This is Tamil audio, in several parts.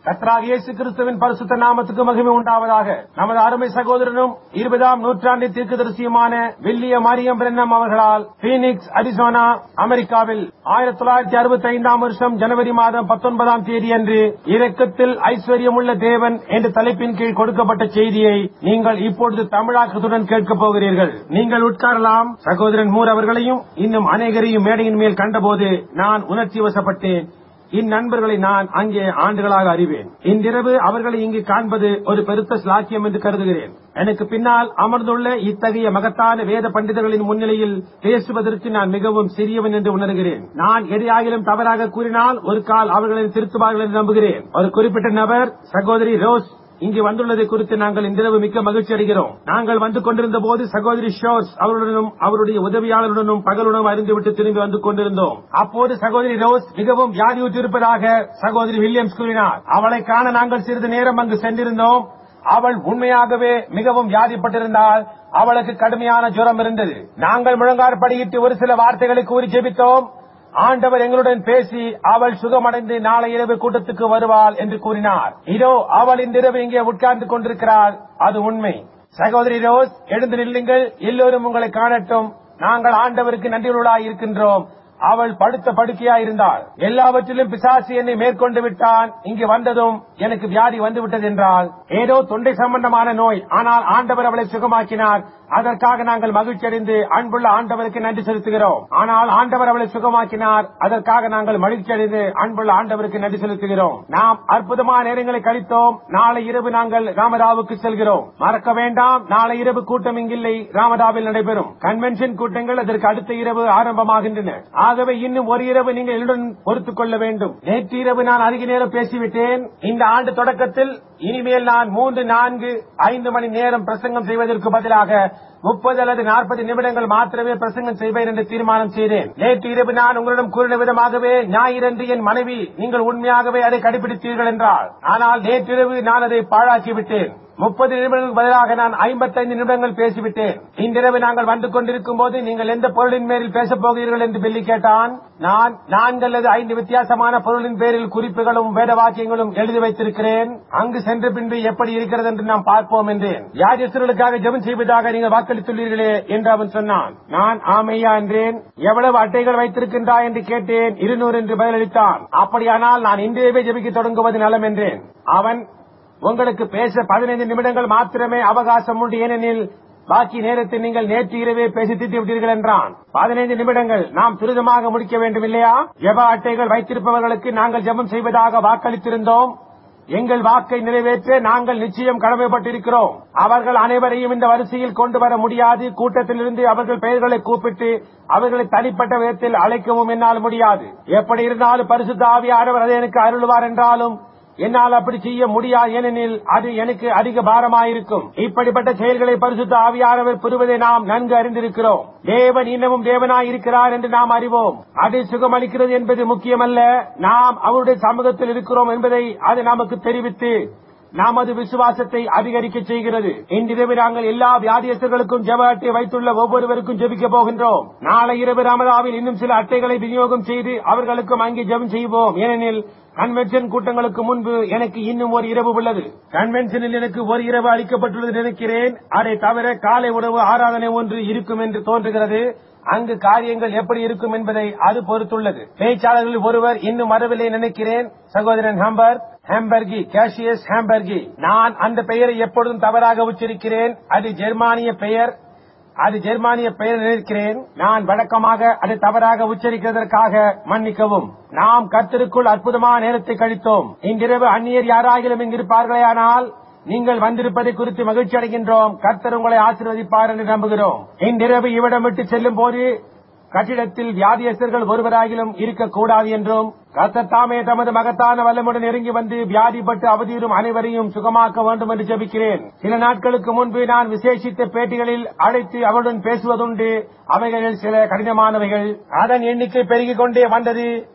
கர்த்தராகிய இயேசு கிறிஸ்துவின் பரிசுத்த நாமத்துக்கு மகிமை உண்டாவதாக நமது அருமை சகோதரனும் இருபதாம் நூற்றாண்டின் தீர்க்கதரிசியுமான வில்லிய மரியம் பிரென்னம் அவர்களால் பீனிக்ஸ் அரிசோனா அமெரிக்காவில் ஆயிரத்தி தொள்ளாயிரத்தி அறுபத்தி ஐந்தாம் வருஷம் ஜனவரி மாதம் பத்தொன்பதாம் தேதி அன்று இரக்கத்தில் ஐஸ்வர்யமுள்ள தேவன் என்ற தலைப்பின் கீழ் கொடுக்கப்பட்ட செய்தியை நீங்கள் இப்பொழுது தமிழாக்கத்துடன் கேட்கப் போகிறீர்கள் நீங்கள் உட்காரலாம் சகோதரன் மூர் அவர்களையும் இன்னும் அநேகரையும் மேடையின் மேல் கண்டபோது நான் உணர்ச்சி வசப்பட்டேன் இந்நண்பர்களை நான் அங்கே ஆண்டுகளாக அறிவேன் இன்றிரவு அவர்களை இங்கு காண்பது ஒரு பெருத்த ஸ்லாக்கியம் என்று கருதுகிறேன் எனக்கு பின்னால் அமர்ந்துள்ள இத்தகைய மகத்தான வேத பண்டிதர்களின் முன்னிலையில் பேசுவதற்கு நான் மிகவும் சிறியவன் என்று உணர்கிறேன் நான் எதையாகிலும் தவறாக கூறினால் ஒரு கால் அவர்களின் திருத்துவார்கள் என்று நம்புகிறேன் ஒரு குறிப்பிட்ட நபர் சகோதரி ரோஸ் இங்கு வந்துள்ளதை குறித்து நாங்கள் இன்றிரவு மிக்க மகிழ்ச்சி அடைகிறோம் நாங்கள் வந்து கொண்டிருந்த போது சகோதரி ஷோர்ஸ் அவருடனும் அவருடைய உதவியாளருடனும் பகலுடன் அறிந்துவிட்டு திரும்பி வந்து கொண்டிருந்தோம் அப்போது சகோதரி ரோஸ் மிகவும் வியாதியுற்றிருப்பதாக சகோதரி வில்லியம்ஸ் கூறினார் அவளை காண நாங்கள் சிறிது நேரம் அங்கு சென்றிருந்தோம் அவள் உண்மையாகவே மிகவும் வியாதிப்பட்டிருந்தால் அவளுக்கு கடுமையான ஜுரம் இருந்தது நாங்கள் முழங்காற்படியிட்டு ஒரு சில வார்த்தைகளை கூறி ஜெபித்தோம் ஆண்டவர் எங்களுடன் பேசி அவள் சுகமடைந்து நாளை இரவு கூட்டத்துக்கு வருவாள் என்று கூறினார் இதோ அவள் இன்றிரவு இங்கே உட்கார்ந்து கொண்டிருக்கிறாள் அது உண்மை சகோதரி ரோஸ் எழுந்து நில்லுங்கள் எல்லோரும் உங்களை காணட்டும் நாங்கள் ஆண்டவருக்கு நன்றியுள்ளாய் இருக்கின்றோம் அவள் படுத்த படுக்கையா இருந்தாள் எல்லாவற்றிலும் பிசாசு என்னை மேற்கொண்டு விட்டான் இங்கு வந்ததும் எனக்கு வியாதி வந்துவிட்டது என்றால் ஏதோ தொண்டை சம்பந்தமான நோய் ஆனால் ஆண்டவர் அவளை சுகமாக்கினார் அதற்காக நாங்கள் மகிழ்ச்சி அடைந்து அன்புள்ள ஆண்டவருக்கு நன்றி செலுத்துகிறோம் ஆனால் ஆண்டவர் அவளை சுகமாக்கினார் அதற்காக நாங்கள் மகிழ்ச்சி அடைந்து அன்புள்ள ஆண்டவருக்கு நன்றி செலுத்துகிறோம் நாம் அற்புதமான நேரங்களை கழித்தோம் நாளை இரவு நாங்கள் ராமதாவுக்கு செல்கிறோம் மறக்க வேண்டாம் நாளை இரவு கூட்டம் இங்கில்லை ராமதாவில் நடைபெறும் கன்வென்ஷன் கூட்டங்கள் அதற்கு அடுத்த இரவு ஆரம்பமாகின்றன ஆகவே இன்னும் ஒரு இரவு நீங்கள் என்னுடன் பொறுத்துக் கொள்ள வேண்டும் நேற்று இரவு நான் அதிக நேரம் பேசிவிட்டேன் இந்த ஆண்டு தொடக்கத்தில் இனிமேல் நான் மூன்று நான்கு ஐந்து மணி நேரம் பிரசங்கம் செய்வதற்கு பதிலாக முப்பது அல்லது நாற்பது நிமிடங்கள் மாத்திரமே பிரசங்கம் செய்வேன் என்று தீர்மானம் செய்தேன் நேற்று இரவு நான் உங்களிடம் கூறின விதமாகவே ஞாயிறன்று என் மனைவி நீங்கள் உண்மையாகவே அதை கடைபிடித்தீர்கள் என்றால் ஆனால் நேற்றிரவு நான் அதை பாழாக்கி விட்டேன் முப்பது நிமிடங்களுக்கு பதிலாக நான் ஐம்பத்தைந்து நிமிடங்கள் பேசிவிட்டேன் இன்றிரவு நாங்கள் வந்து கொண்டிருக்கும் போது நீங்கள் எந்த பொருளின் பேரில் பேசப் போகிறீர்கள் என்று பில்லி கேட்டான் நான் நான்கு அல்லது ஐந்து வித்தியாசமான பொருளின் பேரில் குறிப்புகளும் வேத வாக்கியங்களும் எழுதி வைத்திருக்கிறேன் அங்கு சென்ற பின்பு எப்படி இருக்கிறது என்று நாம் பார்ப்போம் என்றேன் யாஜஸ்தர்களுக்காக ஜெபம் செய்வதாக நீங்கள் வாக்களித்துள்ளீர்களே என்று அவன் சொன்னான் நான் ஆமையா என்றேன் எவ்வளவு அட்டைகள் வைத்திருக்கின்றாய் என்று கேட்டேன் இருநூறு என்று பதிலளித்தான் அப்படியானால் நான் இன்றையவே ஜெபிக்க தொடங்குவது நலம் என்றேன் அவன் உங்களுக்கு பேச பதினைந்து நிமிடங்கள் மாத்திரமே அவகாசம் உண்டு ஏனெனில் பாக்கி நேரத்தை நீங்கள் நேற்று இரவே பேசி தீர்த்து விட்டீர்கள் என்றான் பதினைந்து நிமிடங்கள் நாம் துரிதமாக முடிக்க வேண்டும் இல்லையா ஜெப அட்டைகள் வைத்திருப்பவர்களுக்கு நாங்கள் ஜெபம் செய்வதாக வாக்களித்திருந்தோம் எங்கள் வாக்கை நிறைவேற்ற நாங்கள் நிச்சயம் கடமைப்பட்டிருக்கிறோம் அவர்கள் அனைவரையும் இந்த வரிசையில் கொண்டு வர முடியாது கூட்டத்திலிருந்து அவர்கள் பெயர்களை கூப்பிட்டு அவர்களை தனிப்பட்ட விதத்தில் அழைக்கவும் என்னால் முடியாது எப்படி இருந்தாலும் பரிசுத்த ஆவியானவர் அதை எனக்கு அருள்வார் என்றாலும் என்னால் அப்படி செய்ய முடியாது ஏனெனில் அது எனக்கு அதிக பாரமாயிருக்கும் இப்படிப்பட்ட செயல்களை பரிசுத்த ஆவியானவர் பெறுவதை நாம் நன்கு அறிந்திருக்கிறோம் தேவன் இன்னமும் தேவனாய் இருக்கிறார் என்று நாம் அறிவோம் அது சுகமளிக்கிறது என்பது முக்கியமல்ல நாம் அவருடைய சமூகத்தில் இருக்கிறோம் என்பதை அது நமக்கு தெரிவித்து நமது விசுவாசத்தை அதிகரிக்க செய்கிறது இன்றிரவு நாங்கள் எல்லா வியாதியஸ்தர்களுக்கும் ஜெப அட்டை வைத்துள்ள ஒவ்வொருவருக்கும் ஜெபிக்க போகின்றோம் நாளை இரவு ராமதாவில் இன்னும் சில அட்டைகளை விநியோகம் செய்து அவர்களுக்கும் அங்கே ஜெபம் செய்வோம் ஏனெனில் கன்வென்ஷன் கூட்டங்களுக்கு முன்பு எனக்கு இன்னும் ஒரு இரவு உள்ளது கன்வென்ஷனில் எனக்கு ஒரு இரவு அளிக்கப்பட்டுள்ளது நினைக்கிறேன் அதை தவிர காலை உணவு ஆராதனை ஒன்று இருக்கும் என்று தோன்றுகிறது அங்கு காரியங்கள் எப்படி இருக்கும் என்பதை அது பொறுத்துள்ளது பேச்சாளர்களில் ஒருவர் இன்னும் வரவில்லை நினைக்கிறேன் சகோதரன் ஹம்பர் ஹேம்பர்கி கேஷியஸ் ஹேம்பர்கி நான் அந்த பெயரை எப்பொழுதும் தவறாக உச்சரிக்கிறேன் அது ஜெர்மானிய பெயர் அது ஜெர்மானிய பெயர் நினைக்கிறேன் நான் வழக்கமாக அதை தவறாக உச்சரிக்கிறதற்காக மன்னிக்கவும் நாம் கர்த்தருக்குள் அற்புதமான நேரத்தை கழித்தோம் இன்றிரவு அந்நியர் யாராகிலும் இங்கிருப்பார்களேயானால் நீங்கள் வந்திருப்பதை குறித்து மகிழ்ச்சி அடைகின்றோம் கர்த்தர் உங்களை ஆசீர்வதிப்பார் என்று நம்புகிறோம் இன்றிரவு இவ்விடம் விட்டு செல்லும் போது கட்டிடத்தில் வியாதியஸ்தர்கள் ஒருவராகிலும் இருக்கக்கூடாது என்றும் கர்த்தர் தாமே தமது மகத்தான வல்லமுடன் நெருங்கி வந்து வியாதிப்பட்டு அவதியுறும் அனைவரையும் சுகமாக்க வேண்டும் என்று ஜெபிக்கிறேன் சில நாட்களுக்கு முன்பு நான் விசேஷித்த பேட்டிகளில் அழைத்து அவருடன் பேசுவதுண்டு அவைகளில் சில கடினமானவைகள் அதன் எண்ணிக்கை பெருகிக் கொண்டே வந்தது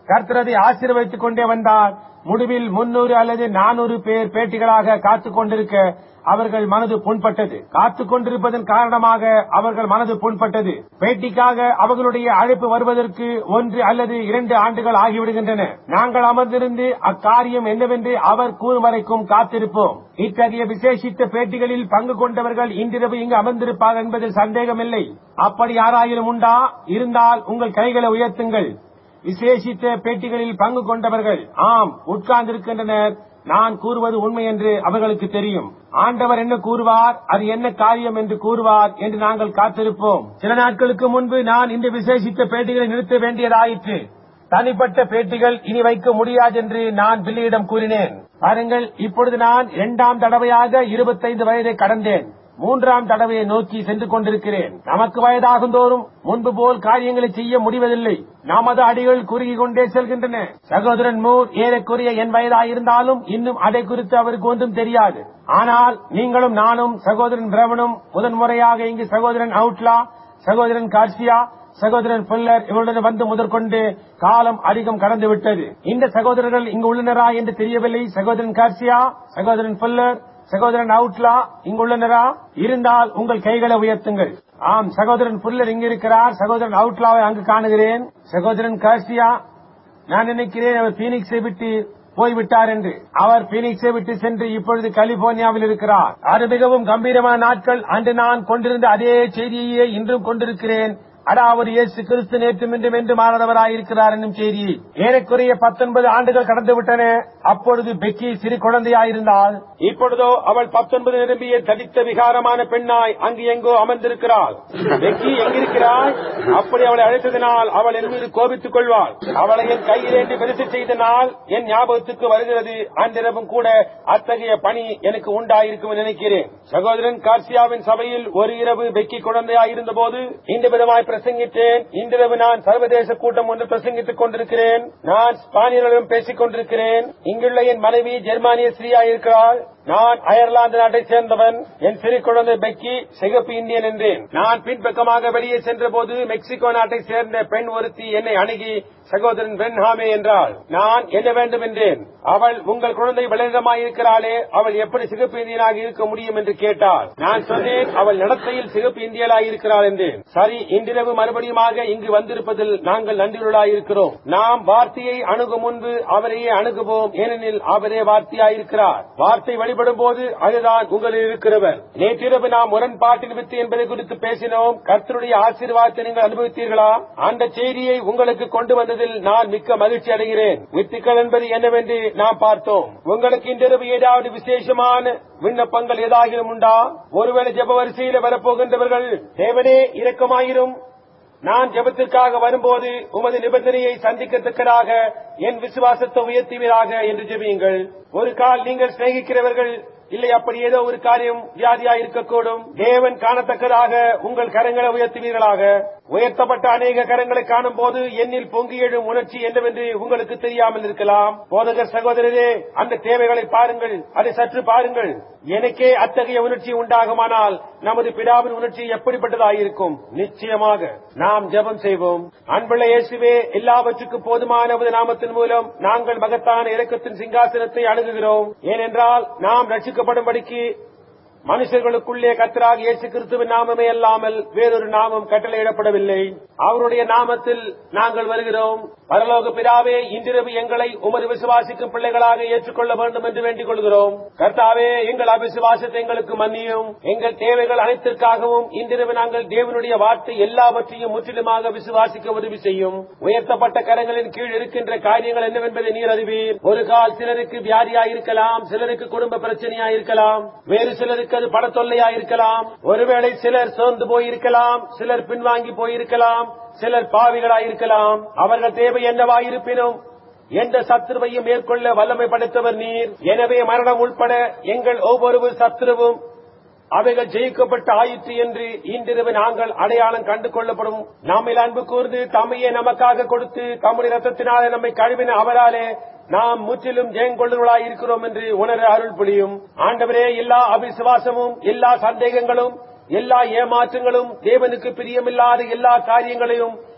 கர்த்தரதை ஆசீர்வதித்துக் கொண்டே வந்தார் முடிவில் முன்னூறு அல்லது நானூறு பேர் பேட்டிகளாக காத்துக் கொண்டிருக்க அவர்கள் மனது புண்பட்டது காத்துக் கொண்டிருப்பதன் காரணமாக அவர்கள் மனது புண்பட்டது பேட்டிக்காக அவர்களுடைய அழைப்பு வருவதற்கு ஒன்று அல்லது இரண்டு ஆண்டுகள் ஆகிவிடுகின்றன நாங்கள் அமர்ந்திருந்து அக்காரியம் என்னவென்று அவர் கூறும் வரைக்கும் காத்திருப்போம் இத்தகைய விசேஷித்த பேட்டிகளில் பங்கு கொண்டவர்கள் இன்றிரவு இங்கு அமர்ந்திருப்பார் என்பதில் சந்தேகமில்லை அப்படி யாராயிலும் உண்டா இருந்தால் உங்கள் கைகளை உயர்த்துங்கள் விசேஷித்த பேட்டிகளில் பங்கு கொண்டவர்கள் ஆம் உட்கார்ந்திருக்கின்றனர் நான் கூறுவது உண்மை என்று அவர்களுக்கு தெரியும் ஆண்டவர் என்ன கூறுவார் அது என்ன காரியம் என்று கூறுவார் என்று நாங்கள் காத்திருப்போம் சில நாட்களுக்கு முன்பு நான் இந்த விசேஷித்த பேட்டிகளை நிறுத்த வேண்டியதாயிற்று தனிப்பட்ட பேட்டிகள் இனி வைக்க முடியாது என்று நான் பில்லியிடம் கூறினேன் பாருங்கள் இப்பொழுது நான் இரண்டாம் தடவையாக இருபத்தைந்து வயதை கடந்தேன் மூன்றாம் தடவையை நோக்கி சென்று கொண்டிருக்கிறேன் நமக்கு வயதாகும் தோறும் முன்பு போல் காரியங்களை செய்ய முடிவதில்லை நமது அடிகள் குறுகி கொண்டே செல்கின்றன சகோதரன் மூர் ஏறக்குறைய என் வயதாயிருந்தாலும் இன்னும் அதை குறித்து அவருக்கு ஒன்றும் தெரியாது ஆனால் நீங்களும் நானும் சகோதரன் பிரவனும் முதன்முறையாக இங்கு சகோதரன் அவுட்லா சகோதரன் கார்சியா சகோதரன் புல்லர் இவருடன் வந்து முதற்கொண்டு காலம் அதிகம் கடந்து விட்டது இந்த சகோதரர்கள் இங்கு உள்ளனரா என்று தெரியவில்லை சகோதரன் கார்சியா சகோதரன் புல்லர் சகோதரன் அவுட்லா இங்குள்ளனரா இருந்தால் உங்கள் கைகளை உயர்த்துங்கள் ஆம் சகோதரன் புல்லர் இங்கு இருக்கிறார் சகோதரன் அவுட்லாவை அங்கு காணுகிறேன் சகோதரன் கார்சியா நான் நினைக்கிறேன் அவர் பீனிக்ஸை விட்டு போய்விட்டார் என்று அவர் பீனிக்ஸை விட்டு சென்று இப்பொழுது கலிபோர்னியாவில் இருக்கிறார் அது மிகவும் கம்பீரமான நாட்கள் அன்று நான் கொண்டிருந்த அதே செய்தியையே இன்றும் கொண்டிருக்கிறேன் அடாவது இயேசு கிறிஸ்து நேற்றும் இன்றும் என்று மாறாதவராயிருக்கிறார் என்னும் செய்தி ஏறக்குறைய பத்தொன்பது ஆண்டுகள் கடந்து விட்டன அப்பொழுது பெக்கி சிறு குழந்தையாயிருந்தால் இப்பொழுதோ அவள் பத்தொன்பது நிரம்பிய தடித்த விகாரமான பெண்ணாய் அங்கு எங்கோ அமர்ந்திருக்கிறாள் பெக்கி எங்கிருக்கிறாள் அப்படி அவளை அழைத்ததினால் அவள் என் மீது கோபித்துக் கொள்வாள் அவளை என் கையிலேந்து பெருசு செய்தனால் என் ஞாபகத்துக்கு வருகிறது அன்றிரவும் கூட அத்தகைய பணி எனக்கு உண்டாயிருக்கும் என்று நினைக்கிறேன் சகோதரன் கார்சியாவின் சபையில் ஒரு இரவு பெக்கி குழந்தையாயிருந்த போது இந்த விதமாய் பிரசங்கித்தேன் இன்றிரவு நான் சர்வதேச கூட்டம் ஒன்று பிரசங்கித்துக் கொண்டிருக்கிறேன் நான் ஸ்பானியர்களிடம் பேசிக் கொண்டிருக்கிறேன் இங்குள்ள என் மனைவி ஜெர்மானிய ஸ்ரீயா இருக்கிறாள் நான் அயர்லாந்து நாட்டைச் சேர்ந்தவன் என் சிறு குழந்தை பெக்கி சிகப்பு இந்தியன் என்றேன் நான் பின்பக்கமாக வெளியே சென்றபோது மெக்சிகோ நாட்டைச் சேர்ந்த பெண் ஒருத்தி என்னை அணுகி சகோதரன் வென்ஹாமே என்றாள் நான் என்ன வேண்டும் என்றேன் அவள் உங்கள் குழந்தை விளைநிலமாயிருக்கிறாளே அவள் எப்படி சிகப்பு இந்தியனாக இருக்க முடியும் என்று கேட்டாள் நான் சொன்னேன் அவள் நடத்தையில் சிகப்பு இந்தியலாக இருக்கிறாள் என்றேன் சரி இன்றிரவு மறுபடியுமாக இங்கு வந்திருப்பதில் நாங்கள் நன்றியுள்ளாயிருக்கிறோம் நாம் வார்த்தையை அணுகும் முன்பு அவரையே அணுகுவோம் ஏனெனில் அவரே வார்த்தையாயிருக்கிறார் வார்த்தை வழிபடும் போது அதுதான் உங்களில் இருக்கிறவர் நேற்றிரவு நாம் முரண்பாட்டின் வித்து என்பதை குறித்து பேசினோம் கர்த்தருடைய ஆசீர்வாதத்தை நீங்கள் அனுபவித்தீர்களா அந்த செய்தியை உங்களுக்கு கொண்டு வந்ததில் நான் மிக்க மகிழ்ச்சி அடைகிறேன் வித்துக்கள் என்பது என்னவென்று நாம் பார்த்தோம் உங்களுக்கு இன்றிரவு ஏதாவது விசேஷமான விண்ணப்பங்கள் ஏதாகிலும் உண்டா ஒருவேளை ஜெப வரிசையில் வரப்போகின்றவர்கள் தேவனே இரக்கமாயிரும் நான் ஜெபத்திற்காக வரும்போது உமது நிபந்தனையை சந்திக்கத்தக்கதாக என் விசுவாசத்தை உயர்த்துவீராக என்று ஜெபியுங்கள் ஒரு கால் நீங்கள் சிநேகிக்கிறவர்கள் இல்லை அப்படி ஏதோ ஒரு காரியம் வியாதியா இருக்கக்கூடும் தேவன் காணத்தக்கதாக உங்கள் கரங்களை உயர்த்துவீர்களாக உயர்த்தப்பட்ட அநேக கரங்களை காணும் போது என்னில் பொங்கி எழும் உணர்ச்சி என்னவென்று உங்களுக்கு தெரியாமல் இருக்கலாம் போதகர் சகோதரரே அந்த தேவைகளை பாருங்கள் அதை சற்று பாருங்கள் எனக்கே அத்தகைய உணர்ச்சி உண்டாகுமானால் நமது பிதாவின் உணர்ச்சி எப்படிப்பட்டதாயிருக்கும் நிச்சயமாக நாம் ஜெபம் செய்வோம் அன்புள்ள இயேசுவே எல்லாவற்றுக்கும் போதுமானவது நாமத்தின் மூலம் நாங்கள் மகத்தான இரக்கத்தின் சிங்காசனத்தை அணுகுகிறோம் ஏனென்றால் நாம் ரட்சிக்கப்படும்படிக்கு மனுஷர்களுக்குள்ளே கத்தராக இயேசு கிறிஸ்துவின் நாமமே அல்லாமல் வேறொரு நாமம் கட்டளையிடப்படவில்லை அவருடைய நாமத்தில் நாங்கள் வருகிறோம் பரலோக பிதாவே இன்றிரவு எங்களை உமது விசுவாசிக்கும் பிள்ளைகளாக ஏற்றுக்கொள்ள வேண்டும் என்று வேண்டிக் கொள்கிறோம் கர்த்தாவே எங்கள் அவிசுவாசத்தை எங்களுக்கு மன்னியும் எங்கள் தேவைகள் அனைத்திற்காகவும் இன்றிரவு நாங்கள் தேவனுடைய வார்த்தை எல்லாவற்றையும் முற்றிலுமாக விசுவாசிக்க உதவி செய்யும் உயர்த்தப்பட்ட கரங்களின் கீழ் இருக்கின்ற காரியங்கள் என்னவென்பதை நீர் அறிவீர் ஒரு கால் சிலருக்கு வியாதியாயிருக்கலாம் சிலருக்கு குடும்ப பிரச்சனையாயிருக்கலாம் வேறு சிலருக்கு அது படத்தொல்லையாயிருக்கலாம் ஒருவேளை சிலர் சோர்ந்து போயிருக்கலாம் சிலர் பின்வாங்கி போயிருக்கலாம் சிலர் பாவிகளாயிருக்கலாம் அவர்கள் தேவை என்னவாயிருப்பினும் எந்த சத்துருவையும் மேற்கொள்ள வல்லமை படைத்தவர் நீர் எனவே மரணம் உட்பட எங்கள் ஒவ்வொரு சத்துருவும் அவைகள் ஜெயிக்கப்பட்ட ஆயிற்று என்று இன்றிரவு நாங்கள் அடையாளம் கண்டு கொள்ளப்படும் நம்மில் அன்பு கூர்ந்து தம்மையே நமக்காக கொடுத்து தம்முடைய ரத்தத்தினாலே நம்மை கழுவின அவராலே நாம் முற்றிலும் ஜெயங்கொள்ளுவர்களாய் இருக்கிறோம் என்று உணர அருள் புரியும் ஆண்டவரே எல்லா அவிசுவாசமும் எல்லா சந்தேகங்களும் எல்லா ஏமாற்றங்களும் தேவனுக்கு பிரியமில்லாத எல்லா காரியங்களையும்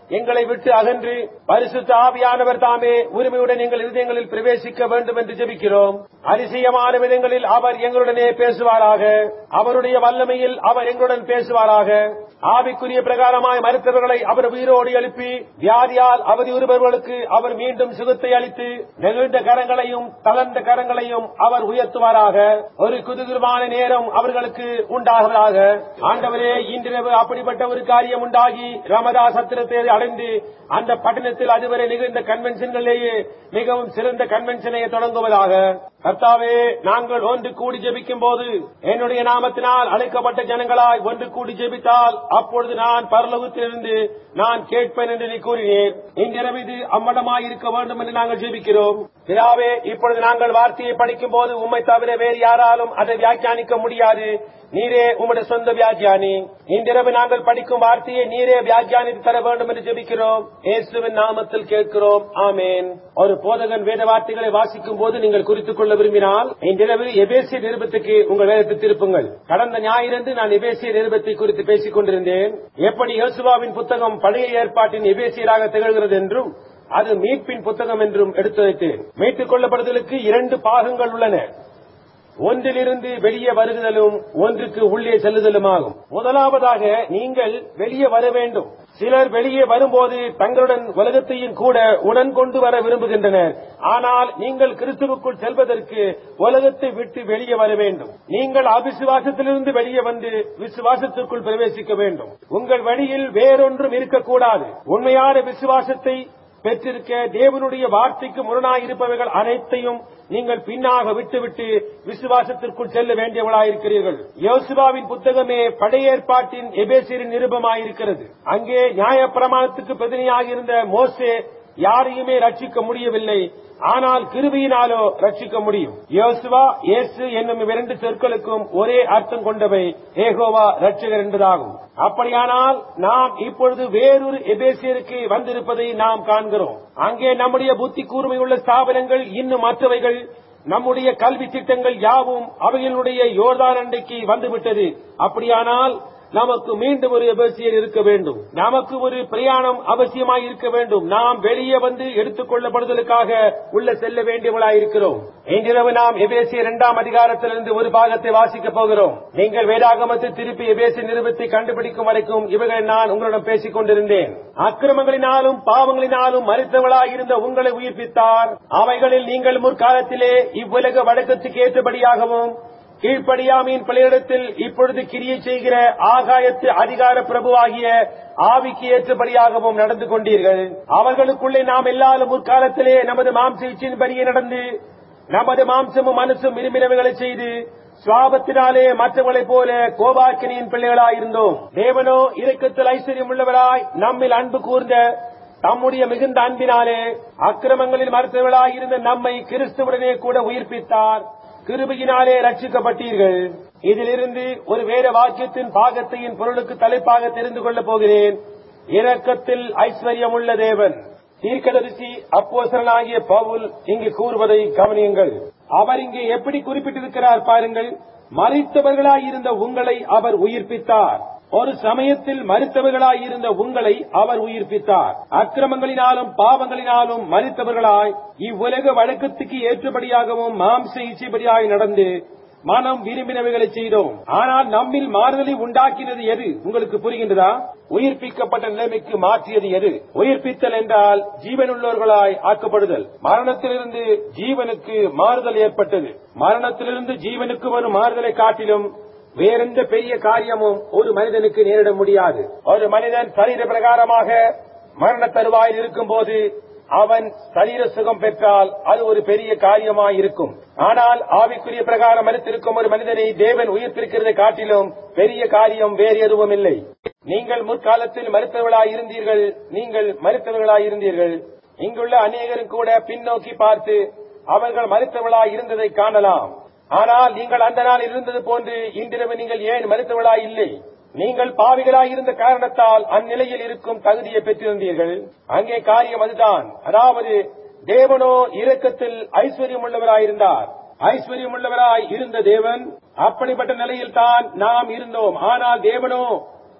எங்களை விட்டு அகன்று பரிசுத்த ஆவியானவர் தாமே உரிமையுடன் எங்கள் இதயங்களில் பிரவேசிக்க வேண்டும் என்று ஜெபிக்கிறோம் அதிசயமான விதங்களில் அவர் எங்களுடனே பேசுவாராக அவருடைய வல்லமையில் அவர் எங்களுடன் பேசுவாராக ஆவிக்குரிய பிரகாரமாய் மருத்துவர்களை அவர் உயிரோடு எழுப்பி வியாதியால் அவதியுறுபவர்களுக்கு அவர் மீண்டும் சுகத்தை அளித்து நெகிழ்ந்த கரங்களையும் தளர்ந்த கரங்களையும் அவர் உயர்த்துவாராக ஒரு குதுகுருமான நேரம் அவர்களுக்கு உண்டாகுவதாக ஆண்டவரே இன்றிரவு அப்படிப்பட்ட ஒரு காரியம் உண்டாகி ரமதா சத்திரத்தை அடைந்து அந்த பட்டணத்தில் அதுவரை நிகழ்ந்த கன்வென்ஷன்களிலேயே மிகவும் சிறந்த கன்வென்ஷனை தொடங்குவதாக கர்த்தாவே நாங்கள் ஒன்று கூடி ஜெபிக்கும் போது என்னுடைய நாமத்தினால் அழைக்கப்பட்ட ஜனங்களாய் ஒன்று கூடி ஜெபித்தால் அப்பொழுது நான் பரலோகத்திலிருந்து நான் கேட்பேன் என்று நீ கூறினேன் இன்றிரவு இது அம்மடமாய் இருக்க வேண்டும் என்று நாங்கள் ஜெபிக்கிறோம் பிதாவே இப்பொழுது நாங்கள் வார்த்தையை படிக்கும் போது உம்மை தவிர வேறு யாராலும் அதை வியாக்கியானிக்க முடியாது நீரே உம்முடைய சொந்த வியாக்கியானி இன்றிரவு நாங்கள் படிக்கும் வார்த்தையை நீரே வியாக்கியானித்து தர வேண்டும் என்று ஜெபிக்கிறோம் இயேசுவின் நாமத்தில் கேட்கிறோம் ஆமேன் ஒரு போதகன் வேத வார்த்தைகளை வாசிக்கும் போது நீங்கள் குறித்துக் கொள்ள விரும்பினால் இன்றிரவு எபேசிய நிருபத்துக்கு உங்கள் வேதத்தை திருப்புங்கள் கடந்த ஞாயிறன்று நான் எபேசிய நிருபத்தை குறித்து பேசிக் கொண்டிருந்தேன் எப்படி யோசுவாவின் புத்தகம் பழைய ஏற்பாட்டின் எபேசியராக திகழ்கிறது என்றும் அது மீட்பின் புத்தகம் என்றும் எடுத்துரைத்தேன் மீட்டுக் கொள்ளப்படுதலுக்கு இரண்டு பாகங்கள் உள்ளன ஒன்றிலிருந்து வெளியே வருகுதலும் ஒன்றுக்கு உள்ளே செல்லுதலுமாகும் முதலாவதாக நீங்கள் வெளியே வர வேண்டும் சிலர் வெளியே வரும்போது தங்களுடன் உலகத்தையும் கூட உடன் கொண்டு வர விரும்புகின்றனர் ஆனால் நீங்கள் கிறிஸ்துவுக்குள் செல்வதற்கு உலகத்தை விட்டு வெளியே வர வேண்டும் நீங்கள் அவிசுவாசத்திலிருந்து வெளியே வந்து விசுவாசத்திற்குள் பிரவேசிக்க வேண்டும் உங்கள் வழியில் வேறொன்றும் இருக்கக்கூடாது உண்மையான விசுவாசத்தை பெற்றிருக்க தேவனுடைய வார்த்தைக்கு முரணாய் இருப்பவைகள் அனைத்தையும் நீங்கள் பின்னாக விட்டுவிட்டு விசுவாசத்திற்குள் செல்ல வேண்டியவளாயிருக்கிறீர்கள் யோசுவாவின் புத்தகமே பழைய ஏற்பாட்டின் எபேசியரின் நிருபமாயிருக்கிறது அங்கே நியாயப்பிரமாணத்துக்கு பிரதினியாக இருந்த மோசே யாரையுமே ரட்சிக்க முடியவில்லை ஆனால் கிருபையினாலோ ரட்சிக்க முடியும் யோசுவா இயேசு என்னும் இரண்டு சொற்களுக்கும் ஒரே அர்த்தம் கொண்டவை ஏகோவா ரட்சகர் என்பதாகும் அப்படியானால் நாம் இப்பொழுது வேறொரு எபேசியருக்கு வந்திருப்பதை நாம் காண்கிறோம் அங்கே நம்முடைய புத்தி கூர்மையுள்ள ஸ்தாபனங்கள் இன்னும் மற்றவைகள் நம்முடைய கல்வி திட்டங்கள் யாவும் அவைகளுடைய யோர்தான் அண்டைக்கு வந்துவிட்டது அப்படியானால் நமக்கு மீண்டும் ஒரு எபேசியர் இருக்க வேண்டும் நமக்கு ஒரு பிரயாணம் அவசியமாய் இருக்க வேண்டும் நாம் வெளியே வந்து எடுத்துக் கொள்ளப்படுதலுக்காக உள்ள செல்ல வேண்டியவளாய் இருக்கிறோம் இன்றிரவு நாம் எபேசிய இரண்டாம் அதிகாரத்திலிருந்து ஒரு பாகத்தை வாசிக்கப் போகிறோம் நீங்கள் வேதாகமத்தை திருப்பி எபேசிய நிருபத்தை கண்டுபிடிக்கும் வரைக்கும் இவைகளை நான் உங்களிடம் பேசிக் கொண்டிருந்தேன் அக்கிரமங்களினாலும் பாவங்களினாலும் மறித்தவளாய் இருந்த உங்களை உயிர்ப்பித்தார் அவைகளில் நீங்கள் முற்காலத்திலே இவ்வுலக வழக்கத்துக்கு ஏற்றபடியாகவும் கீழ்ப்படியாமையின் பலியிடத்தில் இப்பொழுது கிரியை செய்கிற ஆகாயத்து அதிகார பிரபுவாகிய ஆவிக்கு ஏற்றபடியாகவும் நடந்து கொண்டீர்கள் அவர்களுக்குள்ளே நாம் எல்லாரும் முற்காலத்திலே நமது மாம்ச இச்சின்படியே நடந்து நமது மாம்சமும் மனசும் விரும்பினவைகளை செய்து சுவாபத்தினாலே மற்றவர்களைப் போல கோபாக்கினியின் பிள்ளைகளாயிருந்தோம் தேவனோ இரக்கத்தில் ஐஸ்வர்யம் உள்ளவராய் நம்மில் அன்பு கூர்ந்த தம்முடைய மிகுந்த அன்பினாலே அக்கிரமங்களில் மறுத்தவர்களாயிருந்த நம்மை கிறிஸ்துவுடனே கூட உயிர்ப்பித்தார் கிருபையினாலே ரட்சிக்கப்பட்டீர்கள் இதிலிருந்து ஒரு வேற வாக்கியத்தின் பாகத்தையின் பொருளுக்கு தலைப்பாக தெரிந்து கொள்ளப் போகிறேன் இரக்கத்தில் ஐஸ்வர்யம் உள்ள தேவன் தீர்க்கதரிசி அப்போசரனாகிய பவுல் இங்கு கூறுவதை கவனியுங்கள் அவர் இங்கே எப்படி குறிப்பிட்டிருக்கிறார் பாருங்கள் மறித்தவர்களாயிருந்த உங்களை அவர் உயிர்ப்பித்தார் ஒரு சமயத்தில் மறித்தவர்களாய் இருந்த உங்களை அவர் உயிர்ப்பித்தார் அக்கிரமங்களினாலும் பாவங்களினாலும் மறித்தவர்களாய் இவ்வுலக வழக்கத்துக்கு ஏற்றபடியாகவும் மாம்ச இச்சைப்படியாய் நடந்து மனம் விரும்பினவைகளை செய்தோம் ஆனால் நம்மில் மாறுதலை உண்டாக்கினது எது உங்களுக்கு புரிகின்றதா உயிர்ப்பிக்கப்பட்ட நிலைமைக்கு மாற்றியது எது உயிர்ப்பித்தல் என்றால் ஜீவனுள்ளவர்களாய் ஆக்கப்படுதல் மரணத்திலிருந்து ஜீவனுக்கு மாறுதல் ஏற்பட்டது மரணத்திலிருந்து ஜீவனுக்கு வரும் மாறுதலை காட்டிலும் வேறெந்த பெரிய காரியமும் ஒரு மனிதனுக்கு நேரிட முடியாது ஒரு மனிதன் சரீர பிரகாரமாக மரண தருவாயில் இருக்கும்போது அவன் சரீர சுகம் பெற்றால் அது ஒரு பெரிய காரியமாய் இருக்கும் ஆனால் ஆவிக்குரிய பிரகாரம் மறுத்திருக்கும் ஒரு மனிதனை தேவன் உயிர்ப்பிருக்கிறதை காட்டிலும் பெரிய காரியம் வேறு எதுவும் இல்லை நீங்கள் முற்காலத்தில் மறுத்தவர்களாய் இருந்தீர்கள் நீங்கள் மறுத்தவர்களாய் இருந்தீர்கள் இங்குள்ள அநேகரும் கூட பின்னோக்கி பார்த்து அவர்கள் மறுத்தவர்களாய் இருந்ததை காணலாம் ஆனால் நீங்கள் அந்த நாள் இருந்தது போன்று இன்றிரவு நீங்கள் ஏன் மறுத்தவர்களாய் இல்லை நீங்கள் பாவிகளாய் இருந்த காரணத்தால் அந்நிலையில் இருக்கும் தகுதியை பெற்றிருந்தீர்கள் அங்கே காரியம் அதுதான் அதாவது தேவனோ இரக்கத்தில் ஐஸ்வர்யம் உள்ளவராயிருந்தார் ஐஸ்வர்யம் உள்ளவராய் இருந்த தேவன் அப்படிப்பட்ட நிலையில் தான் நாம் இருந்தோம் ஆனால் தேவனோ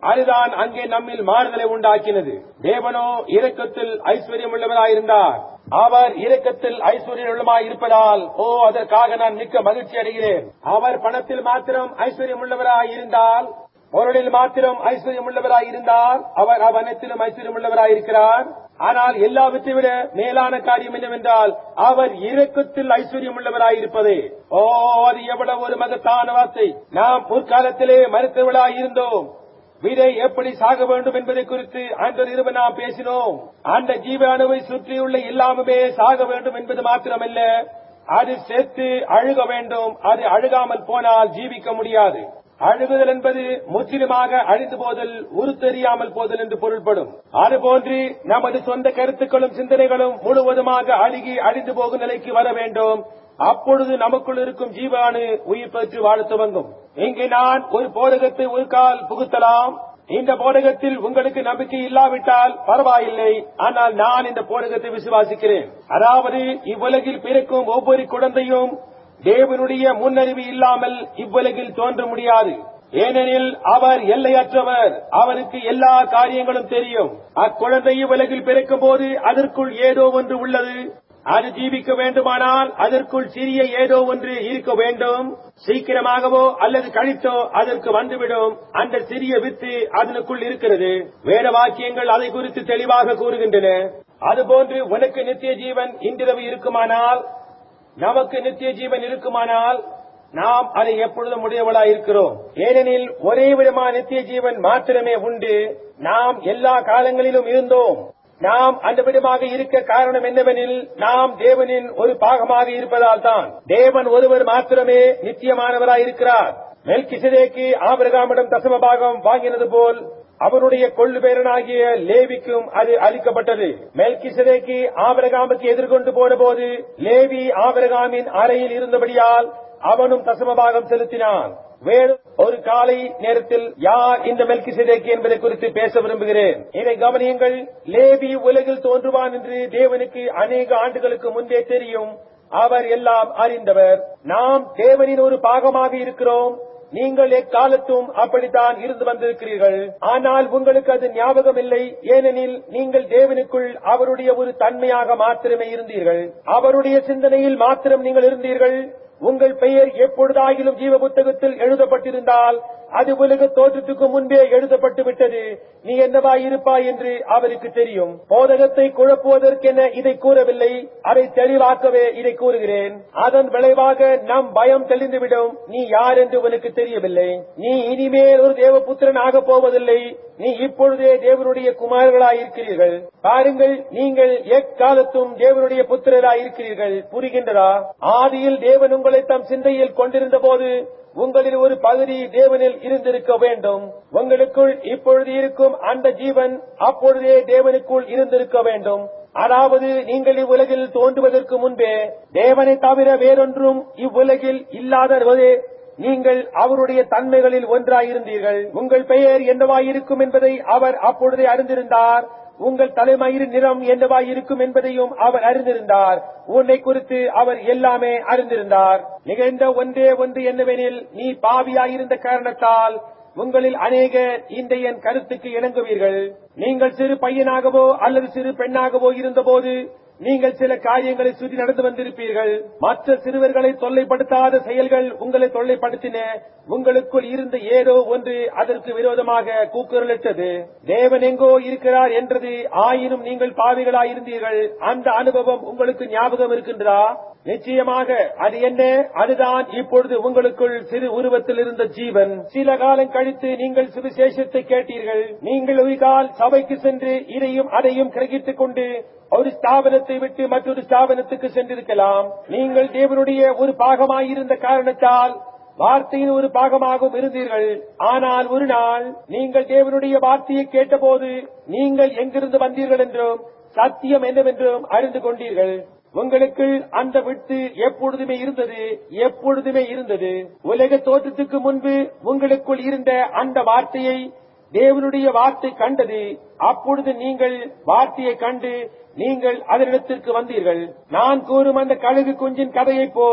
அதுதான் அங்கே நம்மில் மாறுதலை உண்டாக்கினது தேவனோ இரக்கத்தில் ஐஸ்வர்யம் உள்ளவராயிருந்தார் அவர் இரக்கத்தில் ஐஸ்வர்யம் உள்ளமாய் இருப்பதால் ஓ அதற்காக நான் மிக்க மகிழ்ச்சி அடைகிறேன் அவர் பணத்தில் மாத்திரம் ஐஸ்வர்யம் உள்ளவராய் இருந்தால் பொருளில் மாத்திரம் ஐஸ்வர்யம் உள்ளவராய் இருந்தால் அவர் அவனத்திலும் ஐஸ்வர்யம் உள்ளவராய் இருக்கிறார் ஆனால் எல்லாவற்றை விட மேலான காரியம் என்னவென்றால் அவர் இரக்கத்தில் ஐஸ்வர்யம் உள்ளவராய் இருப்பதே ஓ அது எவ்வளவு ஒரு மகத்தான வார்த்தை நாம் முற்காலத்திலே மருத்துவர்களாய் இருந்தோம் விதை எப்படி சாக வேண்டும் என்பதை குறித்து ஆண்டவர் இருவ நாம் பேசினோம் அந்த ஜீவ அணுவை சுற்றியுள்ள எல்லாமே சாக வேண்டும் என்பது மாத்திரமல்ல அது செத்து அழுக வேண்டும் அது அழுகாமல் போனால் ஜீவிக்க முடியாது அழுகுதல் என்பது முற்றிலுமாக அழிந்து போதல் உருத்தெரியாமல் போதல் என்று பொருள்படும் அதுபோன்று நமது சொந்த கருத்துக்களும் சிந்தனைகளும் முழுவதுமாக அழுகி அழிந்து போகும் நிலைக்கு வர வேண்டும் அப்பொழுது நமக்குள் இருக்கும் ஜீவானு உயிர் பெற்று வாழ துவங்கும் இங்கு நான் ஒரு போதகத்தை ஒரு கால் புகுத்தலாம் இந்த போதகத்தில் உங்களுக்கு நம்பிக்கை இல்லாவிட்டால் பரவாயில்லை ஆனால் நான் இந்த போதகத்தை விசுவாசிக்கிறேன் அதாவது இவ்வுலகில் பிறக்கும் ஒவ்வொரு குழந்தையும் தேவனுடைய முன்னறிவு இல்லாமல் இவ்வுலகில் தோன்ற முடியாது ஏனெனில் அவர் எல்லையற்றவர் அவருக்கு எல்லா காரியங்களும் தெரியும் அக்குழந்தை இவ்வுலகில் பிறக்கும் போது அதற்குள் ஏதோ ஒன்று உள்ளது அது ஜீவிக்க வேண்டுமானால் அதற்குள் சிறிய ஏதோ ஒன்று இருக்க வேண்டும் சீக்கிரமாகவோ அல்லது கழித்தோ அதற்கு வந்துவிடும் அந்த சிறிய வித்து அதனுக்குள் இருக்கிறது வேத வாக்கியங்கள் அதை குறித்து தெளிவாக கூறுகின்றன அதுபோன்று உனக்கு நித்திய ஜீவன் இன்றிரவு இருக்குமானால் நமக்கு நித்திய ஜீவன் இருக்குமானால் நாம் அதை எப்பொழுதும் உடையவளாய் இருக்கிறோம் ஏனெனில் ஒரே விதமான நித்திய ஜீவன் மாத்திரமே உண்டு நாம் எல்லா காலங்களிலும் இருந்தோம் நாம் அந்த விதமாக இருக்க காரணம் என்னவெனில் நாம் தேவனின் ஒரு பாகமாக இருப்பதால் தான் தேவன் ஒருவர் மாத்திரமே நித்தியமானவராய் இருக்கிறார் மெல்கிசதேக்கு ஆபிரகாமிடம் தசம பாகம் வாங்கினது போல் அவனுடைய கொள்ளுபேரனாகிய லேவிக்கும் அது அளிக்கப்பட்டது மெல்கிசதேக்கு ஆபிரகாமுக்கு எதிர்கொண்டு போன போது லேவி ஆபிரகாமின் அறையில் இருந்தபடியால் அவனும் தசமபாகம் செலுத்தினான் வேறு ஒரு காலை நேரத்தில் யார் இந்த மெல்கிசதேக்கு என்பதை குறித்து பேச விரும்புகிறேன் இதை கவனியுங்கள் லேவி உலகில் தோன்றுவான் என்று தேவனுக்கு அநேக ஆண்டுகளுக்கு முன்பே தெரியும் அவர் எல்லாம் அறிந்தவர் நாம் தேவனின் ஒரு பாகமாக இருக்கிறோம் நீங்கள் எக்காலத்தும் அப்படித்தான் இருந்து வந்திருக்கிறீர்கள் ஆனால் உங்களுக்கு அது ஞாபகம் இல்லை ஏனெனில் நீங்கள் தேவனுக்குள் அவருடைய ஒரு தன்மையாக மாத்திரமே இருந்தீர்கள் அவருடைய சிந்தனையில் மாத்திரம் நீங்கள் இருந்தீர்கள் உங்கள் பெயர் எப்பொழுதாகிலும் ஜீவ புத்தகத்தில் எழுதப்பட்டிருந்தால் அது உலக தோற்றத்துக்கு முன்பே எழுதப்பட்டு விட்டது நீ என்னவா இருப்பாய் என்று அவருக்கு தெரியும் போதகத்தை குழப்புவதற்கென இதை கூறவில்லை அதை தெளிவாக்கவே இதை கூறுகிறேன் அதன் விளைவாக நம் பயம் தெளிந்துவிடும் நீ யார் என்று உனக்கு தெரியவில்லை நீ இனிமேல் ஒரு தேவபுத்திரன் ஆக போவதில்லை நீ இப்பொழுதே தேவனுடைய குமாரர்களாய் இருக்கிறீர்கள் பாருங்கள் நீங்கள் எக்காலத்தும் தேவனுடைய புத்திரராய் இருக்கிறீர்கள் புரிகின்றதா ஆதியில் தேவன் உங்களை தம் சிந்தையில் கொண்டிருந்த போது உங்களில் ஒரு பகுதி தேவனில் இருந்திருக்க வேண்டும் உங்களுக்குள் இப்பொழுது இருக்கும் அந்த ஜீவன் அப்பொழுதே தேவனுக்குள் இருந்திருக்க வேண்டும் அதாவது நீங்கள் இவ்வுலகில் தோன்றுவதற்கு முன்பே தேவனை தவிர வேறொன்றும் இவ்வுலகில் இல்லாதவரே நீங்கள் அவருடைய தன்மைகளில் ஒன்றாயிருந்தீர்கள் உங்கள் பெயர் என்னவாயிருக்கும் என்பதை அவர் அப்பொழுதே அறிந்திருந்தார் உங்கள் தலைமயிரின் நிறம் என்னவாய் இருக்கும் என்பதையும் அவர் அறிந்திருந்தார் உன்னை குறித்து அவர் எல்லாமே அறிந்திருந்தார் நிகழ்ந்த ஒன்றே ஒன்று என்னவெனில் நீ பாவியாயிருந்த காரணத்தால் உங்களில் அநேகர் இந்த என் கருத்துக்கு இணங்குவீர்கள் நீங்கள் சிறு பையனாகவோ அல்லது சிறு பெண்ணாகவோ இருந்தபோது நீங்கள் சில காரியங்களை சுற்றி நடந்து வந்திருப்பீர்கள் மற்ற சிறுவர்களை தொல்லைப்படுத்தாத செயல்கள் உங்களை தொல்லைப்படுத்தின உங்களுக்குள் இருந்த ஏதோ ஒன்று அதற்கு விரோதமாக கூக்குரலிட்டது தேவன் எங்கோ இருக்கிறார் என்றது ஆயினும் நீங்கள் பாவிகளாயிருந்தீர்கள் அந்த அனுபவம் உங்களுக்கு ஞாபகம் இருக்கின்றதா நிச்சயமாக அது என்ன அதுதான் இப்பொழுது உங்களுக்குள் சிறு உருவத்தில் இருந்த ஜீவன் சில காலம் கழித்து நீங்கள் சுவிசேஷத்தை கேட்டீர்கள் நீங்கள் ஒரு கால் சபைக்கு சென்று இதையும் அதையும் கிரகித்துக் கொண்டு ஒரு ஸ்தாபனத்தை விட்டு மற்றொரு ஸ்தாபனத்துக்கு சென்றிருக்கலாம் நீங்கள் தேவனுடைய ஒரு பாகமாயிருந்த காரணத்தால் வார்த்தையின் ஒரு பாகமாகவும் இருந்தீர்கள் ஆனால் ஒரு நாள் நீங்கள் தேவனுடைய வார்த்தையை கேட்டபோது நீங்கள் எங்கிருந்து வந்தீர்கள் என்றும் சத்தியம் என்னவென்றும் அறிந்து கொண்டீர்கள் உங்களுக்கு அந்த விட்டு எப்பொழுதுமே இருந்தது எப்பொழுதுமே இருந்தது உலக தோற்றத்துக்கு முன்பு உங்களுக்குள் இருந்த அந்த வார்த்தையை தேவனுடைய வார்த்தை கண்டது அப்பொழுது நீங்கள் வார்த்தையை கண்டு நீங்கள் அதனிடத்திற்கு வந்தீர்கள் நான் கூறும் அந்த கழுகு குஞ்சின் கதையைப் போல்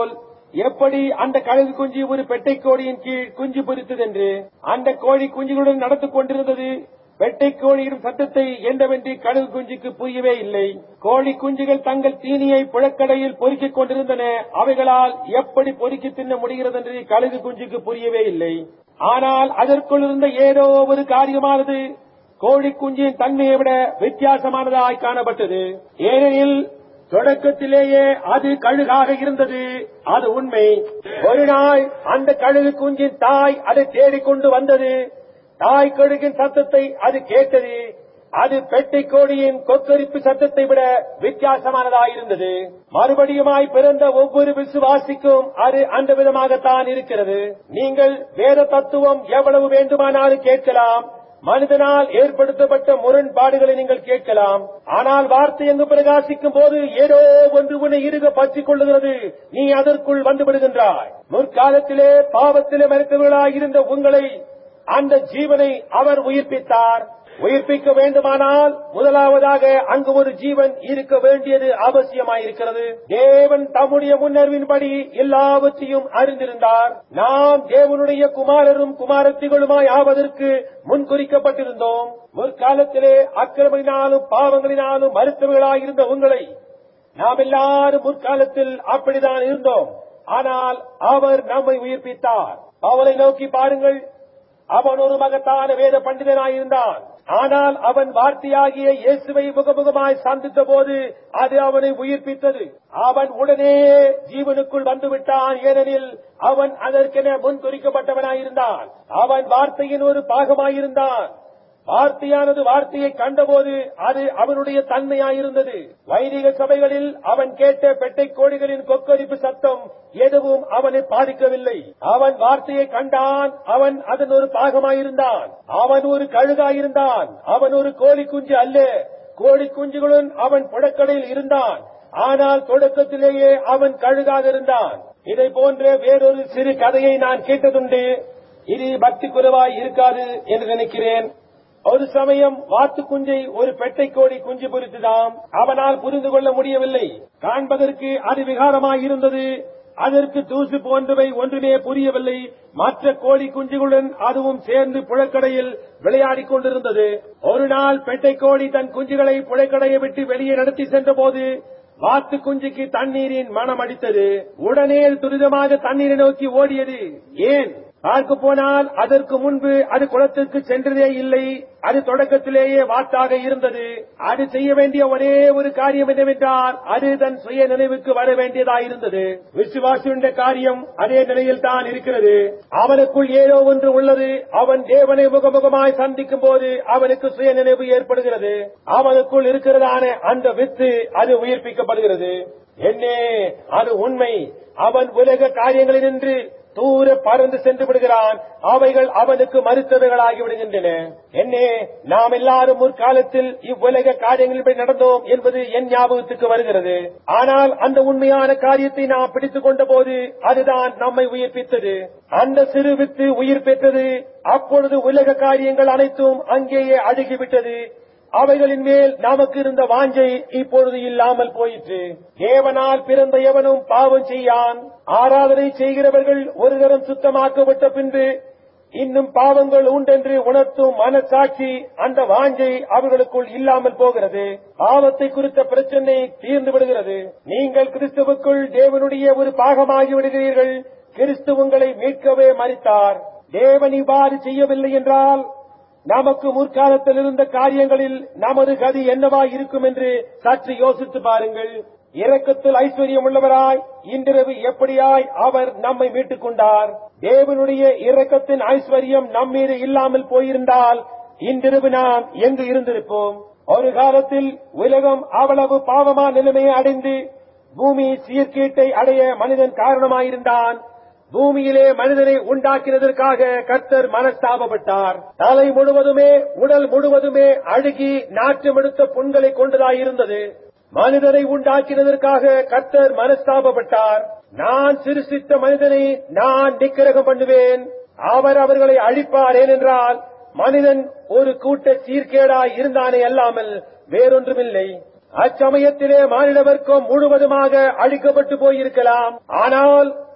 எப்படி அந்த கழுகு குஞ்சு ஒரு பெட்டை கோழியின் கீழ் குஞ்சு பொரித்தது என்று அந்த கோழி குஞ்சுகளுடன் நடந்து கொண்டிருந்தது வெட்டை கோழியிடும் சத்தத்தை என்னவென்று கழுகு குஞ்சுக்கு புரியவே இல்லை கோழி குஞ்சுகள் தங்கள் தீனியை புழக்கடையில் பொறுக்கிக் கொண்டிருந்தன அவைகளால் எப்படி பொறுக்கி தின்ன முடிகிறது என்று கழுகு குஞ்சுக்கு புரியவே இல்லை ஆனால் அதற்குள் இருந்த ஏதோ ஒரு காரியமானது கோழி குஞ்சின் தன்மையை விட வித்தியாசமானதாய் காணப்பட்டது ஏனெனில் தொடக்கத்திலேயே அது கழுகாக இருந்தது அது உண்மை ஒரு நாள் அந்த கழுகு குஞ்சின் தாய் அதை தேடிக்கொண்டு வந்தது தாய் கழுகின் சத்தத்தை அது கேட்டது அது பெட்டை கோழியின் கொக்கரிப்பு சத்தத்தை விட வித்தியாசமானதாயிருந்தது மறுபடியுமாய் பிறந்த ஒவ்வொரு விசுவாசிக்கும் அது அந்த விதமாகத்தான் இருக்கிறது நீங்கள் வேத தத்துவம் எவ்வளவு வேண்டுமானாலும் கேட்கலாம் மனிதனால் ஏற்படுத்தப்பட்ட முரண்பாடுகளை நீங்கள் கேட்கலாம் ஆனால் வார்த்தை எங்கு பிரகாசிக்கும் போது ஏதோ ஒன்று உன்னை இருக பற்றிக் கொள்ளுகிறது நீ அதற்குள் வந்து விடுகின்றாய் முற்காலத்திலே பாவத்திலே மறுத்தவர்களாய் இருந்த உங்களை அந்த ஜீவனை அவர் உயிர்ப்பித்தார் உயிர்ப்பிக்க வேண்டுமானால் முதலாவதாக அங்கு ஒரு ஜீவன் இருக்க வேண்டியது அவசியமாயிருக்கிறது தேவன் தம்முடைய முன்னறிவின்படி எல்லாவற்றையும் அறிந்திருந்தார் நாம் தேவனுடைய குமாரரும் குமாரத்திகளுமாய் ஆவதற்கு முன்குறிக்கப்பட்டிருந்தோம் முற்காலத்திலே அக்கிரமினாலும் பாவங்களினாலும் மருத்துவர்களாயிருந்த உங்களை நாம் எல்லாரும் முற்காலத்தில் அப்படிதான் இருந்தோம் ஆனால் அவர் நம்மை உயிர்ப்பித்தார் அவரை நோக்கி பாருங்கள் அவன் ஒரு மகத்தான வேத பண்டிதனாயிருந்தான் ஆனால் அவன் வார்த்தையாகிய இயேசுவை முகமுகமாய் சந்தித்த போது அது அவனை உயிர்ப்பித்தது அவன் உடனே ஜீவனுக்குள் வந்துவிட்டான் ஏனெனில் அவன் அதற்கென முன்குறிக்கப்பட்டவனாயிருந்தான் அவன் வார்த்தையின் ஒரு பாகமாயிருந்தான் வார்த்தையானது வார்த்தையை கண்டபோது அது அவனுடைய தன்மையாயிருந்தது வைதிக சபைகளில் அவன் கேட்ட பெட்டை கோழிகளின் கொக்கரிப்பு சத்தம் எதுவும் அவனை பாதிக்கவில்லை அவன் வார்த்தையை கண்டான் அவன் அதன் ஒரு பாகமாயிருந்தான் அவன் ஒரு கழுகாயிருந்தான் அவன் ஒரு கோழி குஞ்சு அல்ல கோழி குஞ்சுகளுடன் அவன் புழக்கடையில் இருந்தான் ஆனால் தொடக்கத்திலேயே அவன் கழுகாக இருந்தான் இதை போன்ற வேறொரு சிறு கதையை நான் கேட்டதுண்டு இது பக்தி குறைவாய் இருக்காது என்று நினைக்கிறேன் ஒரு சமயம் வாத்து குஞ்சை ஒரு பெட்டை கோழி குஞ்சு பொறித்துதாம் அவனால் புரிந்து கொள்ள முடியவில்லை காண்பதற்கு அது விகாரமாய் இருந்தது அதற்கு தூசு போன்றவை ஒன்றுமே புரியவில்லை மற்ற கோழி குஞ்சுகளுடன் அதுவும் சேர்ந்து புழக்கடையில் விளையாடிக் கொண்டிருந்தது ஒரு நாள் பெட்டை கோழி தன் குஞ்சுகளை புழக்கடையை விட்டு வெளியே நடத்தி சென்றபோது வாத்து குஞ்சுக்கு தண்ணீரின் மனம் அடித்தது உடனே துரிதமாக தண்ணீரை நோக்கி ஓடியது ஏன் பார்க்க போனால் அதற்கு முன்பு அது குளத்திற்கு சென்றதே இல்லை அது தொடக்கத்திலேயே வாத்தாக இருந்தது அது செய்ய வேண்டிய ஒரே ஒரு காரியம் என்னவென்றால் அது தன் சுய நினைவுக்கு வர வேண்டியதாயிருந்தது விசுவாசியுடைய காரியம் அதே நிலையில் தான் இருக்கிறது அவனுக்குள் ஏதோ ஒன்று உள்ளது அவன் தேவனை முகமுகமாய் சந்திக்கும் போது அவனுக்கு சுய நினைவு ஏற்படுகிறது அவனுக்குள் இருக்கிறதான அந்த வித்து அது உயிர்ப்பிக்கப்படுகிறது என்னே அது உண்மை அவன் உலக காரியங்களில் நின்று தூர பறந்து சென்று விடுகிறான் அவைகள் அவனுக்கு மறுத்தவைகளாகி விடுகின்றன என்னே நாம் எல்லாரும் முற்காலத்தில் இவ்வுலக காரியங்களில் நடந்தோம் என்பது என் ஞாபகத்துக்கு வருகிறது ஆனால் அந்த உண்மையான காரியத்தை நாம் பிடித்துக் கொண்ட போது அதுதான் நம்மை உயிர்ப்பித்தது அந்த சிறு வித்து உயிர் பெற்றது அப்பொழுது உலக காரியங்கள் அனைத்தும் அங்கேயே அழுகிவிட்டது அவைகளின் மேல் நமக்கு இருந்த வாஞ்சை இப்பொழுது இல்லாமல் போயிற்று தேவனால் பிறந்த எவனும் பாவம் செய்யான் ஆராதனை செய்கிறவர்கள் ஒரு தரம் சுத்தமாக்கப்பட்ட பின்பு இன்னும் பாவங்கள் உண்டென்று உணர்த்தும் மனசாட்சி அந்த வாஞ்சை அவர்களுக்குள் இல்லாமல் போகிறது பாவத்தை குறித்த பிரச்சனை தீர்ந்து விடுகிறது நீங்கள் கிறிஸ்துவுக்குள் தேவனுடைய ஒரு பாகமாகி விடுகிறீர்கள் கிறிஸ்து உங்களை மீட்கவே மறித்தார் தேவன் இவ்வாறு செய்யவில்லை என்றால் நமக்கு முற்காலத்தில் இருந்த காரியங்களில் நமது கதி என்னவா இருக்கும் என்று சற்று யோசித்து பாருங்கள் இரக்கத்தில் ஐஸ்வர்யம் உள்ளவராய் இன்றிரவு எப்படியாய் அவர் நம்மை மீட்டுக் கொண்டார் தேவனுடைய இரக்கத்தின் ஐஸ்வர்யம் நம்மீது இல்லாமல் போயிருந்தால் இன்றிரவு நாம் எங்கு இருந்திருப்போம் ஒரு காலத்தில் உலகம் அவ்வளவு பாவமான நிலைமையை அடைந்து பூமி சீர்கீட்டை அடைய மனிதன் காரணமாயிருந்தான் பூமியிலே மனிதனை உண்டாக்கினதற்காக கர்த்தர் மனஸ்தாபப்பட்டார் தலை முழுவதுமே உடல் முழுவதுமே அழுகி நாற்றமெடுத்த புண்களை கொண்டதாயிருந்தது மனிதனை உண்டாக்கினதற்காக கர்த்தர் மனஸ்தாபப்பட்டார் நான் சிருஷ்டித்த மனிதனை நான் நிக்கிரகம் பண்ணுவேன் அவர் அவர்களை அழிப்பார் ஏனென்றால் மனிதன் ஒரு கூட்ட சீர்கேடாய் இருந்தானே அல்லாமல் வேறொன்றுமில்லை அச்சமயத்திலே மானிட வர்க்கம் முழுவதுமாக அழிக்கப்பட்டு போயிருக்கலாம் ஆனால்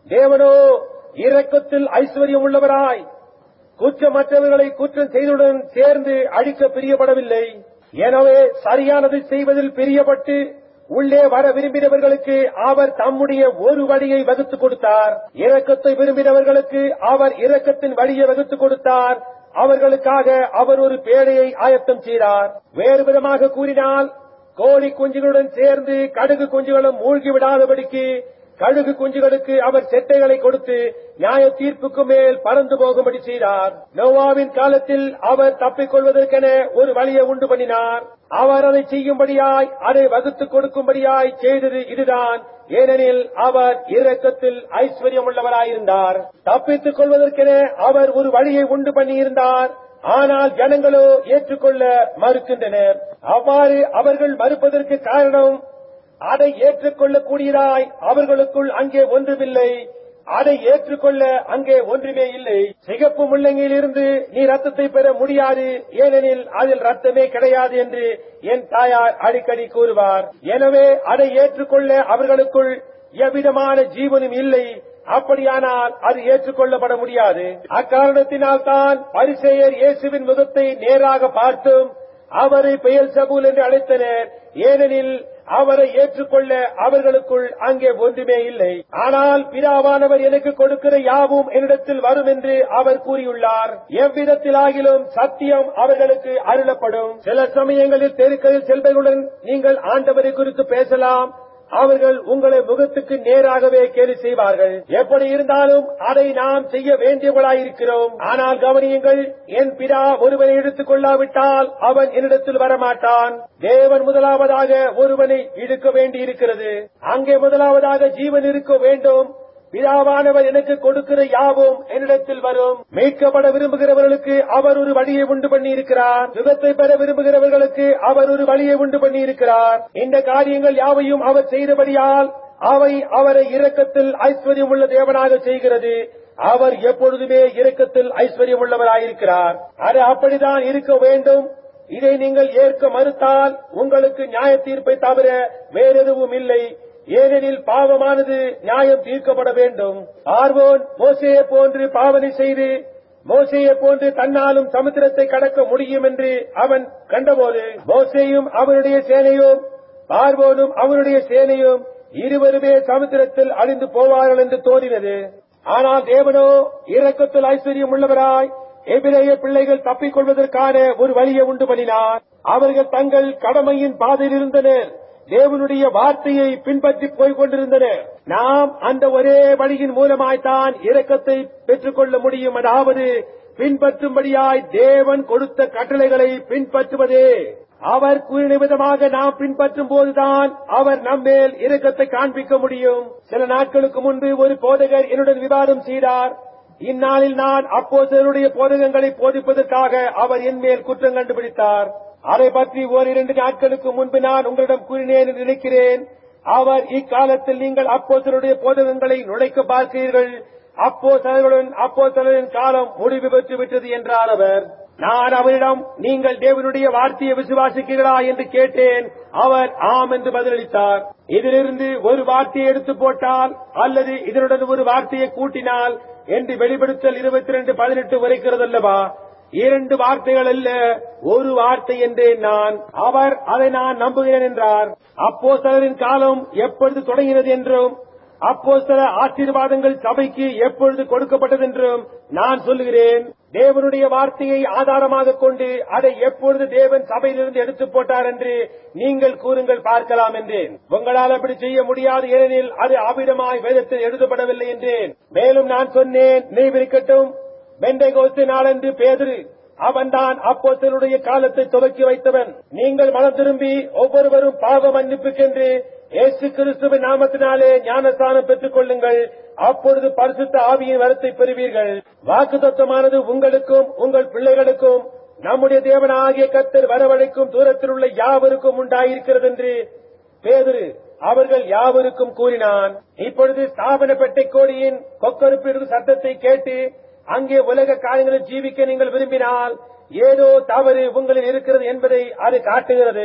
தேவனோ இரக்கத்தில் ஐஸ்வர்யம் உள்ளவராய் குற்றமற்றவர்களை குற்றம் செய்தவுடன் சேர்ந்து அழிக்க பிரியப்படவில்லை எனவே சரியானதை செய்வதில் பிரியப்பட்டு உள்ளே வர விரும்பினவர்களுக்கு அவர் தம்முடைய ஒரு வழியை வகுத்துக் கொடுத்தார் இரக்கத்தை விரும்பினவர்களுக்கு அவர் இரக்கத்தின் வழியை வகுத்துக் கொடுத்தார் அவர்களுக்காக அவர் ஒரு பேழையை ஆயத்தம் செய்தார் வேறு விதமாக கூறினால் கோழி குஞ்சுகளுடன் சேர்ந்து கடுகு குஞ்சுகளும் மூழ்கி விடாதபடிக்கு கழுகு குஞ்சுகளுக்கு அவர் செட்டைகளை கொடுத்து நியாய தீர்ப்புக்கு மேல் பறந்து போகும்படி செய்தார் நோவாவின் காலத்தில் அவர் தப்பிக்கொள்வதற்கென ஒரு வழியை உண்டு பண்ணினார் அவர் அதை செய்யும்படியாய் அதை வகுத்துக் கொடுக்கும்படியாய் செய்தது இதுதான் ஏனெனில் அவர் இரக்கத்தில் ஐஸ்வர்யம் உள்ளவராயிருந்தார் தப்பித்துக் கொள்வதற்கென அவர் ஒரு வழியை உண்டு பண்ணியிருந்தார் ஆனால் ஜனங்களோ ஏற்றுக்கொள்ள மறுக்கின்றனர் அவ்வாறு அவர்கள் மறுப்பதற்கு காரணம் அதை ஏற்றுக்கொள்ளக்கூடியதாய் அவர்களுக்குள் அங்கே ஒன்றுமில்லை அதை ஏற்றுக்கொள்ள அங்கே ஒன்றுமே இல்லை சிகப்பு முள்ளங்கியில் இருந்து நீ ரத்தத்தை பெற முடியாது ஏனெனில் அதில் ரத்தமே கிடையாது என்று என் தாயார் அடிக்கடி கூறுவார் எனவே அதை ஏற்றுக்கொள்ள அவர்களுக்குள் எவ்விதமான ஜீவனும் இல்லை அப்படியானால் அது ஏற்றுக்கொள்ளப்பட முடியாது அக்காரணத்தினால் தான் பரிசெயர் இயேசுவின் முகத்தை நேராக பார்த்தும் அவரை பெயல் சபூல் என்று அழைத்தனர் ஏனெனில் அவரை ஏற்றுக்கொள்ள அவர்களுக்குள் அங்கே ஒன்றுமே இல்லை ஆனால் பிதாவானவர் எனக்கு கொடுக்கிற யாவும் என்னிடத்தில் வரும் என்று அவர் கூறியுள்ளார் எவ்விதத்திலாகிலும் சத்தியம் அவர்களுக்கு அருளப்படும் சில சமயங்களில் தெருக்களில் செல்வர்களுடன் நீங்கள் ஆண்டவரை குறித்து பேசலாம் அவர்கள் உங்களை முகத்துக்கு நேராகவே கேலி செய்வார்கள் எப்படி இருந்தாலும் அதை நாம் செய்ய வேண்டியவர்களாயிருக்கிறோம் ஆனால் கவனியுங்கள் என் பிதா ஒருவனை எடுத்துக் கொள்ளாவிட்டால் அவன் என்னிடத்தில் வரமாட்டான் தேவன் முதலாவதாக ஒருவனை இழுக்க வேண்டியிருக்கிறது அங்கே முதலாவதாக ஜீவன் இருக்க வேண்டும் பிதாவானவர் எனக்கு கொடுக்கிற யாவும் என்னிடத்தில் வரும் மீட்கப்பட விரும்புகிறவர்களுக்கு அவர் ஒரு வழியை உண்டு பண்ணியிருக்கிறார் விபத்தை பெற விரும்புகிறவர்களுக்கு அவர் ஒரு வழியை உண்டு பண்ணியிருக்கிறார் இந்த காரியங்கள் யாவையும் அவர் செய்தபடியால் அவை அவரை இரக்கத்தில் ஐஸ்வர்யம் உள்ள தேவனாக செய்கிறது அவர் எப்பொழுதுமே இரக்கத்தில் ஐஸ்வர்யம் உள்ளவராயிருக்கிறார் அது அப்படிதான் இருக்க வேண்டும் இதை நீங்கள் ஏற்க மறுத்தால் உங்களுக்கு நியாய தீர்ப்பை தவிர வேறெதுவும் இல்லை ஏனெனில் பாவமானது நியாயம் தீர்க்கப்பட வேண்டும் ஆர்வோன் மோசையை போன்று பாவனை செய்து மோசையை போன்று தன்னாலும் சமுத்திரத்தை கடக்க முடியும் என்று அவன் கண்டபோது மோசேயும் அவனுடைய சேனையும் பார்வோனும் அவனுடைய சேனையும் இருவருமே சமுத்திரத்தில் அழிந்து போவார்கள் என்று தோன்றினது ஆனால் தேவனோ இரக்கத்தில் ஐஸ்வர்யம் உள்ளவராய் எபிரேய பிள்ளைகள் தப்பிக் கொள்வதற்கான ஒரு வழியை உண்டு பண்ணினார் அவர்கள் தங்கள் கடமையின் பாதையில் இருந்தனர் தேவனுடைய வார்த்தையை பின்பற்றி போய்க் கொண்டிருந்தனர் நாம் அந்த ஒரே வழியின் மூலமாய்த்தான் இரக்கத்தை பெற்றுக்கொள்ள முடியும் அதாவது பின்பற்றும்படியாய் தேவன் கொடுத்த கட்டளைகளை பின்பற்றுவதே அவர் கூறின விதமாக நாம் பின்பற்றும் போதுதான் அவர் நம்மேல் இரக்கத்தை காண்பிக்க முடியும் சில நாட்களுக்கு முன்பு ஒரு போதகர் என்னுடன் விவாதம் செய்தார் இந்நாளில் நான் அப்போசருடைய போதகங்களை போதிப்பதற்காக அவர் என் மேல் குற்றம் கண்டுபிடித்தார் அதை பற்றி ஓரிரண்டு நாட்களுக்கு முன்பு நான் உங்களிடம் கூறினேன் என்று நினைக்கிறேன் அவர் இக்காலத்தில் நீங்கள் அப்போசருடைய போதகங்களை நுழைக்க பார்க்கிறீர்கள் அப்போ சலர்களுடன் அப்போ சலரின் காலம் முடிவு பெற்று விட்டது என்றார் அவர் நான் அவரிடம் நீங்கள் தேவனுடைய வார்த்தையை விசுவாசிக்கிறீர்களா என்று கேட்டேன் அவர் ஆம் என்று பதிலளித்தார் இதிலிருந்து ஒரு வார்த்தையை எடுத்து போட்டால் அல்லது இதனுடன் ஒரு வார்த்தையை கூட்டினால் என்று வெளிப்படுத்தல் இருபத்தி ரெண்டு பதினெட்டு வரைக்கிறது அல்லவா இரண்டு வார்த்தைகள் அல்ல ஒரு வார்த்தை என்றேன் நான் அவர் அதை நான் நம்புகிறேன் என்றார் அப்போ சிலரின் காலம் எப்பொழுது தொடங்கினது என்றும் அப்போ சில ஆசீர்வாதங்கள் சபைக்கு எப்பொழுது கொடுக்கப்பட்டது என்றும் நான் சொல்லுகிறேன் தேவனுடைய வார்த்தையை ஆதாரமாக கொண்டு அதை எப்பொழுது தேவன் சபையிலிருந்து எடுத்து போட்டார் என்று நீங்கள் கூறுங்கள் பார்க்கலாம் என்றேன் உங்களால் அப்படி செய்ய முடியாது ஏனெனில் அது அவிடமாய் வேதத்தில் எழுதப்படவில்லை என்றேன் மேலும் நான் சொன்னேன் நினைவிருக்கட்டும் பெண்டைகோஸ்து நாளன்று பேதுரு அவன்தான் அப்போத்தருடைய காலத்தை துவக்கி வைத்தவன் நீங்கள் மனம் திரும்பி ஒவ்வொருவரும் பாவ மன்னிப்புக்கென்று இயேசு கிறிஸ்துவின் நாமத்தினாலே ஞானஸ்தானம் பெற்றுக் கொள்ளுங்கள் அப்பொழுது பரிசுத்த ஆவியின் வரத்தை பெறுவீர்கள் வாக்கு தத்துவமானது உங்களுக்கும் உங்கள் பிள்ளைகளுக்கும் நம்முடைய தேவனாகிய கத்தர் வரவழைக்கும் தூரத்தில் உள்ள யாவருக்கும் உண்டாயிருக்கிறது என்று பேதுரு அவர்கள் யாவருக்கும் கூறினான் இப்பொழுது ஸ்தாபன பெட்டை கோடியின் கொக்கருப்பிற்கு சத்தத்தை கேட்டு அங்கே உலக காரியங்களில் ஜீவிக்க நீங்கள் விரும்பினால் ஏதோ தவறு உங்களில் இருக்கிறது என்பதை அது காட்டுகிறது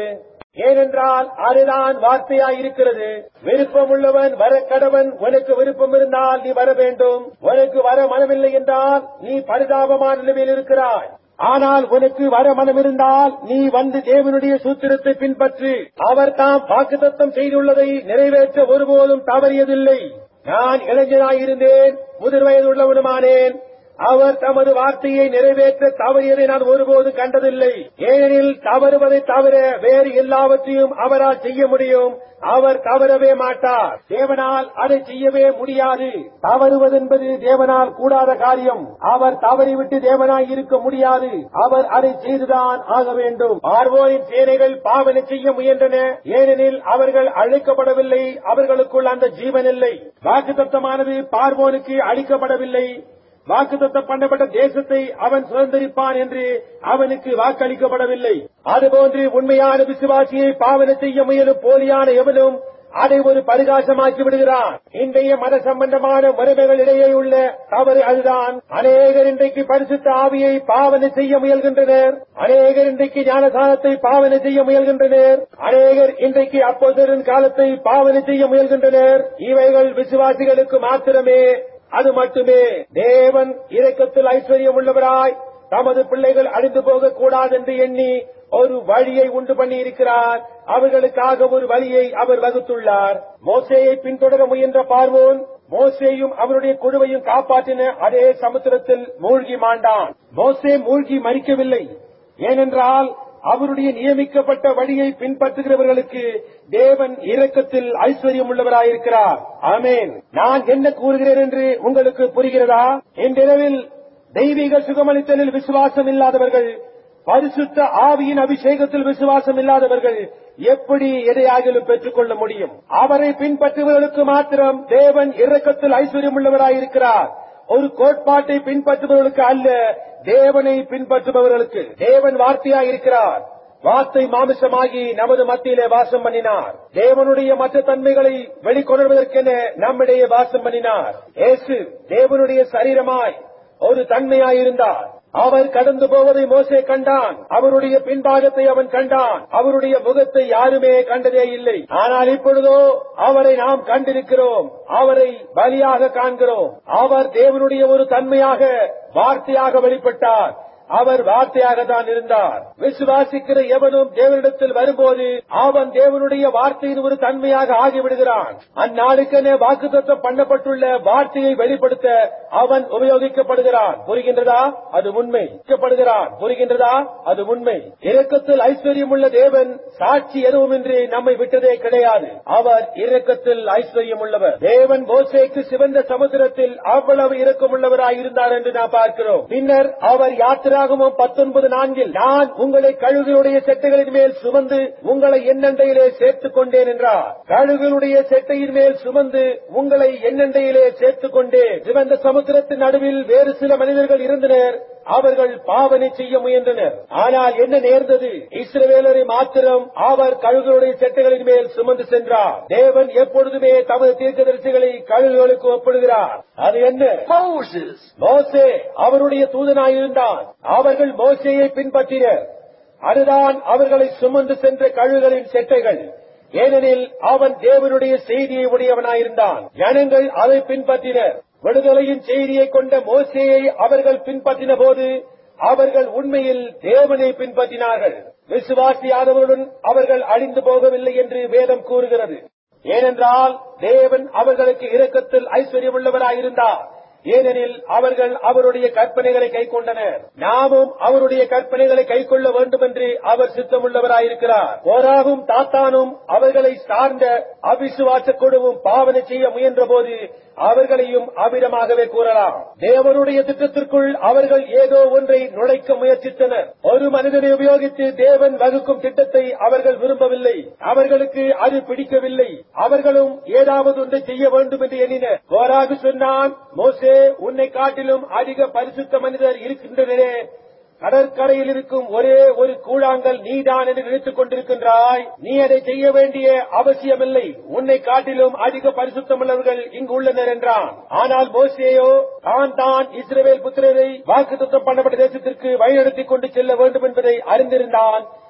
ஏனென்றால் அதுதான் வார்த்தையாய் இருக்கிறது விருப்பம் உள்ளவன் வர கடவன் உனக்கு விருப்பம் இருந்தால் நீ வர வேண்டும் உனக்கு வர மனமில்லை என்றால் நீ பரிதாபமான நிலைமையில் இருக்கிறாய் ஆனால் உனக்கு வர மனம் இருந்தால் நீ வந்து தேவனுடைய சூத்திரத்தை பின்பற்று அவர் தாம் வாக்குத்தத்தம் செய்துள்ளதை நிறைவேற்ற ஒருபோதும் தவறியதில்லை நான் இளைஞனாயிருந்தேன் முதிர் வயது உள்ளவனுமானேன் அவர் தமது வார்த்தையை நிறைவேற்ற தவறியதை நான் ஒருபோது கண்டதில்லை ஏனெனில் தவறுவதை தவிர வேறு எல்லாவற்றையும் அவரால் செய்ய முடியும் அவர் தவறவே மாட்டார் தேவனால் அதை செய்யவே முடியாது தவறுவதென்பது தேவனால் கூடாத காரியம் அவர் தவறிவிட்டு தேவனாய் இருக்க முடியாது அவர் அதை செய்துதான் ஆக வேண்டும் பார்வோரின் சேனைகள் பாவனை செய்ய முயன்றன ஏனெனில் அவர்கள் அழைக்கப்படவில்லை அவர்களுக்குள் அந்த ஜீவன் இல்லை வாக்குத்தத்தமானது பார்வோனுக்கு அளிக்கப்படவில்லை வாக்குத்தத்தம் பண்ணப்பட்ட தேசத்தை அவன் சுதந்திரிப்பான் என்று அவனுக்கு வாக்களிக்கப்படவில்லை அதுபோன்று உண்மையான விசுவாசியை பாவனை செய்ய முயலும் போலியான எவனும் அதை ஒரு பரிகாசமாக்கி விடுகிறான் இன்றைய மத சம்பந்தமான முறைமைகள் இடையே உள்ள தவறு அதுதான் அநேகர் இன்றைக்கு பரிசுத்த ஆவியை பாவனை செய்ய முயல்கின்றனர் அநேகர் இன்றைக்கு ஞானசானத்தை பாவனை செய்ய முயல்கின்றனர் அநேகர் இன்றைக்கு அப்போதரின் காலத்தை பாவனை செய்ய முயல்கின்றனர் இவைகள் விசுவாசிகளுக்கு மாத்திரமே அது மட்டுமே தேவன் இரக்கத்தில் ஐஸ்வர்யம் உள்ளவராய் தமது பிள்ளைகள் அழிந்து போகக் கூடாது என்று எண்ணி ஒரு வழியை உண்டு பண்ணி இருக்கிறார் அவர்களுக்காக ஒரு வழியை அவர் வகுத்துள்ளார் மோசேயை பின்தொடர முயன்ற பார்வோன் மோசேயும் அவருடைய குழுவையும் காப்பாற்றின அதே சமுத்திரத்தில் மூழ்கி மாண்டான் மோசே மூழ்கி மறிக்கவில்லை ஏனென்றால் அவருடைய நியமிக்கப்பட்ட வழியை பின்பற்றுகிறவர்களுக்கு தேவன் இரக்கத்தில் ஐஸ்வர்யம் உள்ளவராயிருக்கிறார் ஆமேன் நான் என்ன கூறுகிறேன் என்று உங்களுக்கு புரிகிறதா இன்றிரவில் தெய்வீக சுகமளித்தலில் விசுவாசம் இல்லாதவர்கள் பரிசுத்த ஆவியின் அபிஷேகத்தில் விசுவாசம் இல்லாதவர்கள் எப்படி எதையாகிலும் பெற்றுக் கொள்ள முடியும் அவரை பின்பற்றுபவர்களுக்கு மாத்திரம் தேவன் இரக்கத்தில் ஐஸ்வர்யம் உள்ளவராயிருக்கிறார் ஒரு கோட்பாட்டை பின்பற்றுபவர்களுக்கு அல்ல தேவனை பின்பற்றுபவர்களுக்கு தேவன் வார்த்தையாய் இருக்கிறார் வார்த்தை மாமிசமாகி நமது மத்தியிலே வாசம் பண்ணினார் தேவனுடைய மற்ற தன்மைகளை வெளிக்கொணர்வதற்கென நம்மிடையே வாசம் பண்ணினார் இயேசு தேவனுடைய சரீரமாய் ஒரு தன்மையாயிருந்தார் அவர் கடந்து போவதை மோசே கண்டான் அவருடைய பின்பாகத்தை அவன் கண்டான் அவருடைய முகத்தை யாருமே கண்டதே இல்லை ஆனால் இப்பொழுதோ அவரை நாம் கண்டிருக்கிறோம் அவரை பலியாக காண்கிறோம் அவர் தேவனுடைய ஒரு தன்மையாக வார்த்தையாக வெளிப்பட்டார் அவர் வார்த்தையாக தான் இருந்தார் விசுவாசிக்கிற எவனும் தேவனிடத்தில் வரும்போது அவன் தேவனுடைய வார்த்தையின் ஒரு தன்மையாக ஆகிவிடுகிறான் அந்நாளுக்கென வாக்குத்தத்தம் பண்ணப்பட்டுள்ள வார்த்தையை வெளிப்படுத்த அவன் உபயோகிக்கப்படுகிறான் புரிகின்றதா அது உண்மை படுகிறான் புரிகின்றதா அது உண்மை இரக்கத்தில் ஐஸ்வர்யம் உள்ள தேவன் சாட்சி எதுவுமின்றி நம்மை விட்டதே கிடையாது அவர் இரக்கத்தில் ஐஸ்வர்யம் உள்ளவர் தேவன் மோசேக்கு சிவந்த சமுத்திரத்தில் அவ்வளவு இரக்கமுள்ளவராய் இருந்தார் என்று நாம் பார்க்கிறோம் பின்னர் அவர் யாத்திராகமும் பத்தொன்பது நான்கில் நான் உங்களை கழுகுகளுடைய செட்டைகளின் மேல் சுமந்து உங்களை எண்ணெண்டையிலே சேர்த்துக் கொண்டேன் என்றார் கழுகுகளுடைய செட்டையின் மேல் சுமந்து உங்களை எண்ணெண்டையிலே சேர்த்துக் கொண்டேன் சிவந்த சமுத்திரத்தின் நடுவில் வேறு சில மனிதர்கள் இருந்தனர் அவர்கள் பாவனை செய்ய முயன்றனர் ஆனால் என்ன நேர்ந்தது இஸ்ரவேலரை மாத்திரம் அவர் கழுகுகளுடைய செட்டைகளின் மேல் சுமந்து சென்றார் தேவன் எப்பொழுதுமே தமது தீர்க்கதரிசிகளை கழுகுகளுக்கு ஒப்பிடுகிறார் அது என்ன Moses. மோசே அவருடைய தூதனாயிருந்தான் அவர்கள் மோசேயை பின்பற்றினர் அதுதான் அவர்களை சுமந்து சென்ற கழுகுகளின் செட்டைகள் ஏனெனில் அவன் தேவனுடைய செய்தியை உடையவனாயிருந்தான் ஜனங்கள் அதை பின்பற்றினர் விடுதலையின் செய்தியை கொண்ட மோசேயை அவர்கள் பின்பற்றின போது அவர்கள் உண்மையில் தேவனை பின்பற்றினார்கள் விசுவாசியாதவருடன் அவர்கள் அழிந்து போகவில்லை என்று வேதம் கூறுகிறது ஏனென்றால் தேவன் அவர்களுக்கு இரக்கத்தில் ஐஸ்வர்யம் உள்ளவராயிருந்தார் ஏனெனில் அவர்கள் அவருடைய கற்பனைகளை கைக்கொண்டனர் நாமும் அவருடைய கற்பனைகளை கைக்கொள்ள வேண்டும் என்று அவர் சித்தமுள்ளவராயிருக்கிறார் கோராகும் தாத்தானும் அவர்களை சார்ந்த அவிசுவாச குழுவும் பாவனை செய்ய முயன்ற போது அவர்களையும் அவ்விதமாகவே கூறலாம் தேவனுடைய திட்டத்திற்குள் அவர்கள் ஏதோ ஒன்றை நுழைக்க முயற்சித்தனர் ஒரு மனிதனை உபயோகித்து தேவன் வகுக்கும் திட்டத்தை அவர்கள் விரும்பவில்லை அவர்களுக்கு அது பிடிக்கவில்லை அவர்களும் ஏதாவது ஒன்றை செய்ய வேண்டும் என்று எண்ணினர் கோராகு சொன்னான் மோசே உன்னை காட்டிலும் அதிக பரிசுத்த மனிதர் இருக்கின்றனரே கடற்கரையில் இருக்கும் ஒரே ஒரு கூழாங்கல் நீதான் என்று நினைத்துக் கொண்டிருக்கின்றாய் நீ அதை செய்ய வேண்டிய அவசியமில்லை உன்னை காட்டிலும் அதிக பரிசுத்தமுள்ளவர்கள் இங்கு உள்ளனர் என்றான் ஆனால் மோசேயோ தான் தான் இஸ்ரவேல் புத்திரரை வாக்குத்தத்தம் பண்ணப்பட்ட தேசத்திற்கு வழிநடத்திக் கொண்டு செல்ல வேண்டும் என்பதை அறிந்திருந்தான்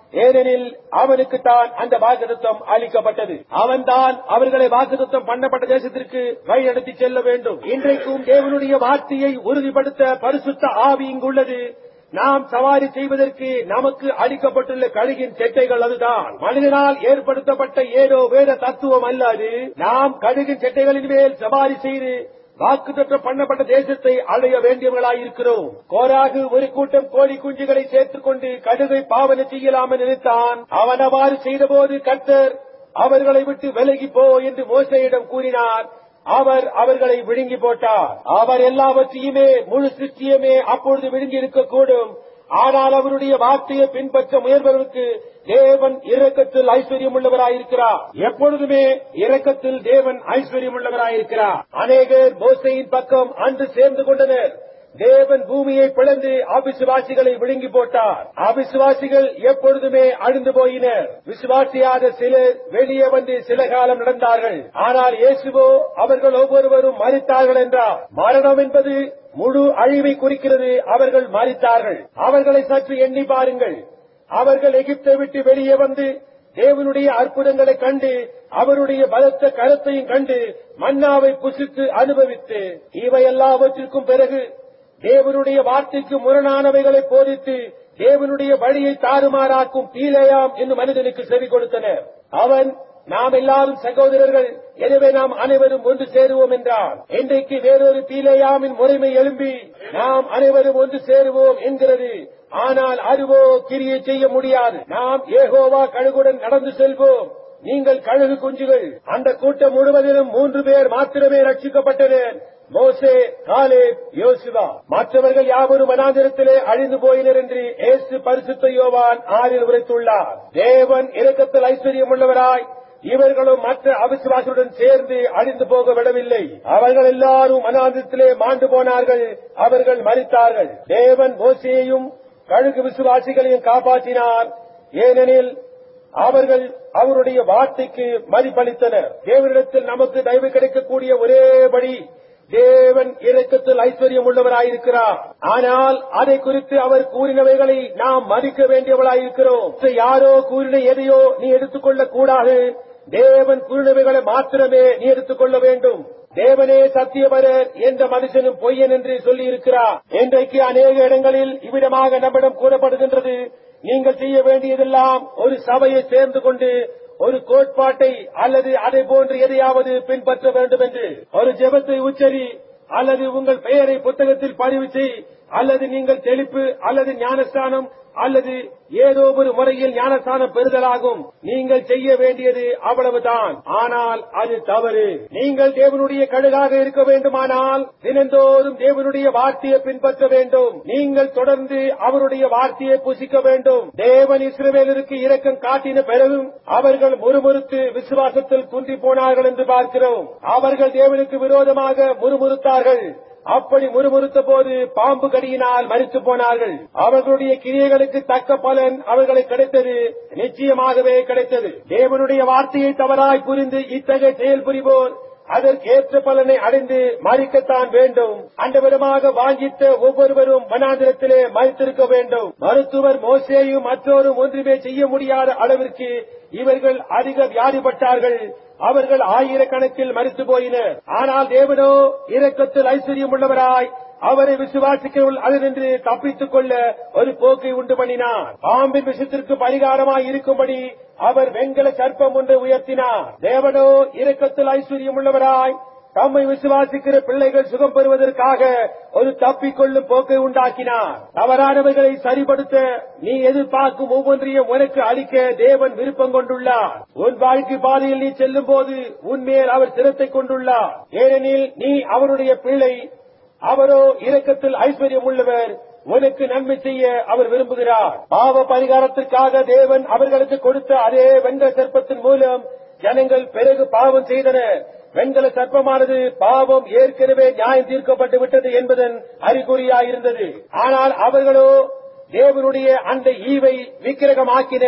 ஏனெனில் அவனுக்கு தான் அந்த வாக்குத்தம் அளிக்கப்பட்டது அவன்தான் அவர்களை வாக்குத்தம் பண்ணப்பட்ட தேசத்திற்கு வழிநடத்தி செல்ல வேண்டும் இன்றைக்கும் தேவனுடைய வார்த்தையை உறுதிப்படுத்த பரிசுத்த ஆவி இங்குள்ளது நாம் சவாரி செய்வதற்கு நமக்கு அளிக்கப்பட்டுள்ள கழுகின் செட்டைகள் அதுதான் மனிதனால் ஏற்படுத்தப்பட்ட ஏதோ வேத தத்துவம் அல்ல அது நாம் கழுகின் செட்டைகளின் மேல் சவாரி செய்து வாக்குத்தத்தம் பண்ணப்பட்ட தேசத்தை அடைய வேண்டியவர்களாயிருக்கிறோம் கோராகு ஒரு கூட்டம் கோழி குஞ்சுகளை சேர்த்துக் கொண்டு கடுகை பாவனை செய்யலாம் என்று நினைத்தான் அவன் அவ்வாறு செய்தபோது கர்த்தர் அவர்களை விட்டு விலகி போ என்று மோசையிடம் கூறினார் அவர் அவர்களை விழுங்கி போட்டார் அவர் எல்லாவற்றையுமே முழு சிருஷ்டியுமே அப்பொழுது விழுங்கி இருக்கக்கூடும் ஆனால் அவருடைய வார்த்தையை பின்பற்ற முயல்பவருக்கு தேவன் இரக்கத்தில் ஐஸ்வர்யம் உள்ளவராயிருக்கிறார் எப்பொழுதுமே இரக்கத்தில் தேவன் ஐஸ்வர்யம் உள்ளவராயிருக்கிறார் அநேகர் மோசையின் பக்கம் அன்று சேர்ந்து கொண்டனர் தேவன் பூமியை பிளந்து அவிசுவாசிகளை விழுங்கி போட்டார் அவிசுவாசிகள் எப்பொழுதுமே அழிந்து போயினர் விசுவாசியாத சிலர் வெளியே வந்து சில காலம் நடந்தார்கள் ஆனால் இயேசுவோ அவர்கள் ஒவ்வொருவரும் மறித்தார்கள் என்றார் மரணம் என்பது முழு அழிவை குறிக்கிறது அவர்கள் மறித்தார்கள் அவர்களை சற்று எண்ணி பாருங்கள் அவர்கள் எகிப்தை விட்டு வெளியே வந்து தேவனுடைய அற்புதங்களை கண்டு அவருடைய பலத்த கருத்தையும் கண்டு மன்னாவை புசித்து அனுபவித்து இவை எல்லாவற்றிற்கும் பிறகு தேவனுடைய வார்த்தைக்கு முரணானவைகளை போதித்து தேவனுடைய வழியை தாறுமாறாக்கும் பீலையாம் என்று மனிதனுக்கு செவி கொடுத்தனர் அவன் நாம் எல்லாரும் சகோதரர்கள் எனவே நாம் அனைவரும் ஒன்று சேருவோம் என்றார் இன்றைக்கு வேறொரு பீலையாமின் முறைமை எழும்பி நாம் அனைவரும் ஒன்று சேருவோம் என்கிறது ஆனால் அதுவோ கிரியை செய்ய முடியாது நாம் ஏகோவா கழுகுடன் நடந்து செல்வோம் நீங்கள் கழுகு குஞ்சுகள் அந்த கூட்டம் முழுவதிலும் மூன்று பேர் மாத்திரமே ரட்சிக்கப்பட்டனர் மோசே காலே யோசுவா மற்றவர்கள் யாவரும் வனாந்திரத்திலே அழிந்து போயினர் என்று ஏசு பரிசுத்த யோவான் ஆறில் உரைத்துள்ளார் தேவன் இரக்கத்தில் ஐஸ்வர்யம் உள்ளவராய் இவர்களும் மற்ற அவிசுவாசியுடன் சேர்ந்து அழிந்து போக விடவில்லை அவர்கள் எல்லாரும் மனாந்திரத்திலே மாண்டு போனார்கள் அவர்கள் மறித்தார்கள் தேவன் மோசையையும் கழுகு விசுவாசிகளையும் காப்பாற்றினார் ஏனெனில் அவர்கள் அவருடைய வார்த்தைக்கு மதிப்பளித்தனர் தேவனிடத்தில் நமக்கு தயவு கிடைக்கக்கூடிய ஒரேபடி தேவன் இரக்கத்தில் ஐஸ்வர்யம் உள்ளவராயிருக்கிறார் ஆனால் அதை குறித்து அவர் கூறினவைகளை நாம் மதிக்க வேண்டியவளாயிருக்கிறோம் யாரோ கூறின எதையோ நீ எடுத்துக்கொள்ளக் கூடாது தேவன் கூறினவைகளை மாத்திரமே நீ எடுத்துக்கொள்ள வேண்டும் தேவனே சத்தியவரர் என்ற மனுஷனும் பொய்யன் என்று சொல்லி இருக்கிறார் இன்றைக்கு அநேக இடங்களில் இவ்விடமாக நம்மிடம் கூறப்படுகின்றது நீங்கள் செய்ய வேண்டியதெல்லாம் ஒரு சபையை சேர்ந்து கொண்டு ஒரு கோட்பாட்டை அல்லது அதை போன்று எதையாவது பின்பற்ற வேண்டும் என்று ஒரு ஜெபத்தை உச்சரி அல்லது உங்கள் பெயரை புத்தகத்தில் பதிவு செய் அல்லது நீங்கள் தெளிப்பு அல்லது ஞானஸ்தானம் அல்லது ஏதோ ஒரு முறையில் ஞானஸ்தானம் பெறுதலாகும் நீங்கள் செய்ய வேண்டியது அவ்வளவுதான் ஆனால் அது தவறு நீங்கள் தேவனுடைய கழுகாக இருக்க வேண்டுமானால் தினந்தோறும் தேவனுடைய வார்த்தையை பின்பற்ற வேண்டும் நீங்கள் தொடர்ந்து அவருடைய வார்த்தையை புசிக்க வேண்டும் தேவன் இஸ்ரவேலருக்கு இரக்கம் காட்டின பிறகும் அவர்கள் முறுமுறுத்து விசுவாசத்தில் குன்றி போனார்கள் என்று பார்க்கிறோம் அவர்கள் தேவனுக்கு விரோதமாக முறுமுறுத்தார்கள் அப்படி முறுமுறுத்த போது பாம்பு கடியினால் மறித்து போனார்கள் அவர்களுடைய கிரியைகளுக்கு தக்க பலன் அவர்களுக்கு கிடைத்தது நிச்சயமாகவே கிடைத்தது தேவனுடைய வார்த்தையை தவறாய் புரிந்து இத்தகைய செயல் புரிவோர் அதற்கேற்ற பலனை அடைந்து மறிக்கத்தான் வேண்டும் அந்த விதமாக வாஞ்சித்த ஒவ்வொருவரும் மனாந்திரத்திலே மறித்திருக்க வேண்டும் மருத்துவர் மோசேயும் மற்றோரும் ஒன்றுமே செய்ய முடியாத அளவிற்கு இவர்கள் அதிக வியாதிப்பட்டார்கள் அவர்கள் ஆயிரக்கணக்கில் மறித்து போயினர் ஆனால் தேவனோ இரக்கத்தில் ஐஸ்வர்யம் உள்ளவராய் அவரை விசுவாசிக்கிறவர்கள் அதிலிருந்து தப்பித்துக் கொள்ள ஒரு போக்கை உண்டு பண்ணினார் பாம்பின் விஷத்திற்கு பரிகாரமாய் இருக்கும்படி அவர் வெண்கல சர்ப்பம் ஒன்றை உயர்த்தினார் தேவனோ இரக்கத்தில் ஐஸ்வர்யம் உள்ளவராய் தம்மை விசுவாசிக்கிற பிள்ளைகள் சுகம் பெறுவதற்காக ஒரு தப்பிக்கொள்ளும் போக்கை உண்டாக்கினார் தவறானவர்களை சரிபடுத்த நீ எதிர்பார்க்கும் ஒவ்வொன்றையும் உனக்கு அளிக்க தேவன் விருப்பம் கொண்டுள்ளார் உன் வாழ்க்கை பாதையில் நீ செல்லும் போது உன்மேல் அவர் சிரத்தை கொண்டுள்ளார் ஏனெனில் நீ அவருடைய பிள்ளை அவரோ இரக்கத்தில் ஐஸ்வர்யம் உள்ளவர் உனக்கு நன்மை செய்ய அவர் விரும்புகிறார் பாவ பரிகாரத்திற்காக தேவன் அவர்களுக்கு கொடுத்த அதே வெண்கல சர்ப்பத்தின் மூலம் ஜனங்கள் பிறகு பாவம் செய்தனர் வெண்கல சர்ப்பமானது பாவம் ஏற்கனவே நியாயம் தீர்க்கப்பட்டு விட்டது என்பதன் அறிகுறியாயிருந்தது ஆனால் அவர்களோ தேவனுடைய அந்த ஈவை விக்கிரகமாக்கினர்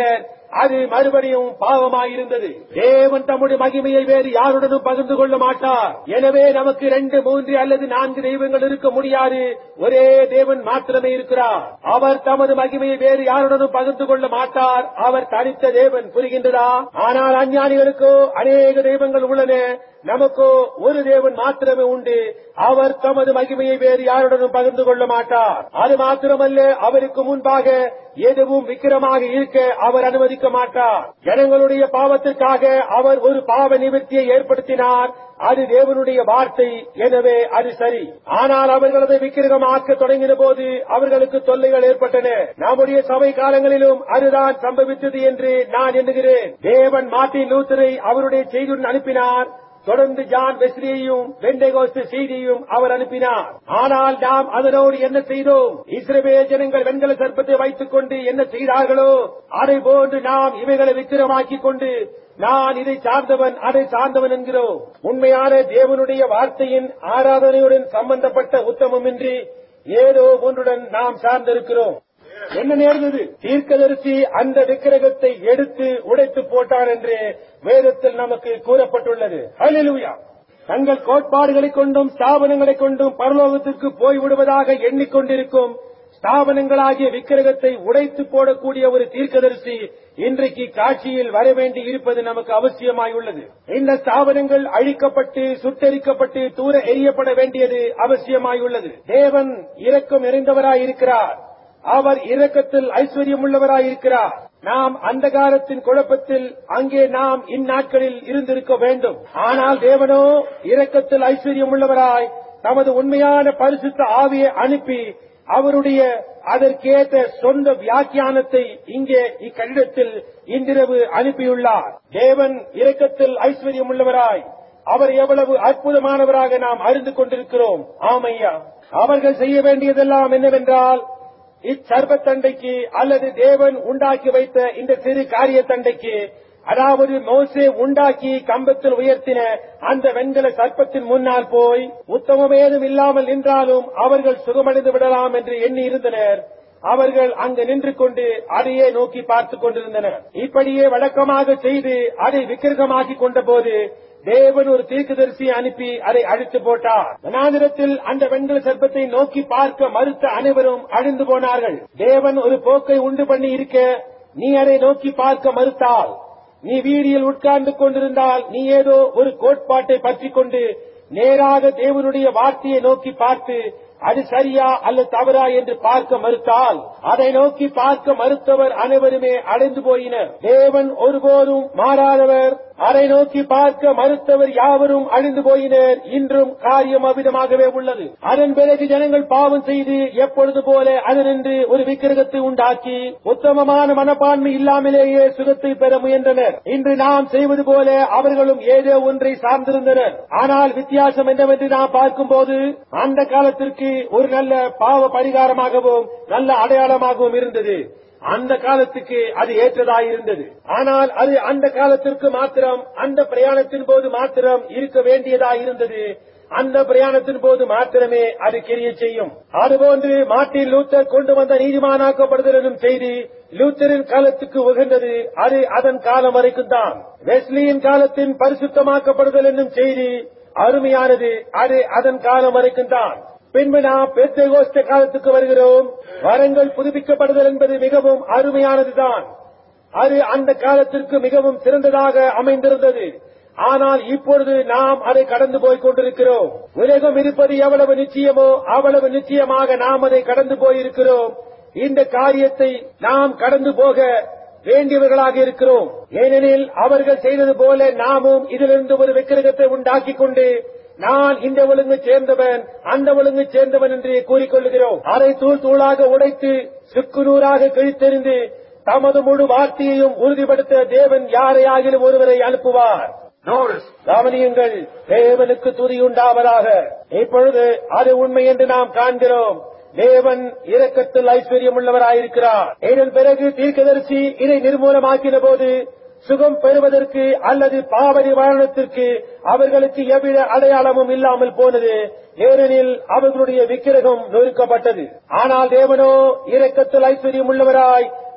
அது மறுபடியும் பாவமாயிருந்தது தேவன் தம்முடைய மகிமையை வேறு யாருடனும் பகிர்ந்து கொள்ள மாட்டார் எனவே நமக்கு ரெண்டு மூன்று அல்லது நான்கு தெய்வங்கள் இருக்க முடியாது ஒரே தேவன் மாத்திரமே இருக்கிறார் அவர் தமது மகிமையை வேறு யாருடனும் பகிர்ந்து கொள்ள மாட்டார் அவர் தனித்த தேவன் புரிகின்றதா ஆனால் அஞ்ஞானிகளுக்கோ அநேக தெய்வங்கள் உள்ளன நமக்கோ ஒரு தேவன் மாத்திரமே உண்டு அவர் தமது மகிமையை வேறு யாருடனும் பகிர்ந்து கொள்ள மாட்டார் அது மாத்திரமல்ல அவருக்கு முன்பாக எதுவும் விக்கிரமாக இருக்க அவர் அனுமதிக்க மாட்டார் ஜனங்களுடைய பாவத்திற்காக அவர் ஒரு பாவ நிவர்த்தியை ஏற்படுத்தினார் அது தேவனுடைய வார்த்தை எனவே அது சரி ஆனால் அவர்கள் அதை விக்கிரகமாக்க தொடங்கின போது அவர்களுக்கு தொல்லைகள் ஏற்பட்டன நம்முடைய சபை காலங்களிலும் அதுதான் சம்பவித்தது என்று நான் எண்ணுகிறேன் தேவன் மார்ட்டின் லூத்தரை அவருடைய செய்தியுடன் அனுப்பினார் தொடர்ந்து ஜான் வெஸ்லியையும் வெண்டைகோஸ்து செய்தியும் அவர் அனுப்பினார் ஆனால் நாம் அதனோடு என்ன செய்தோம் இஸ்ரவேல் ஜனங்கள் வெண்கல சர்ப்பத்தை வைத்துக் கொண்டு என்ன செய்தார்களோ அதை போன்று நாம் இவைகளை விக்கிரமாக்கிக் கொண்டு நான் இதை சார்ந்தவன் அதை சார்ந்தவன் என்கிறோம் உண்மையான தேவனுடைய வார்த்தையின் ஆராதனையுடன் சம்பந்தப்பட்ட உத்தமமின்றி ஏதோ ஒன்றுடன் நாம் சார்ந்திருக்கிறோம் என்ன நேர்ந்தது தீர்க்கதரிசி அந்த விக்கிரகத்தை எடுத்து உடைத்து போட்டான் என்று வேதத்தில் நமக்கு கூறப்பட்டுள்ளது ஹalleluya தங்கள் கோட்பாடுகளைக் கொண்டும் ஸ்தாபனங்களைக் கொண்டும் பரலோகத்திற்கு போய்விடுவதாக எண்ணிக்கொண்டிருக்கும் ஸ்தாபனங்களாகிய விக்கிரகத்தை உடைத்து போடக்கூடிய ஒரு தீர்க்கதரிசி இன்றைக்கு காட்சியில் வர வேண்டி இருப்பது நமக்கு அவசியமாயுள்ளது இந்த ஸ்தாபனங்கள் அழிக்கப்பட்டு சுட்டரிக்கப்பட்டு தூர எரியப்பட வேண்டியது அவசியமாயுள்ளது தேவன் இரக்கம் நிறைந்தவராயிருக்கிறார் அவர் இரக்கத்தில் ஐஸ்வர்யம் உள்ளவராயிருக்கிறார் நாம் அந்த காலத்தின் குழப்பத்தில் அங்கே நாம் இந்நாட்களில் இருந்திருக்க வேண்டும் ஆனால் தேவனோ இரக்கத்தில் ஐஸ்வர்யம் உள்ளவராய் தமது உண்மையான பரிசுத்த ஆவியை அனுப்பி அவருடைய அதற்கேற்ற சொந்த வியாக்கியானத்தை இங்கே இக்கடிதத்தில் இன்றிரவு அனுப்பியுள்ளார் தேவன் இரக்கத்தில் ஐஸ்வர்யம் உள்ளவராய் அவர் எவ்வளவு அற்புதமானவராக நாம் அறிந்து கொண்டிருக்கிறோம் ஆமையா அவர்கள் செய்ய வேண்டியதெல்லாம் என்னவென்றால் இச்சர்ப தண்டைக்கு அல்லது தேவன் உண்டாக்கி வைத்த இந்த சிறு காரிய தண்டைக்கு அதாவது மோசே உண்டாக்கி கம்பத்தில் உயர்த்தின அந்த வெண்கல சர்ப்பத்தின் முன்னால் போய் உத்தமமேதும் இல்லாமல் நின்றாலும் அவர்கள் சுகமடைந்து விடலாம் என்று எண்ணி இருந்தனர் அவர்கள் அங்கு நின்று கொண்டு அதையே நோக்கி பார்த்துக் கொண்டிருந்தனர் இப்படியே வழக்கமாக செய்து அதை விக்கிரகமாக்கி கொண்ட போது தேவன் ஒரு தீர்க்கதரிசியை அனுப்பி அதை அழித்து போட்டார் வனாந்திரத்தில் அந்த வெண்கல சர்ப்பத்தை நோக்கி பார்க்க மறுத்த அனைவரும் அழிந்து போனார்கள் தேவன் ஒரு போக்கை உண்டு பண்ணி இருக்க நீ அதை நோக்கி பார்க்க மறுத்தால் நீ வீதியில் உட்கார்ந்து கொண்டிருந்தால் நீ ஏதோ ஒரு கோட்பாட்டை பற்றிக் கொண்டு நேராக தேவனுடைய வார்த்தையை நோக்கி பார்த்து அது சரியா அல்லது தவறா என்று பார்க்க மறுத்தால் அதை நோக்கி பார்க்க மறுத்தவர் அனைவருமே அடைந்து போயினர் தேவன் ஒருபோதும் மாறாதவர் அதை நோக்கி பார்க்க மறுத்தவர் யாவரும் அழிந்து போயினர் இன்றும் காரியம் அவ்விதமாகவே உள்ளது அதன் பிறகு ஜனங்கள் பாவம் செய்து எப்பொழுது போல அதனின்று ஒரு விக்கிரகத்தை உண்டாக்கி உத்தமமான மனப்பான்மை இல்லாமலேயே சுகத்தை பெற முயன்றனர் இன்று நாம் செய்வது போல அவர்களும் ஏதோ ஒன்றை சார்ந்திருந்தனர் ஆனால் வித்தியாசம் என்னவென்று நாம் பார்க்கும்போது அந்த காலத்திற்கு ஒரு நல்ல பாவ பரிகாரமாகவும் நல்ல அடையாளமாகவும் இருந்தது அந்த காலத்துக்கு அது ஏற்றதாயிருந்தது ஆனால் அது அந்த காலத்திற்கு மாத்திரம் அந்த பிரயாணத்தின் போது மாத்திரம் இருக்க வேண்டியதாயிருந்தது அந்த பிரயாணத்தின் போது மாத்திரமே அது கிரிய செய்யும் அதுபோன்று மார்ட்டின் லூத்தர் கொண்டு வந்த நீதிமானாக்கப்படுதல் எனும் செய்தி லூத்தரின் காலத்துக்கு உகந்தது அது அதன் காலம் வரைக்கும் தான் வெஸ்லியின் காலத்தின் பரிசுத்தமாக்கப்படுதல் என்னும் செய்தி அருமையானது அது அதன் காலம் வரைக்கும் தான் பின்பு நாம் பெத்தேகோஸ்த காலத்துக்கு வருகிறோம் வரங்கள் புதுப்பிக்கப்படுதல் என்பது மிகவும் அருமையானதுதான் அது அந்த காலத்திற்கு மிகவும் சிறந்ததாக அமைந்திருந்தது ஆனால் இப்பொழுது நாம் அதை கடந்து போய் கொண்டிருக்கிறோம் உலகம் இருப்பது எவ்வளவு நிச்சயமோ அவ்வளவு நிச்சயமாக நாம் அதை கடந்து போயிருக்கிறோம் இந்த காரியத்தை நாம் கடந்து போக வேண்டியவர்களாக இருக்கிறோம் ஏனெனில் அவர்கள் செய்தது போல நாமும் இதிலிருந்து ஒரு விக்கிரகத்தை உண்டாக்கிக் கொண்டு நான் இந்த ஒழுங்கு சேர்ந்தவன் அந்த ஒழுங்கு சேர்ந்தவன் என்று கூறிக்கொள்கிறோம் அதை தூள் தூளாக உடைத்து சுக்குநூறாக கிழித்தெறிந்து தமது முழு வார்த்தையையும் உறுதிப்படுத்த தேவன் யாரையாகிலும் ஒருவரை அனுப்புவார் Notice, கவனியுங்கள் தேவனுக்கு துதி உண்டாவதாக இப்பொழுது அது உண்மை என்று நாம் காண்கிறோம் தேவன் இரக்கத்தில் ஐஸ்வர்யம் உள்ளவராயிருக்கிறார் இதன் பிறகு தீர்க்கதரிசி இதை நிர்மூலமாக்கின போது சுகம் பெறுவதற்கு அல்லது பாவ நிவாரணத்திற்கு அவர்களுக்கு எவ்வித அடையாளமும் இல்லாமல் போனது ஏனெனில் அவர்களுடைய விக்கிரகம் நொறுக்கப்பட்டது ஆனால் தேவனோ இரக்கத்தில் ஐஸ்வர்யம் உள்ளவராய்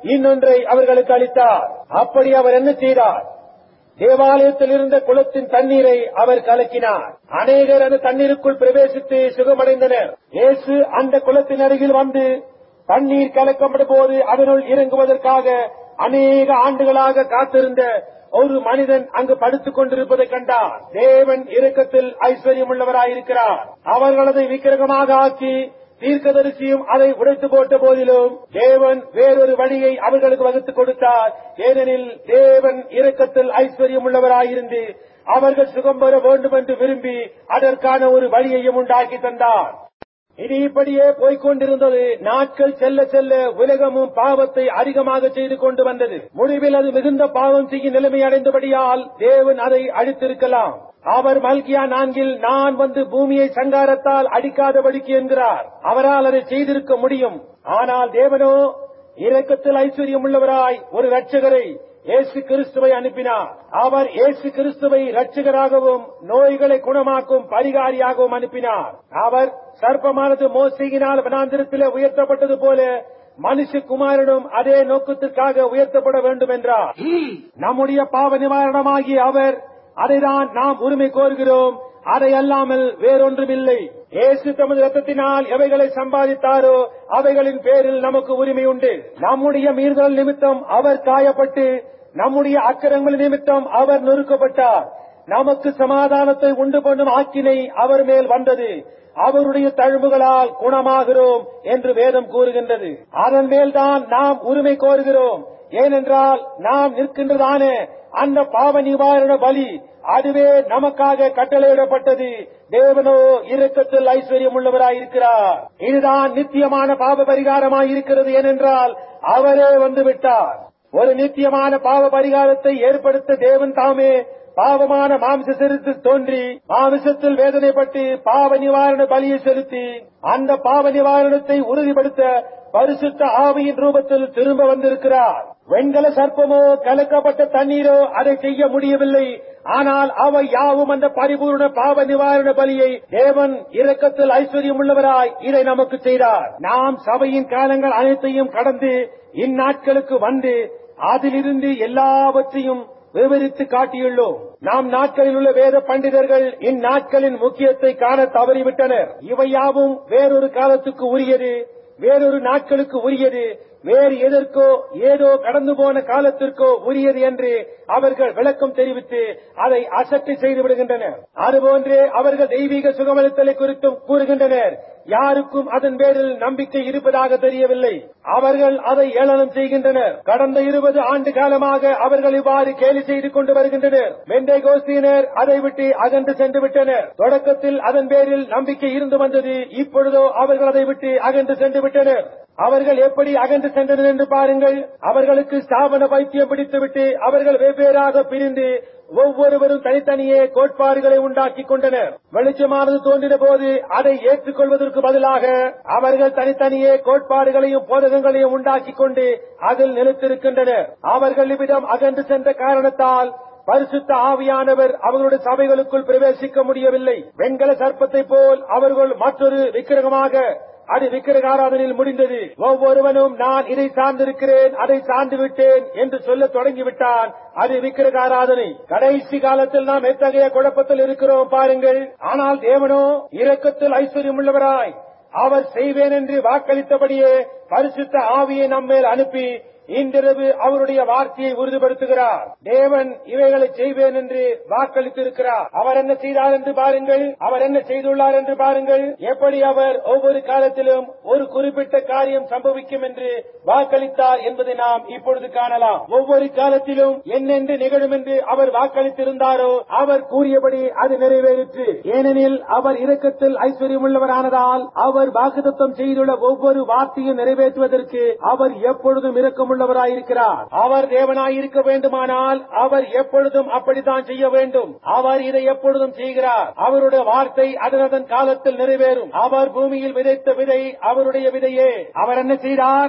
இன்னொன்றை அவர்களுக்கு அளித்தார் அப்படி அவர் என்ன செய்தார் தேவாலயத்தில் இருந்த குளத்தின் தண்ணீரை அவர் கலக்கினார் அநேகர் அந்த தண்ணீருக்குள் பிரவேசித்து சுகமடைந்தனர் இயேசு அந்த குளத்தின் அருகில் வந்து தண்ணீர் கலக்கப்படும் போது அதனுள் இறங்குவதற்காக அநேக ஆண்டுகளாக காத்திருந்த ஒரு மனிதன் அங்கு படுத்துக் கொண்டிருப்பதை கண்டார் தேவன் இரக்கத்தில் ஐஸ்வர்யம் உள்ளவராயிருக்கிறார் அவர்களது விக்கிரகமாக ஆக்கி தீர்க்கதரிசியும் அதை உடைத்து போட்ட போதிலும் தேவன் வேறொரு வழியை அவர்களுக்கு வகுத்துக் கொடுத்தார் ஏனெனில் தேவன் இரக்கத்தில் ஐஸ்வர்யம் உள்ளவராயிருந்து அவர்கள் சுகம் பெற வேண்டும் என்று விரும்பி அதற்கான ஒரு வழியையும் உண்டாக்கி தந்தார் இது இப்படியே போய்க் கொண்டிருந்தது நாட்கள் செல்ல செல்ல உலகமும் பாவத்தை அதிகமாக செய்து கொண்டு வந்தது முடிவில் அது மிகுந்த பாவம் செய்யும் நிலைமை அடைந்தபடியால் தேவன் அதை அழித்திருக்கலாம் அவர் மல்கியா நான்கில் நான் வந்து பூமியை சங்காரத்தால் அடிக்காதபடிக்கு என்கிறார் அவரால் அதை செய்திருக்க முடியும் ஆனால் தேவனோ இரக்கத்தில் ஐஸ்வர்யம் உள்ளவராய் ஒரு ரட்சகரை இயேசு கிறிஸ்துவை அனுப்பினார் அவர் இயேசு கிறிஸ்துவை ரட்சகராகவும் நோய்களை குணமாக்கும் பரிகாரியாகவும் அனுப்பினார் அவர் சர்ப்பமானது மோசையினால் வனாந்திரத்திலே உயர்த்தப்பட்டது போல மனுஷகுமாரனும் அதே நோக்கத்திற்காக உயர்த்தப்பட வேண்டும் என்றார் நம்முடைய பாவ நிவாரணமாகிய அவர் அதைதான் நாம் உரிமை கோருகிறோம் அதை அல்லாமல் வேறொன்றுமில்லை இயேசு தமது ரத்தத்தினால் எவைகளை சம்பாதித்தாரோ அவைகளின் பேரில் நமக்கு உரிமை உண்டு நம்முடைய மீறுதல் நிமித்தம் அவர் காயப்பட்டு நம்முடைய அக்கிரங்கள் நிமித்தம் அவர் நொறுக்கப்பட்டார் நமக்கு சமாதானத்தை உண்டு பண்ணும் ஆக்கினை அவர் மேல் வந்தது அவருடைய தழும்புகளால் குணமாகிறோம் என்று வேதம் கூறுகின்றது அதன் மேல்தான் நாம் உரிமை கோருகிறோம் ஏனென்றால் நாம் நிற்கின்றதானே அந்த பாவ நிவாரண பலி அதுவே நமக்காக கட்டளையிடப்பட்டது தேவனோ இரக்கத்தில் ஐஸ்வர்யம் உள்ளவராயிருக்கிறார் இதுதான் நித்தியமான பாவ பரிகாரமாய் இருக்கிறது ஏனென்றால் அவரே வந்து விட்டார் ஒரு நித்தியமான பாவ பரிகாரத்தை ஏற்படுத்த தேவன் தாமே பாவமான மாம்ச செலுத்தில் தோன்றி மாமிசத்தில் வேதனைப்பட்டு பாவ நிவாரண பலியை செலுத்தி அந்த பாவ நிவாரணத்தை உறுதிப்படுத்த பரிசுத்த ஆவியின் ரூபத்தில் திரும்ப வந்திருக்கிறார் வெண்கல சர்ப்பமோ கலக்கப்பட்ட தண்ணீரோ அதை செய்ய முடியவில்லை ஆனால் அவை யாவும் அந்த பரிபூர்ண பாவ நிவாரண பலியை தேவன் இரக்கத்தில் ஐஸ்வர்யம் உள்ளவராய் இதை நமக்கு செய்தார் நாம் சபையின் காலங்கள் அனைத்தையும் கடந்து இந்நாட்களுக்கு வந்து அதிலிருந்து எல்லாவற்றையும் விவரித்து காட்டியுள்ளோம் நாம் நாட்களில் உள்ள வேத பண்டிதர்கள் இந்நாட்களின் முக்கியத்தை காண தவறிவிட்டனர் இவையாவும் வேறொரு காலத்துக்கு உரியது வேறொரு நாட்களுக்கு உரியது வேறு எதற்கோ ஏதோ கடந்து போன காலத்திற்கோ உரியது என்று அவர்கள் விளக்கம் தெரிவித்து அதை அசட்டை செய்து விடுகின்றனர் அதுபோன்றே அவர்கள் தெய்வீக சுகமளித்தலை குறித்தும் கூறுகின்றனர் யாருக்கும் அதன் பேரில் நம்பிக்கை இருப்பதாக தெரியவில்லை அவர்கள் அதை ஏளனம் செய்கின்றனர் கடந்த இருபது ஆண்டு காலமாக அவர்கள் இவ்வாறு கேலி செய்து கொண்டு வருகின்றனர் வெண்டை கோஸ்தியினர் அதை விட்டு அகன்று சென்று விட்டனர் தொடக்கத்தில் அதன் பேரில் நம்பிக்கை இருந்து வந்தது இப்பொழுதோ அவர்கள் அதை விட்டு அகன்று சென்று விட்டனர் அவர்கள் எப்படி அகன்று சென்றனர் என்று பாருங்கள் அவர்களுக்கு ஸ்தாபன பைத்தியம் பிடித்துவிட்டு அவர்கள் வெவ்வேறாக பிரிந்து ஒவ்வொருவரும் தனித்தனியே கோட்பாடுகளை உண்டாக்கிக் கொண்டனர் வெளிச்சமானது தோன்றின போது அதை ஏற்றுக்கொள்வதற்கு பதிலாக அவர்கள் தனித்தனியே கோட்பாடுகளையும் போதகங்களையும் உண்டாக்கிக் கொண்டு அதில் நிலைத்திருக்கின்றனர் அவர்கள் இவ்விதம் அகன்று சென்ற காரணத்தால் பரிசுத்த ஆவியானவர் அவர்களுடைய சபைகளுக்குள் பிரவேசிக்க முடியவில்லை வெண்கல சர்ப்பத்தை போல் அவர்கள் மற்றொரு விக்கிரகமாக அது விக்கிரக ஆராதனையில் முடிந்தது ஒவ்வொருவனும் நான் இதை சார்ந்திருக்கிறேன் அதை சார்ந்து விட்டேன் என்று சொல்ல தொடங்கிவிட்டான் அது விக்கிரக ஆராதனை கடைசி காலத்தில் நாம் எத்தகைய குழப்பத்தில் இருக்கிறோம் பாருங்கள் ஆனால் தேவனோ இரக்கத்தில் ஐஸ்வர்யம் உள்ளவராய் அவர் செய்வேன் என்று வாக்களித்தபடியே பரிசுத்த ஆவியை நம்மேல் அனுப்பி இன்றிரவு அவருடைய வார்த்தையை உறுதிப்படுத்துகிறார் தேவன் இவைகளை செய்வேன் என்று வாக்களித்திருக்கிறார் அவர் என்ன செய்தார் என்று பாருங்கள் அவர் என்ன செய்துள்ளார் என்று பாருங்கள் எப்படி அவர் ஒவ்வொரு காலத்திலும் ஒரு குறிப்பிட்ட காரியம் சம்பவிக்கும் என்று வாக்களித்தார் என்பதை நாம் இப்பொழுது காணலாம் ஒவ்வொரு காலத்திலும் என்னென்று நிகழும் என்று அவர் வாக்களித்திருந்தாரோ அவர் கூறியபடி அது நிறைவேறிற்று ஏனெனில் அவர் இரக்கத்தில் ஐஸ்வர்யம் உள்ளவரானதால் அவர் வாக்குத்தம் செய்துள்ள ஒவ்வொரு வார்த்தையும் நிறைவேற்றுவதற்கு அவர் எப்பொழுதும் இரக்கமுள்ளவராயிருக்கிறார் அவர் தேவனாயிருக்க வேண்டுமானால் அவர் எப்பொழுதும் அப்படித்தான் செய்ய வேண்டும் அவர் இதை எப்பொழுதும் செய்கிறார் அவருடைய வார்த்தை அதனதன் காலத்தில் நிறைவேறும் அவர் பூமியில் விதைத்த விதை அவருடைய விதையே அவர் என்ன செய்தார்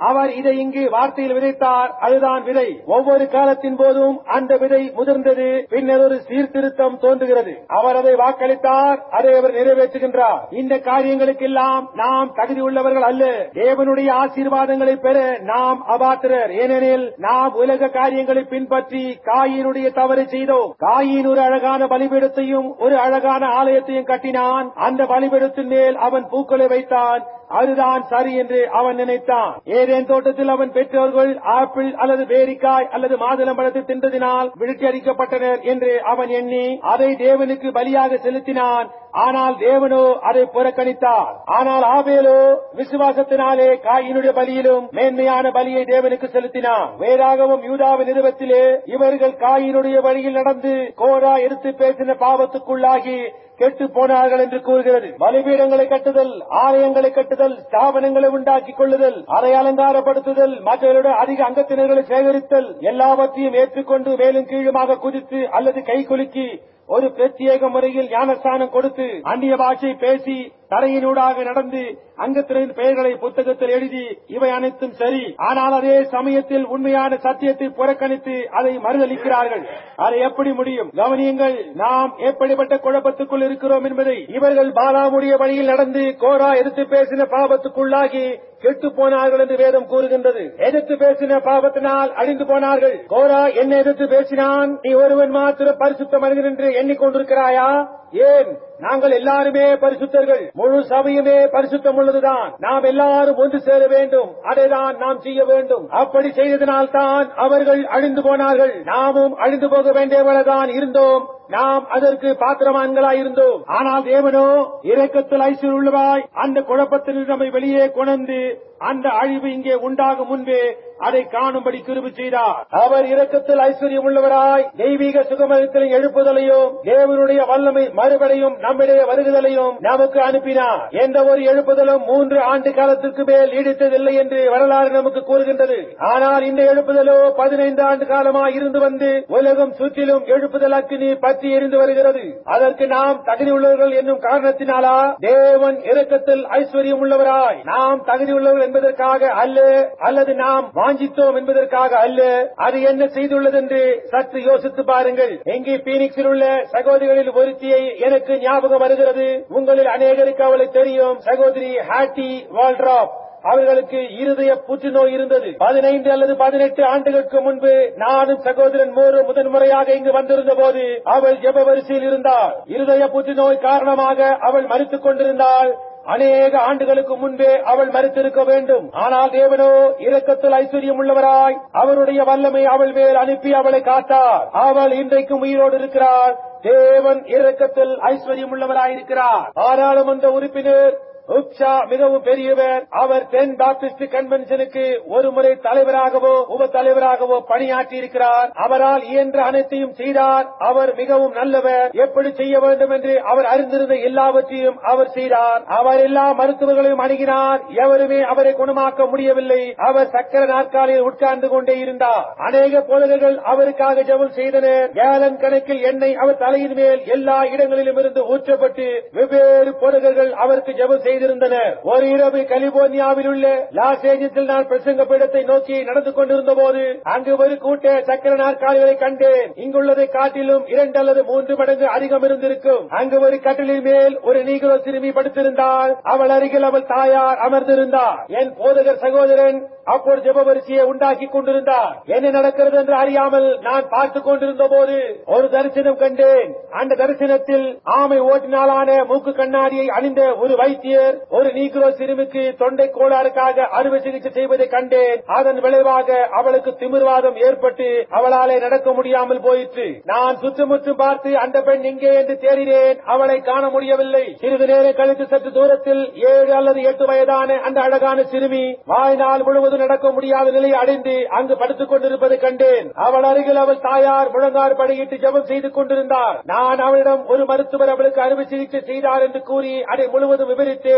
அவர் இதை இங்கு வார்த்தையில் விதைத்தார் அதுதான் விதை ஒவ்வொரு காலத்தின் போதும் அந்த விதை முதிர்ந்தது பின்னர் ஒரு சீர்திருத்தம் தோன்றுகிறது அவர் அதை வாக்களித்தார் அதை அவர் நிறைவேற்றுகின்றார் இந்த காரியங்களுக்கெல்லாம் நாம் தகுதி உள்ளவர்கள் அல்ல தேவனுடைய ஆசீர்வாதங்களை பெற நாம் அபாத்திரர் ஏனெனில் நாம் உலக காரியங்களை பின்பற்றி காயினுடைய தவறை செய்தோம் காயின் ஒரு அழகான பலிபீடத்தையும் ஒரு அழகான ஆலயத்தையும் கட்டினான் அந்த பலிபீடத்தின் மேல் அவன் பூக்களை வைத்தான் அதுதான் சரி என்று அவன் நினைத்தான் ஏதேன் தோட்டத்தில் அவன் பெற்றோர்கள் ஆப்பிள் அல்லது பேரிக்காய் அல்லது மாதுளம்பழத்தை தின்றதினால் விழுத்தி அடிக்கப்பட்டனர் என்று அவன் எண்ணி அதை தேவனுக்கு பலியாக செலுத்தினான் ஆனால் தேவனோ அதை புறக்கணித்தார் ஆனால் ஆபேலோ விசுவாசத்தினாலே காயினுடைய பலியிலும் மேன்மையான பலியை தேவனுக்கு செலுத்தினார் வேறாகவும் யூதாவின் நிறுவத்திலே இவர்கள் காயினுடைய வழியில் நடந்து கோரா எடுத்து பேசின பாவத்துக்குள்ளாகி கெட்டு போனார்கள் என்று கூறுகிறது பலிபீடங்களை கட்டுதல் ஆலயங்களை கட்டுதல் ஸ்தாபனங்களை உண்டாக்கிக் கொள்ளுதல் அதை அலங்காரப்படுத்துதல் மற்றவர்களுடைய அதிக அங்கத்தினர்களை சேகரித்தல் எல்லாவற்றையும் ஏற்றுக்கொண்டு மேலும் கீழுமாக குதித்து அல்லது கை குலுக்கி ஒரு பிரத்யேக முறையில் ஞானஸ்தானம் கொடுத்து அந்நிய பாஷை பேசி தரையினூடாக நடந்து அங்கத்தினரின் பெயர்களை புத்தகத்தில் எழுதி இவை அனைத்தும் சரி ஆனால் அதே சமயத்தில் உண்மையான சத்தியத்தை புறக்கணித்து அதை மறுதளிக்கிறார்கள் அதை எப்படி முடியும் கவனியுங்கள் நாம் எப்படிப்பட்ட குழப்பத்துக்குள் இருக்கிறோம் என்பதை இவர்கள் பாலாமுடைய வழியில் நடந்து கோரா எதிர்த்து பேசின பாவத்துக்குள்ளாகி கெட்டு போனார்கள் என்று வேதம் கூறுகின்றது எதிர்த்து பேசின பாவத்தினால் அழிந்து போனார்கள் கோரா என்ன எதிர்த்து பேசினான் நீ ஒருவன் மாத்திர பரிசுத்த மனிதன் என்று எண்ணிக்கொண்டிருக்கிறாயா ஏன் நாங்கள் எல்லாருமே பரிசுத்தர்கள் முழு சபையுமே பரிசுத்தம் உள்ளதுதான் நாம் எல்லாரும் ஒன்று சேர வேண்டும் அதைதான் நாம் செய்ய வேண்டும் அப்படி செய்ததனால் தான் அவர்கள் அழிந்து போனார்கள் நாமும் அழிந்து போக வேண்டியவர்கள்தான் இருந்தோம் நாம் அதற்கு பாத்திரமான்களாய் இருந்தோம் ஆனால் தேவனோ இரக்கத்தில் ஐஸ்வர் உள்ளவாய் அந்த குழப்பத்தில் நம்மை வெளியே கொணர்ந்து அந்த அழிவு இங்கே உண்டாகும் முன்பே அதை காணும்படி கிருபி செய்தார் அவர் இரக்கத்தில் ஐஸ்வர்யம் உள்ளவராய் தெய்வீக சுகமதத்தில் எழுப்புதலையும் தேவனுடைய வல்லமை மறுபடியும் நம்மிடையே வருகுதலையும் நமக்கு அனுப்பினார் எந்த ஒரு எழுப்புதலும் மூன்று ஆண்டு காலத்திற்கு மேல் நீடித்ததில்லை என்று வரலாறு நமக்கு கூறுகின்றது ஆனால் இந்த எழுப்புதலோ பதினைந்து ஆண்டு காலமாய் இருந்து வந்து உலகம் சுற்றிலும் எழுப்புதல் அக்கினி பற்றி எரிந்து வருகிறது அதற்கு நாம் தகுதி உள்ளவர்கள் என்னும் காரணத்தினாலா தேவன் இரக்கத்தில் ஐஸ்வர்யம் உள்ளவராய் நாம் தகுதி உள்ளவர்கள் என்பதற்காக அல்ல அல்லது நாம் வாஞ்சித்தோம் என்பதற்காக அல்ல அது என்ன செய்துள்ளது என்று சற்று யோசித்து பாருங்கள் எங்கே பீனிக்ஸில் உள்ள சகோதரிகளில் ஒருத்தியை எனக்கு ஞாபகம் வருகிறது உங்களில் அநேகருக்கு அவளை தெரியும் சகோதரி ஹாட்டி வால்ட்ராப் அவர்களுக்கு இருதய புற்றுநோய் இருந்தது பதினைந்து அல்லது பதினெட்டு ஆண்டுகளுக்கு முன்பு நானும் சகோதரன் மோரு முதன்முறையாக இங்கு வந்திருந்த போது அவள் ஜெப வரிசையில் இருந்தாள் இருதய புற்றுநோய் காரணமாக அவள் மறித்துக் கொண்டிருந்தாள் அநேக ஆண்டுகளுக்கு முன்பே அவள் மறித்திருக்க வேண்டும் ஆனால் தேவனோ இரக்கத்தில் ஐஸ்வர்யம் உள்ளவராய் அவருடைய வல்லமை அவள் மேல் அனுப்பி அவளை காத்தார் அவள் இன்றைக்கும் உயிரோடு இருக்கிறாள் தேவன் இரக்கத்தில் ஐஸ்வர்யம் உள்ளவராயிருக்கிறார் பாராளுமன்ற உறுப்பினர் உப்ஷா மிகவும் பெரியவர் அவர் தென் பாப்டிஸ்ட் கன்வென்ஷனுக்கு ஒரு முறை தலைவராகவோ உப தலைவராகவோ பணியாற்றி இருக்கிறார் அவரால் இயன்ற அனைத்தையும் செய்தார் அவர் மிகவும் நல்லவர் எப்படி செய்ய வேண்டும் என்று அவர் அறிந்திருந்த எல்லாவற்றையும் அவர் செய்தார் அவர் எல்லா மருத்துவர்களையும் அணுகினார் எவருமே அவரை குணமாக்க முடியவில்லை அவர் சக்கர நாற்காலியில் உட்கார்ந்து கொண்டே இருந்தார் அநேக போதகர்கள் அவருக்காக ஜெபம் செய்தனர் கேலன் கணக்கில் எண்ணெய் அவர் தலையின் மேல் எல்லா இடங்களிலும் இருந்து ஊற்றப்பட்டு வெவ்வேறு போதகர்கள் அவருக்கு ஜெபம் செய்திருந்தனர் ஒரு இரவு கலிபோர்னியாவில் உள்ள லாஸ் ஏஞ்சல்ஸில் நான் பிரசங்க பீடத்தை நோக்கி நடந்து கொண்டிருந்த போது அங்கு ஒரு கூட்ட சக்கர நாற்காலிகளை கண்டேன் இங்குள்ளதை காட்டிலும் இரண்டு அல்லது மூன்று மடங்கு அதிகம் இருந்திருக்கும் அங்கு ஒரு கட்டிலின் மேல் ஒரு நீகிரோ சிறுமி படுத்திருந்தாள் அவள் அருகில் அவள் தாயார் அமர்ந்திருந்தார் என் போதகர் சகோதரன் அப்போது ஜெப வரிசையை உண்டாக்கி கொண்டிருந்தார் என்ன நடக்கிறது என்று அறியாமல் நான் பார்த்துக் கொண்டிருந்த போது ஒரு தரிசனம் கண்டேன் அந்த தரிசனத்தில் ஆமை ஓட்டினாலான மூக்கு கண்ணாடியை அணிந்த ஒரு வைத்தியர் ஒரு நீக்ரோ சிறுமிக்கு தொண்டை கோளாறுக்காக அறுவை சிகிச்சை செய்வதை கண்டேன் அதன் விளைவாக அவளுக்கு திமிர்வாதம் ஏற்பட்டு அவளாலே நடக்க முடியாமல் போயிற்று நான் சுற்றுமுற்றும் பார்த்து அந்த பெண் எங்கே என்று தேடினேன் அவளை காண முடியவில்லை சிறிது நேரம் கழித்து சற்று தூரத்தில் ஏழு அல்லது எட்டு வயதான அந்த அழகான சிறுமி வாழ்நாள் முழுவதும் நடக்க முடியாத நிலையை அடைந்து அங்கு படுத்துக் கொண்டிருப்பதை கண்டேன் அவள் அருகில் அவள் தாயார் முழங்கார் படியிட்டு ஜெபம் செய்து கொண்டிருந்தார் நான் அவளிடம் ஒரு மருத்துவர் அவளுக்கு அறுவை சிகிச்சை செய்தார் என்று கூறி அதை முழுவதும் விவரித்தேன்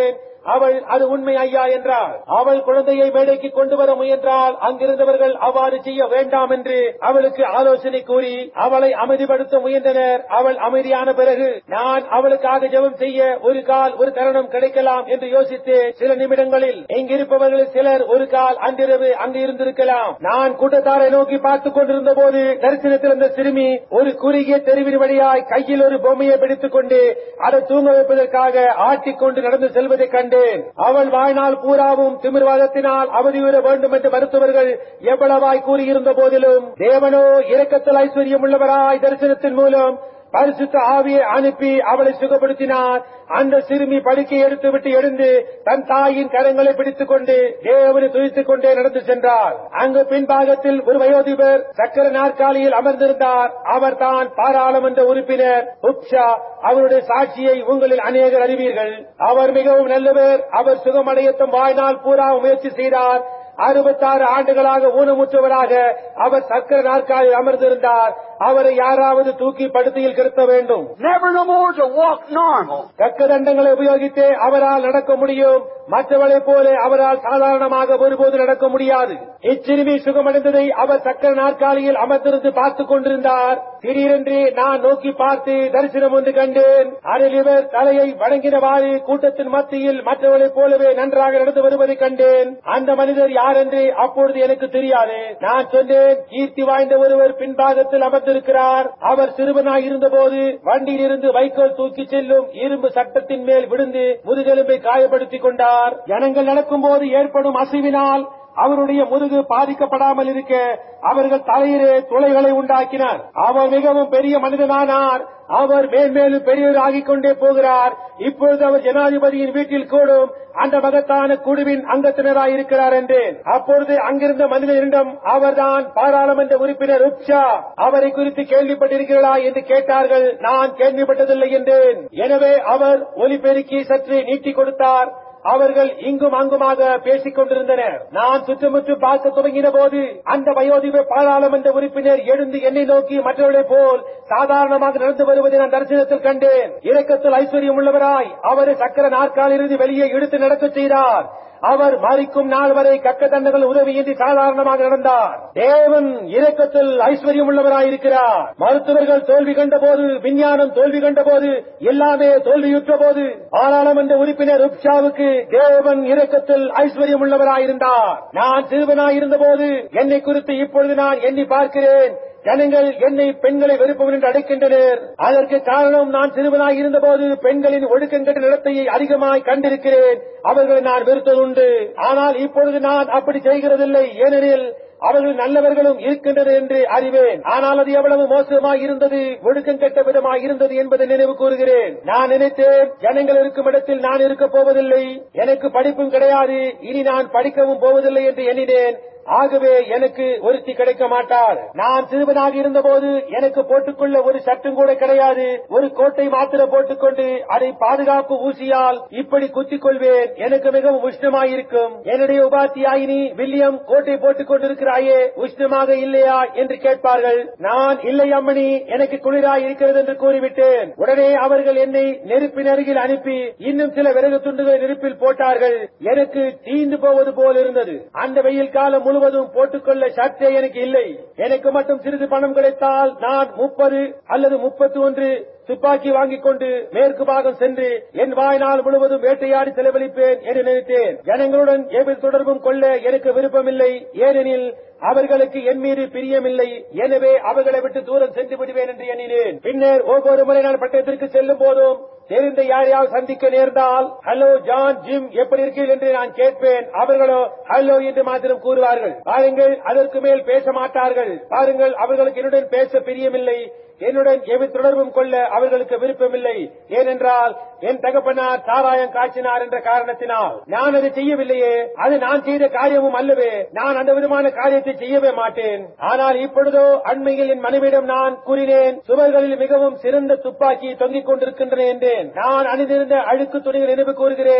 அவள் அது உண்மை ஐயா என்றாள் அவள் குழந்தையை மேடைக்கு கொண்டு வர முயன்றால் அங்கிருந்தவர்கள் அவ்வாறு செய்ய வேண்டாம் என்று அவளுக்கு ஆலோசனை கூறி அவளை அமைதிப்படுத்த முயன்றனர் அவள் அமைதியான பிறகு நான் அவளுக்காக ஜெபம் செய்ய ஒரு கால் ஒரு தருணம் கிடைக்கலாம் என்று யோசித்து சில நிமிடங்களில் இங்கிருப்பவர்களில் சிலர் ஒரு கால் அன்றிரவு அங்கு இருந்திருக்கலாம் நான் கூட்டத்தாரை நோக்கி பார்த்துக் கொண்டிருந்த போது தரிசனத்தில் இருந்த சிறுமி ஒரு குறுகிய தெருவின் வழியாய் கையில் ஒரு பொம்மையை பிடித்துக் கொண்டு அதை தூங்க வைப்பதற்காக ஆட்டிக்கொண்டு நடந்து செல்வதை கண்டேன் அவள் வாழ்நாள் பூராவும் திமிர்வாதத்தினால் அவதியுற வேண்டும் என்று மருத்துவர்கள் எவ்வளவாய் கூறியிருந்த போதிலும் தேவனோ இரக்கத்தில் ஐஸ்வர்யம் உள்ளவராய் தரிசனத்தின் மூலம் பரிசுத்த ஆவியை அனுப்பி அவளை சுகப்படுத்தினார் அந்த சிறுமி படுக்கை எடுத்துவிட்டு எழுந்து தன் தாயின் கரங்களை பிடித்துக் கொண்டு தேவனை துதித்துக் கொண்டே நடந்து சென்றார் அங்கு பின்பாகத்தில் ஒரு வயோதிபர் சக்கர நாற்காலியில் அமர்ந்திருந்தார் அவர் தான் பாராளுமன்ற உறுப்பினர் உப்ஷா அவருடைய சாட்சியை உங்களில் அநேகர் அறிவீர்கள் அவர் மிகவும் நல்லவர் அவர் சுகமடையத்தும் வாழ்நாள் பூரா முயற்சி செய்தார் அறுபத்தாறு ஆண்டுகளாக ஊனமுற்றவராக அவர் சக்கர நாற்காலில் அமர்ந்திருந்தார் அவரை யாராவது தூக்கி படுக்கையில் கிடத்த வேண்டும் Never no more to walk normal. தக்க தண்டங்களை உபயோகித்து அவரால் நடக்க முடியும் மற்றவளைப் போல அவரால் சாதாரணமாக ஒருபோது நடக்க முடியாது இச்சிறுமி சுகமடைந்ததை அவர் சக்கர நாற்காலியில் அமர்ந்திருந்து பார்த்துக் கொண்டிருந்தார் திடீரென்று நான் நோக்கி பார்த்து தரிசனம் ஒன்று கண்டேன் அதில் இவர் தலையை வணங்கினவாறு கூட்டத்தின் மத்தியில் மற்றவர்களைப் போலவே நன்றாக நடந்து வருவதை கண்டேன் அந்த மனிதர் யார் என்று அப்பொழுது எனக்கு தெரியாது நான் சொன்னேன் கீர்த்தி வாய்ந்த ஒருவர் பின்பாகத்தில் அமர்ந்திருக்கிறார் அவர் சிறுவனாய் இருந்தபோது வண்டியில் இருந்து வைக்கோல் தூக்கி செல்லும் இரும்பு சட்டத்தின் மேல் விழுந்து முதுகெலும்பை காயப்படுத்திக் கொண்டார் ஜனங்கள் நடக்கும்போது ஏற்படும் அசைவினால் அவருடைய முதுகு பாதிக்கப்படாமல் இருக்க அவர்கள் தலையிலே துளைகளை உண்டாக்கினார் அவர் மிகவும் பெரிய மனிதனானார் அவர் மேன்மேலும் பெரியவர் ஆகிக் கொண்டே போகிறார் இப்பொழுது அவர் ஜனாதிபதியின் வீட்டில் கூடும் அந்த மகத்தான குழுவின் அங்கத்தினராய் இருக்கிறார் என்றேன் அப்பொழுது அங்கிருந்த மனிதனிடம் அவர்தான் பாராளுமன்ற உறுப்பினர் உப்ஷா அவரை குறித்து கேள்விப்பட்டிருக்கிறீர்களா என்று கேட்டார்கள் நான் கேள்விப்பட்டதில்லை என்றேன் எனவே அவர் ஒலிபெருக்கி சற்று நீட்டிக் கொடுத்தார் அவர்கள் இங்கும் அங்குமாக பேசிக் கொண்டிருந்தனர் நான் சுற்றுமுற்று பார்க்க துவங்கின போது அந்த வயோதிப பாராளுமன்ற உறுப்பினர் எழுந்து என்னை நோக்கி மற்றவர்களைப் போல் சாதாரணமாக நடந்து வருவதை நான் தரிசனத்தில் கண்டேன் இரக்கத்தில் ஐஸ்வர்யம் உள்ளவராய் அவரை சக்கர நாற்காலிலிருந்து வெளியே இழுத்து நடக்கச் செய்தார் அவர் மறிக்கும் நாள் வரை கக்க தண்டங்கள் உதவியின்றி சாதாரணமாக நடந்தார் தேவன் இரக்கத்தில் ஐஸ்வர்யம் உள்ளவராயிருக்கிறார் மருத்துவர்கள் தோல்வி கண்டபோது விஞ்ஞானம் தோல்வி கண்டபோது எல்லாமே தோல்வியுற்ற போது பாராளுமன்ற உறுப்பினர் உப்ஷாவுக்கு தேவன் இரக்கத்தில் ஐஸ்வர்யம் உள்ளவராயிருந்தார் நான் சிறுவனாயிருந்த போது என்னை குறித்து இப்பொழுது நான் எண்ணி பார்க்கிறேன் ஜனங்கள் என்னை பெண்களை வெறுப்பவன் என்று அழைக்கின்றனர் அதற்கு காரணம் நான் சிறுவனாய் இருந்தபோது பெண்களின் ஒழுக்கங்கட்ட நடத்தையை அதிகமாய் கண்டிருக்கிறேன் அவர்களை நான் வெறுத்ததுண்டு ஆனால் இப்பொழுது நான் அப்படி செய்கிறதில்லை ஏனெனில் அவர்கள் நல்லவர்களும் இருக்கின்றனர் என்று அறிவேன் ஆனால் அது எவ்வளவு மோசமாய் இருந்தது ஒழுக்கம் கெட்ட விதமாய் இருந்தது என்பதை நினைவு கூறுகிறேன் நான் நினைத்தேன் ஜனங்கள் இருக்கும் இடத்தில் நான் இருக்க போவதில்லை எனக்கு படிப்பும் கிடையாது இனி நான் படிக்கவும் போவதில்லை என்று எண்ணினேன் ஆகவே எனக்கு ஒருத்தி கிடைக்க மாட்டாள் நான் சிறுவனாக இருந்தபோது எனக்கு போட்டுக்கொள்ள ஒரு சட்டும் கூட கிடையாது ஒரு கோட்டை மாத்திர போட்டுக்கொண்டு அதை பாதுகாப்பு ஊசியால் இப்படி குத்திக் கொள்வேன் எனக்கு மிகவும் உஷ்ணமாயிருக்கும் என்னுடைய உபாத்தியாயினி வில்லியம் கோட்டை போட்டுக் கொண்டிருக்கிறாயே உஷ்ணமாக இல்லையா என்று கேட்பார்கள் நான் இல்லை அம்மணி எனக்கு குளிராய் இருக்கிறது என்று கூறிவிட்டேன் உடனே அவர்கள் என்னை நெருப்பின் அருகில் அனுப்பி இன்னும் சில விறகு துண்டுகளை நெருப்பில் போட்டார்கள் எனக்கு தீந்து போவது போல் இருந்தது அந்த வெயில் காலம் முழுவதும் போட்டுக்கொள்ள சற்றே எனக்கு இல்லை எனக்கு மட்டும் சிறிது பணம் கிடைத்தால் நான் முப்பது அல்லது முப்பத்தி ஒன்று துப்பாக்கி வாங்கிக் கொண்டு மேற்கு பாகம் சென்று என் வாழ்நாள் முழுவதும் வேட்டையாடி செலவழிப்பேன் என்று நினைத்தேன் ஜனங்களுடன் எவ்வித தொடர்பும் கொள்ள எனக்கு விருப்பமில்லை ஏனெனில் அவர்களுக்கு என் மீது பிரியமில்லை எனவே அவர்களை விட்டு தூரம் சென்று விடுவேன் என்று எண்ணினேன் பின்னர் ஒவ்வொரு முறை நான் பட்டயத்திற்கு செல்லும் போதும் தெரிந்த யாரையாவது சந்திக்க நேர்ந்தால் ஹலோ ஜான் ஜிம் எப்படி இருக்கீர்கள் என்று நான் கேட்பேன் அவர்களோ ஹலோ என்று மாத்திரம் கூறுவார்கள் பாருங்கள் அதற்கு மேல் பேச மாட்டார்கள் பாருங்கள் அவர்களுக்கு என்னுடன் பேச பிரியமில்லை என்னுடன் எவ்வித தொடர்பும் கொள்ள அவர்களுக்கு விருப்பமில்லை ஏனென்றால் என் தகப்பனார் சாராயம் காய்ச்சினார் என்ற காரணத்தினால் நான் அதை செய்யவில்லையே அது நான் செய்த காரியமும் அல்லவே நான் அந்த விதமான காரியத்தை செய்யவே மாட்டேன் ஆனால் இப்பொழுதோ அண்மையில் என் மனைவியிடம் நான் கூறினேன் சுவர்களில் மிகவும் சிறந்த துப்பாக்கி தொங்கிக் கொண்டிருக்கின்றன என்றேன் நான் அணிந்திருந்த அழுக்கு துணிகள் நினைவு கூறுகிறேன்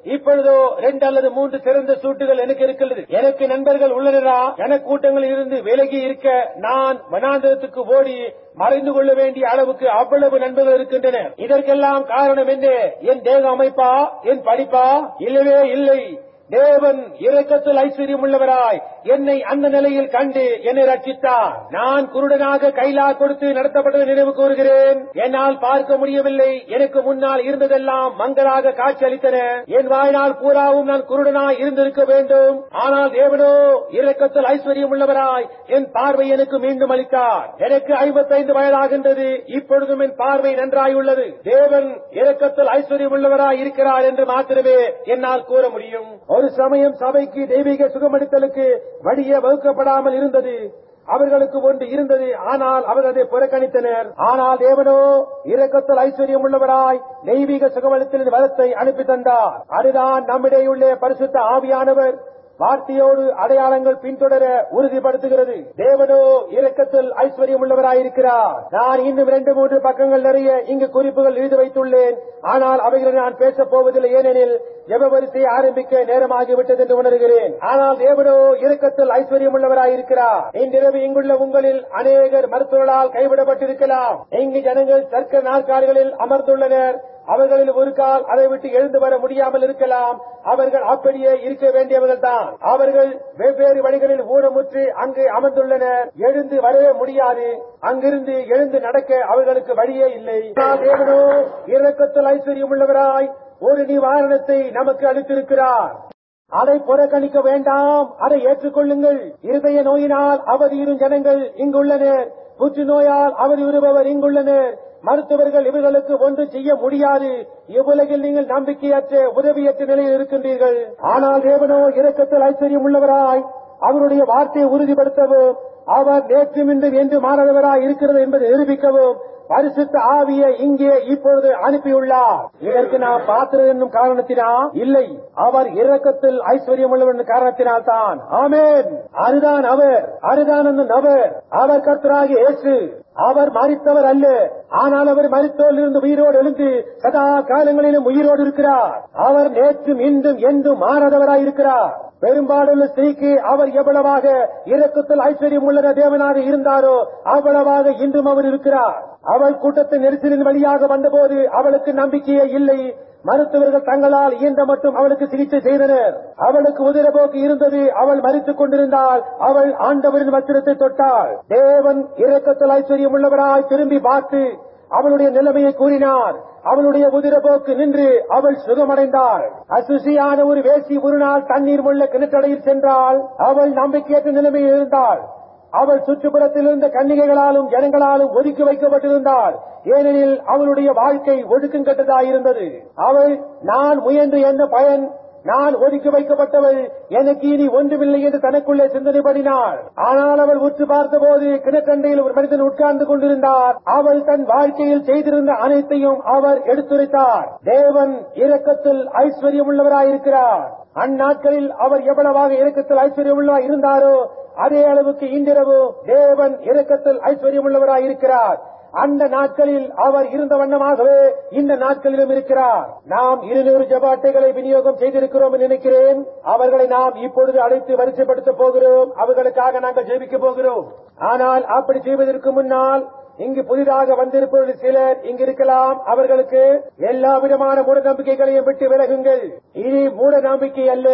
இப்பொழுதோ ரெண்டு அல்லது மூன்று சிறந்த சூட்டுகள் எனக்கு இருக்கிறது எனக்கு நண்பர்கள் உள்ளனரா என கூட்டங்களில் இருந்து விலகி இருக்க நான் வனாந்தரத்துக்கு ஓடி மறைந்து கொள்ள வேண்டிய அளவுக்கு அவ்வளவு நண்பர்கள் இருக்கின்றனர் இதற்கெல்லாம் காரணம் என்ன என் தேக அமைப்பா என் படிப்பா இல்லவே இல்லை தேவன் இரக்கத்தில் ஐஸ்வர்யம் உள்ளவராய் என்னை அந்த நிலையில் கண்டு என்னை ரட்சித்தார் நான் குருடனாக கைலா கொடுத்து நடத்தப்பட்டதை நினைவு கூறுகிறேன் என்னால் பார்க்க முடியவில்லை எனக்கு முன்னால் இருந்ததெல்லாம் மங்களாக காட்சி அளித்தன என் வாழ்நாள் பூராவும் நான் குருடனாய் இருந்திருக்க வேண்டும் ஆனால் தேவனோ இரக்கத்தில் ஐஸ்வர்யம் உள்ளவராய் என் பார்வை எனக்கு மீண்டும் அளித்தார் எனக்கு ஐம்பத்தைந்து வயதாகின்றது இப்பொழுதும் என் பார்வை நன்றாய் உள்ளது தேவன் இரக்கத்தில் ஐஸ்வர்யம் உள்ளவராய் இருக்கிறார் என்று மாத்திரமே என்னால் கூற முடியும் ஒரு சமயம் சபைக்கு தெய்வீக சுகமளித்தலுக்கு வழியே வகுக்கப்படாமல் இருந்தது அவர்களுக்கு ஒன்று இருந்தது ஆனால் அவர் அதை புறக்கணித்தனர் ஆனால் தேவனோ இரக்கத்தில் ஐஸ்வர்யம் உள்ளவராய் தெய்வீக சுகமளித்தலின் வரத்தை அனுப்பி தந்தார் அதுதான் நம்மிடையே உள்ள பரிசுத்த ஆவியானவர் வார்த்தையோடு அடையாளங்கள் பின்தொடர உறுதிப்படுத்துகிறது தேவனோ இரக்கத்தில் ஐஸ்வர்யம் உள்ளவராயிருக்கிறார் நான் இன்னும் இரண்டு மூன்று பக்கங்கள் நிறைய இங்கு குறிப்புகள் எழுதி வைத்துள்ளேன் ஆனால் அவைகளை நான் பேசப் போவதில்லை ஏனெனில் ஜெபவரிசையை ஆரம்பிக்க நேரமாகிவிட்டது என்று உணர்கிறேன் ஆனால் தேவனோ இரக்கத்தில் ஐஸ்வர்யம் உள்ளவராயிருக்கிறார் இன்றிரவு இங்குள்ள உங்களில் அநேகர் மருத்துவர்களால் கைவிடப்பட்டிருக்கலாம் இங்கு ஜனங்கள் சர்க்க நாற்காலிகளில் அமர்ந்துள்ளனர் அவர்களில் ஒரு கால் அதை விட்டு எழுந்து வர முடியாமல் இருக்கலாம் அவர்கள் அப்படியே இருக்க வேண்டியவர்கள் தான் அவர்கள் வெவ்வேறு வழிகளில் ஊனமுற்று அங்கு அமர்ந்துள்ளனர் எழுந்து வரவே முடியாது அங்கிருந்து எழுந்து நடக்க அவர்களுக்கு வழியே இல்லை ஆனால் தேவனோ இரக்கத்தில் ஐஸ்வர்யம் உள்ளவராய் ஒரு நிவாரணத்தை நமக்கு அளித்திருக்கிறார் அதை புறக்கணிக்க வேண்டாம் அதை ஏற்றுக்கொள்ளுங்கள் இருதய நோயினால் அவதியுறும் ஜனங்கள் இங்குள்ளனர் புற்றுநோயால் அவதியுறுபவர் இங்குள்ளனர் மருத்துவர்கள் இவர்களுக்கு ஒன்று செய்ய முடியாது இவ்வுலகில் நீங்கள் நம்பிக்கையற்ற உதவியற்ற நிலையில் இருக்கின்றீர்கள் ஆனால் தேவனோ இரக்கத்தில் ஐஸ்வர்யம் உள்ளவராய் அவருடைய வார்த்தையை உறுதிப்படுத்தவும் அவர் நேற்றும் இன்றும் என்று மாறாதவராய் இருக்கிறது என்பதை நிரூபிக்கவும் பரிசுத்த ஆவியை இங்கே இப்பொழுது அனுப்பியுள்ளார் இதற்கு நாம் பார்த்தது என்னும் காரணத்தினா இல்லை அவர் இரக்கத்தில் ஐஸ்வர்யம் உள்ளவர் என்ற காரணத்தினால் தான் ஆமேன் அதுதான் அவர் அதுதான் அந்த நபர் அவர் கர்த்தராகிய இயேசு அவர் மறித்தவர் அல்ல ஆனால் அவர் மறித்தோல் இருந்து உயிரோடு எழுந்து சதா காலங்களிலும் உயிரோடு இருக்கிறார் அவர் நேற்றும் இன்றும் என்றும் மாறாதவராய் இருக்கிறார் பெரும்பாலுள்ள ஸ்திரீக்கு அவர் எவ்வளவாக இரக்கத்தில் ஐஸ்வர்யம் உள்ள தேவனாக இருந்தாரோ அவ்வளவாக இன்றும் அவர் இருக்கிறார் அவள் கூட்டத்தின் நெரிசலின் வழியாக வந்தபோது அவளுக்கு நம்பிக்கையே இல்லை மருத்துவர்கள் தங்களால் இயன்ற மட்டும் அவளுக்கு சிகிச்சை செய்தனர் அவளுக்கு உதிரபோக்கு இருந்தது அவள் மறித்துக் கொண்டிருந்தால் அவள் ஆண்டவரின் வஸ்திரத்தை தொட்டாள் தேவன் இரக்கத்தில் ஐஸ்வர்யம் உள்ளவராய் திரும்பி பார்த்து அவளுடைய நிலைமையை கூறினார் அவளுடைய உதிரபோக்கு நின்று அவள் சுகமடைந்தாள் அசுசியான ஒரு வேசி ஒரு நாள் தண்ணீர் உள்ள கிணற்றடையில் சென்றால் அவள் நம்பிக்கையற்ற நிலைமையில் இருந்தாள் அவள் சுற்றுப்புறத்தில் இருந்த கன்னிகைகளாலும் ஜனங்களாலும் ஒதுக்கி வைக்கப்பட்டிருந்தாள் ஏனெனில் அவளுடைய வாழ்க்கை ஒடுக்கம் கட்டதாயிருந்தது அவள் நான் முயன்று என்ன பயன் நான் ஒதுக்கி வைக்கப்பட்டவள் எனக்கு இனி ஒன்றுமில்லை என்று தனக்குள்ளே சிந்தனை பண்ணினாள் ஆனால் அவள் உற்று பார்த்தபோது கிணற்றண்டையில் ஒரு மனிதன் உட்கார்ந்து கொண்டிருந்தார் அவள் தன் வாழ்க்கையில் செய்திருந்த அனைத்தையும் அவர் எடுத்துரைத்தார் தேவன் இரக்கத்தில் ஐஸ்வர்யம் உள்ளவராயிருக்கிறார் அந்நாட்களில் அவர் எவ்வளவாக இரக்கத்தில் ஐஸ்வர்யம் உள்ளவராய் இருந்தாரோ அதே அளவுக்கு இன்றிரவு தேவன் இரக்கத்தில் ஐஸ்வர்யம் உள்ளவராயிருக்கிறார் அந்த நாட்களில் அவர் இருந்த வண்ணமாகவே இந்த நாட்களிலும் இருக்கிறார் நாம் இருநூறு ஜப அட்டைகளை விநியோகம் செய்திருக்கிறோம் என்று நினைக்கிறேன் அவர்களை நாம் இப்பொழுது அழைத்து வரிசைப்படுத்த போகிறோம் அவர்களுக்காக நாங்கள் ஜெபிக்க போகிறோம் ஆனால் அப்படி செய்வதற்கு முன்னால் இங்கு புதிதாக வந்திருப்பவர்கள் சிலர் இங்கு இருக்கலாம் அவர்களுக்கு எல்லா விதமான மூட நம்பிக்கைகளையும் விட்டு விலகுங்கள் இது மூட நம்பிக்கை அல்ல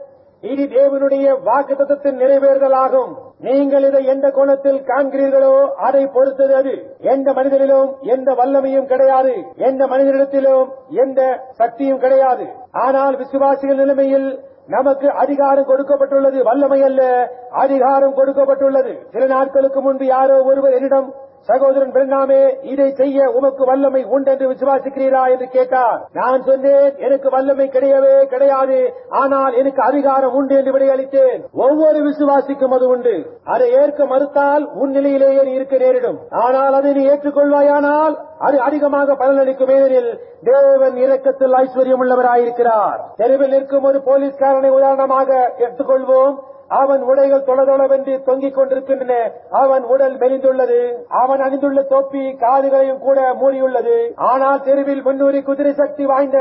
இது தேவனுடைய வாக்குத்தத்தின் நிறைவேறுதலாகும் நீங்கள் இதை எந்த கோணத்தில் காண்கிறீர்களோ அதை பொறுத்தது அது எந்த மனிதனிலும் எந்த வல்லமையும் கிடையாது எந்த மனிதனிடத்திலும் எந்த சக்தியும் கிடையாது ஆனால் விசுவாசிகள் நிலைமையில் நமக்கு அதிகாரம் கொடுக்கப்பட்டுள்ளது வல்லமை அல்ல அதிகாரம் கொடுக்கப்பட்டுள்ளது சில நாட்களுக்கு முன்பு யாரோ ஒருவர் என்னிடம் சகோதரன் பிரணாமே இதை செய்ய உமக்கு வல்லமை உண்டென்று விசுவாசிக்கிறீரா என்று கேட்டார் நான் சொன்னேன் எனக்கு வல்லமை கிடையவே கிடையாது ஆனால் எனக்கு அதிகாரம் உண்டு என்று விடையளித்தேன் ஒவ்வொரு விசுவாசிக்கும் அது உண்டு அதை ஏற்க மறுத்தால் உன் நிலையிலேயே நீ இருக்க நேரிடும் ஆனால் அதை நீ ஏற்றுக்கொள்வாயானால் அது அதிகமாக பலனளிக்கும் ஏனெனில் தேவன் இரக்கத்தில் ஐஸ்வர்யம் உள்ளவராயிருக்கிறார் தெருவில் நிற்கும் ஒரு போலீஸ்காரனை உதாரணமாக எடுத்துக்கொள்வோம் அவன் உடைகள் தொளதொளவென்று தொங்கிக் கொண்டிருக்கின்றன அவன் உடல் மெலிந்துள்ளது அவன் அணிந்துள்ள தொப்பி காதுகளையும் கூட மூடியுள்ளது ஆனால் தெருவில் முன்னூறு குதிரை சக்தி வாய்ந்த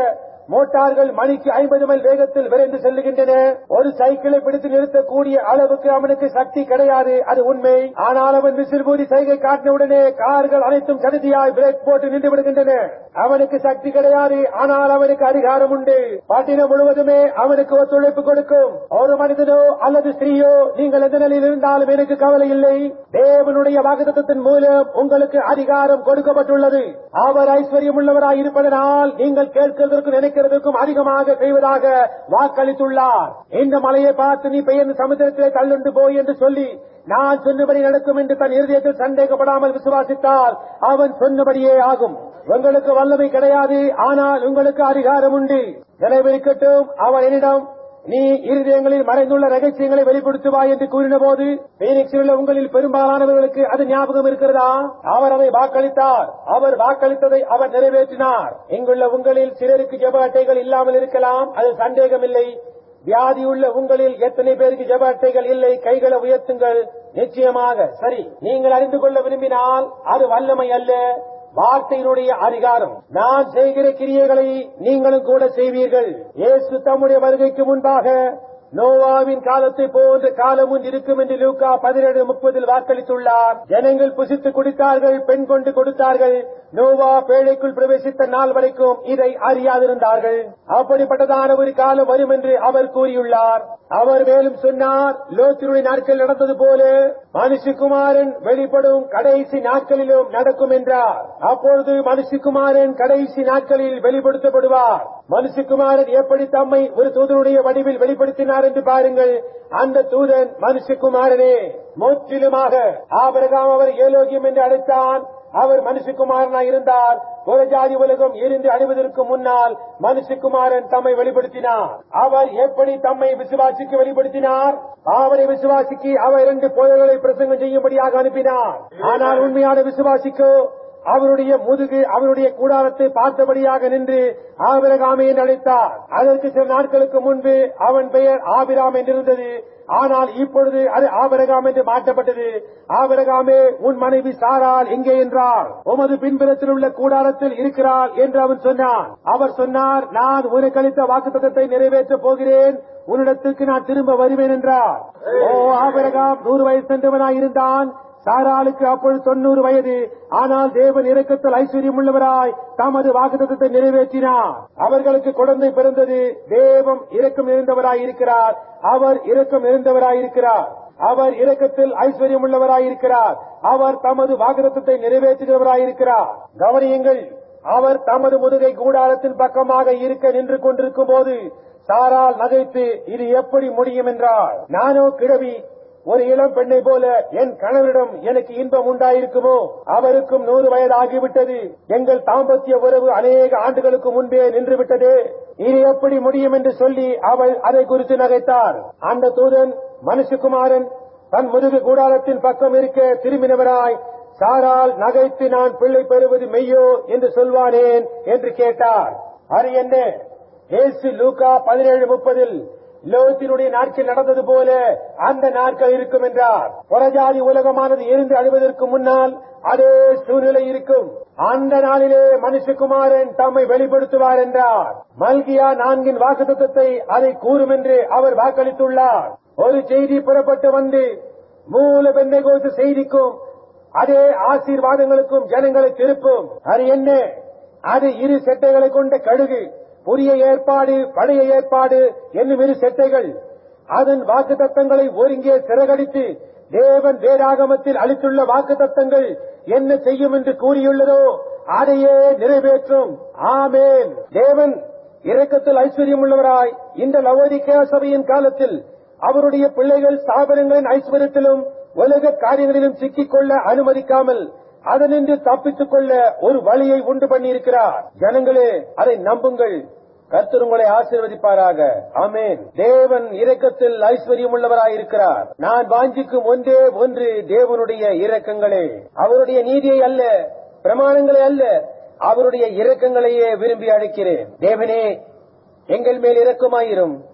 மோட்டார்கள் மணிக்கு ஐம்பது மைல் வேகத்தில் விரைந்து செல்லுகின்றன ஒரு சைக்கிளை பிடித்து நிறுத்தக்கூடிய அளவுக்கு அவனுக்கு சக்தி கிடையாது அது உண்மை ஆனால் அவன் விசில் பூரி சைகை காட்டினவுடனே கார்கள் அனைத்தும் சடுதியாய் பிரேக் போட்டு நின்று விடுகின்றன அவனுக்கு சக்தி கிடையாது ஆனால் அவனுக்கு அதிகாரம் உண்டு பட்டினம் முழுவதுமே அவனுக்கு ஒத்துழைப்பு கொடுக்கும் ஒரு மனிதனோ அல்லது ஸ்திரீயோ நீங்கள் எந்த நிலையில் இருந்தாலும் எனக்கு கவலை இல்லை தேவனுடைய வாக்குத்தத்தின் மூலம் உங்களுக்கு அதிகாரம் கொடுக்கப்பட்டுள்ளது அவர் ஐஸ்வர்யம் உள்ளவராய் இருப்பதனால் நீங்கள் கேட்கிறதற்கும் நினைக்கிறதற்கும் அதிகமாக செய்வதாக வாக்களித்துள்ளார் இந்த மலையை பார்த்து நீ பெயர்ந்து சமுத்திரத்திலே தள்ளுண்டு போய் என்று சொல்லி நான் சொன்னபடி நடக்கும் என்று தன் இருதயத்தில் சந்தேகப்படாமல் விசுவாசித்தால் அவன் சொன்னபடியே ஆகும் உங்களுக்கு வல்லமை கிடையாது ஆனால் உங்களுக்கு அதிகாரம் உண்டு நினைவிருக்கட்டும் அவர் என்னிடம் நீ இருதயங்களில் மறைந்துள்ள ரகசியங்களை வெளிப்படுத்துவாய் என்று கூறின போது பீனிக்ஸில் உள்ள உங்களில் பெரும்பாலானவர்களுக்கு அது ஞாபகம் இருக்கிறதா அவர் அதை வாக்களித்தார் அவர் வாக்களித்ததை அவர் நிறைவேற்றினார் இங்குள்ள உங்களில் சிலருக்கு ஜெப அட்டைகள் இல்லாமல் இருக்கலாம் அது சந்தேகமில்லை வியாதியுள்ள உங்களில் எத்தனை பேருக்கு ஜெப அட்டைகள் இல்லை கைகளை உயர்த்துங்கள் நிச்சயமாக சரி நீங்கள் அறிந்து கொள்ள விரும்பினால் அது வல்லமை அல்ல வார்த்தையினுடைய அதிகாரம் நான் செய்கிற கிரியைகளை நீங்களும் கூட செய்வீர்கள் இயேசு தம்முடைய வருகைக்கு முன்பாக நோவாவின் காலத்தை போன்ற காலமும் இருக்கும் என்று லூக்கா பதினேழு முப்பதில் வாக்களித்துள்ளார் ஜனங்கள் புசித்து குடித்தார்கள் பெண் கொண்டு கொடுத்தார்கள் நோவா பேழைக்குள் பிரவேசித்த நாள் வரைக்கும் இதை அறியாதிருந்தார்கள் அப்படிப்பட்டதான ஒரு காலம் வரும் என்று அவர் கூறியுள்ளார் அவர் மேலும் சொன்னார் லோத்தினுடைய நாட்கள் நடந்தது போல மனுஷகுமாரன் வெளிப்படும் கடைசி நாட்களிலும் நடக்கும் என்றார் அப்பொழுது மனுஷகுமாரன் கடைசி நாட்களில் வெளிப்படுத்தப்படுவார் மனுஷகுமாரன் எப்படி தம்மை ஒரு தூதனுடைய வடிவில் வெளிப்படுத்தினார் என்று பாருங்கள் அந்த தூதன் மனுஷகுமாரனே முற்றிலுமாக ஆபரகாம் அவர் ஏலோகியம் என்று அழைத்தான் அவர் மனுஷகுமாரனாய் இருந்தார் ஒரு ஜாதி உலகம் இருந்து அழிவதற்கு முன்னால் மனுஷகுமாரன் தம்மை வெளிப்படுத்தினார் அவர் எப்படி தம்மை விசுவாசிக்கு வெளிப்படுத்தினார் அவரை விசுவாசிக்கு அவர் இரண்டு போதல்களை பிரசங்கம் செய்யும்படியாக அனுப்பினார் ஆனால் உண்மையான விசுவாசிக்கோ அவருடைய முதுகு அவருடைய கூடாரத்தை பார்த்தபடியாக நின்று ஆபிரகாமே என்று அழைத்தார் அதற்கு சில நாட்களுக்கு முன்பு அவன் பெயர் ஆபிராம் என்றிருந்தது ஆனால் இப்பொழுது அது ஆபரகாம் என்று மாற்றப்பட்டது ஆபரகாமே உன் மனைவி சாரால் எங்கே என்றார் உமது பின்புறத்தில் உள்ள கூடாரத்தில் இருக்கிறாள் என்று அவன் சொன்னான் அவர் சொன்னார் நான் உனக்கு அளித்த வாக்குத்தத்தை நிறைவேற்றப் போகிறேன் உன்னிடத்துக்கு நான் திரும்ப வருவேன் என்றார் ஓ ஆபரகாம் நூறு வயசு சென்றவனாய் இருந்தான் சாராளுக்கு அப்பொழுது தொண்ணூறு வயது ஆனால் தேவன் இறக்கத்தில் ஐஸ்வர்யம் உள்ளவராய் தமது வாக்குத்தத்தை நிறைவேற்றினார் அவர்களுக்கு குழந்தை பிறந்தது தேவம் இரக்கம் இருந்தவராய் இருக்கிறார் அவர் இரக்கம் இருந்தவராய் இருக்கிறார் அவர் இரக்கத்தில் ஐஸ்வர்யம் உள்ளவராய் இருக்கிறார் அவர் தமது வாக்குத்தத்தை நிறைவேற்றுகிறவராய் இருக்கிறார் கவனியுங்கள் அவர் தமது முதுகை கூடாரத்தின் பக்கமாக இருக்க நின்று கொண்டிருக்கும் போது சாரால் நகைத்து இது எப்படி முடியும் என்றார் நானோ கிழவி ஒரு இளம் பெண்ணை போல என் கணவரிடம் எனக்கு இன்பம் உண்டாயிருக்குமோ அவருக்கும் நூறு வயது ஆகிவிட்டது எங்கள் தாம்பத்திய உறவு அநேக ஆண்டுகளுக்கு முன்பே நின்று விட்டது இது எப்படி முடியும் என்று சொல்லி அவள் அதை குறித்து நகைத்தார் அந்த தூதன் மனுஷகுமாரன் தன் முதுகு கூடாரத்தின் பக்கம் இருக்க திரும்பினவராய் சாரால் நகைத்து நான் பிள்ளை பெறுவது மெய்யோ என்று சொல்வானேன் என்று கேட்டார் அது என்ன ஏசு லூகா பதினேழு முப்பதில் லோகத்தினுடைய நாட்கள் நடந்தது போல அந்த நாட்கள் இருக்கும் என்றார் புறஜாதி உலகமானது எரிந்து அழிவதற்கு முன்னால் அதே சூழ்நிலை இருக்கும் அந்த நாளிலே மனுஷகுமாரன் தம்மை வெளிப்படுத்துவார் என்றார் மல்கியா நான்கின் வாக்குத்தத்தை அதை கூறும் என்று அவர் வாக்களித்துள்ளார் ஒரு செய்தி புறப்பட்டு வந்து மூல பெந்தைகோசு செய்திக்கும் அதே ஆசீர்வாதங்களுக்கும் ஜனங்களை திருப்பும் அது என்ன அது இரு செட்டைகளை கொண்ட கழுகு புதிய ஏற்பாடு பழைய ஏற்பாடு என்னும் இரு செட்டைகள் அதன் வாக்கு தத்தங்களை ஒருங்கே சிறகடித்து தேவன் வேதாகமத்தில் அளித்துள்ள வாக்கு தத்தங்கள் என்ன செய்யும் என்று கூறியுள்ளதோ அதையே நிறைவேற்றும் ஆமேன் தேவன் இரக்கத்தில் ஐஸ்வர்யம் உள்ளவராய் இந்த லவோதிக்கா சபையின் காலத்தில் அவருடைய பிள்ளைகள் ஸ்தாபனங்களின் ஐஸ்வர்யத்திலும் உலக காரியங்களிலும் சிக்கிக்கொள்ள அனுமதிக்காமல் அதனின்று தப்பித்துக் கொள்ள ஒரு வழியை உண்டு பண்ணியிருக்கிறார் ஜனங்களே அதை நம்புங்கள் கர்த்தர் உங்களை ஆசீர்வதிப்பாராக ஆமேன் தேவன் இரக்கத்தில் ஐஸ்வர்யம் உள்ளவராயிருக்கிறார் நான் வாஞ்சிக்கும் ஒன்றே ஒன்று தேவனுடைய இரக்கங்களே அவருடைய நீதியை அல்ல பிரமாணங்களை அல்ல அவருடைய இரக்கங்களையே விரும்பி அழைக்கிறேன் தேவனே எங்கள் மேல் இரக்கமாயிரும்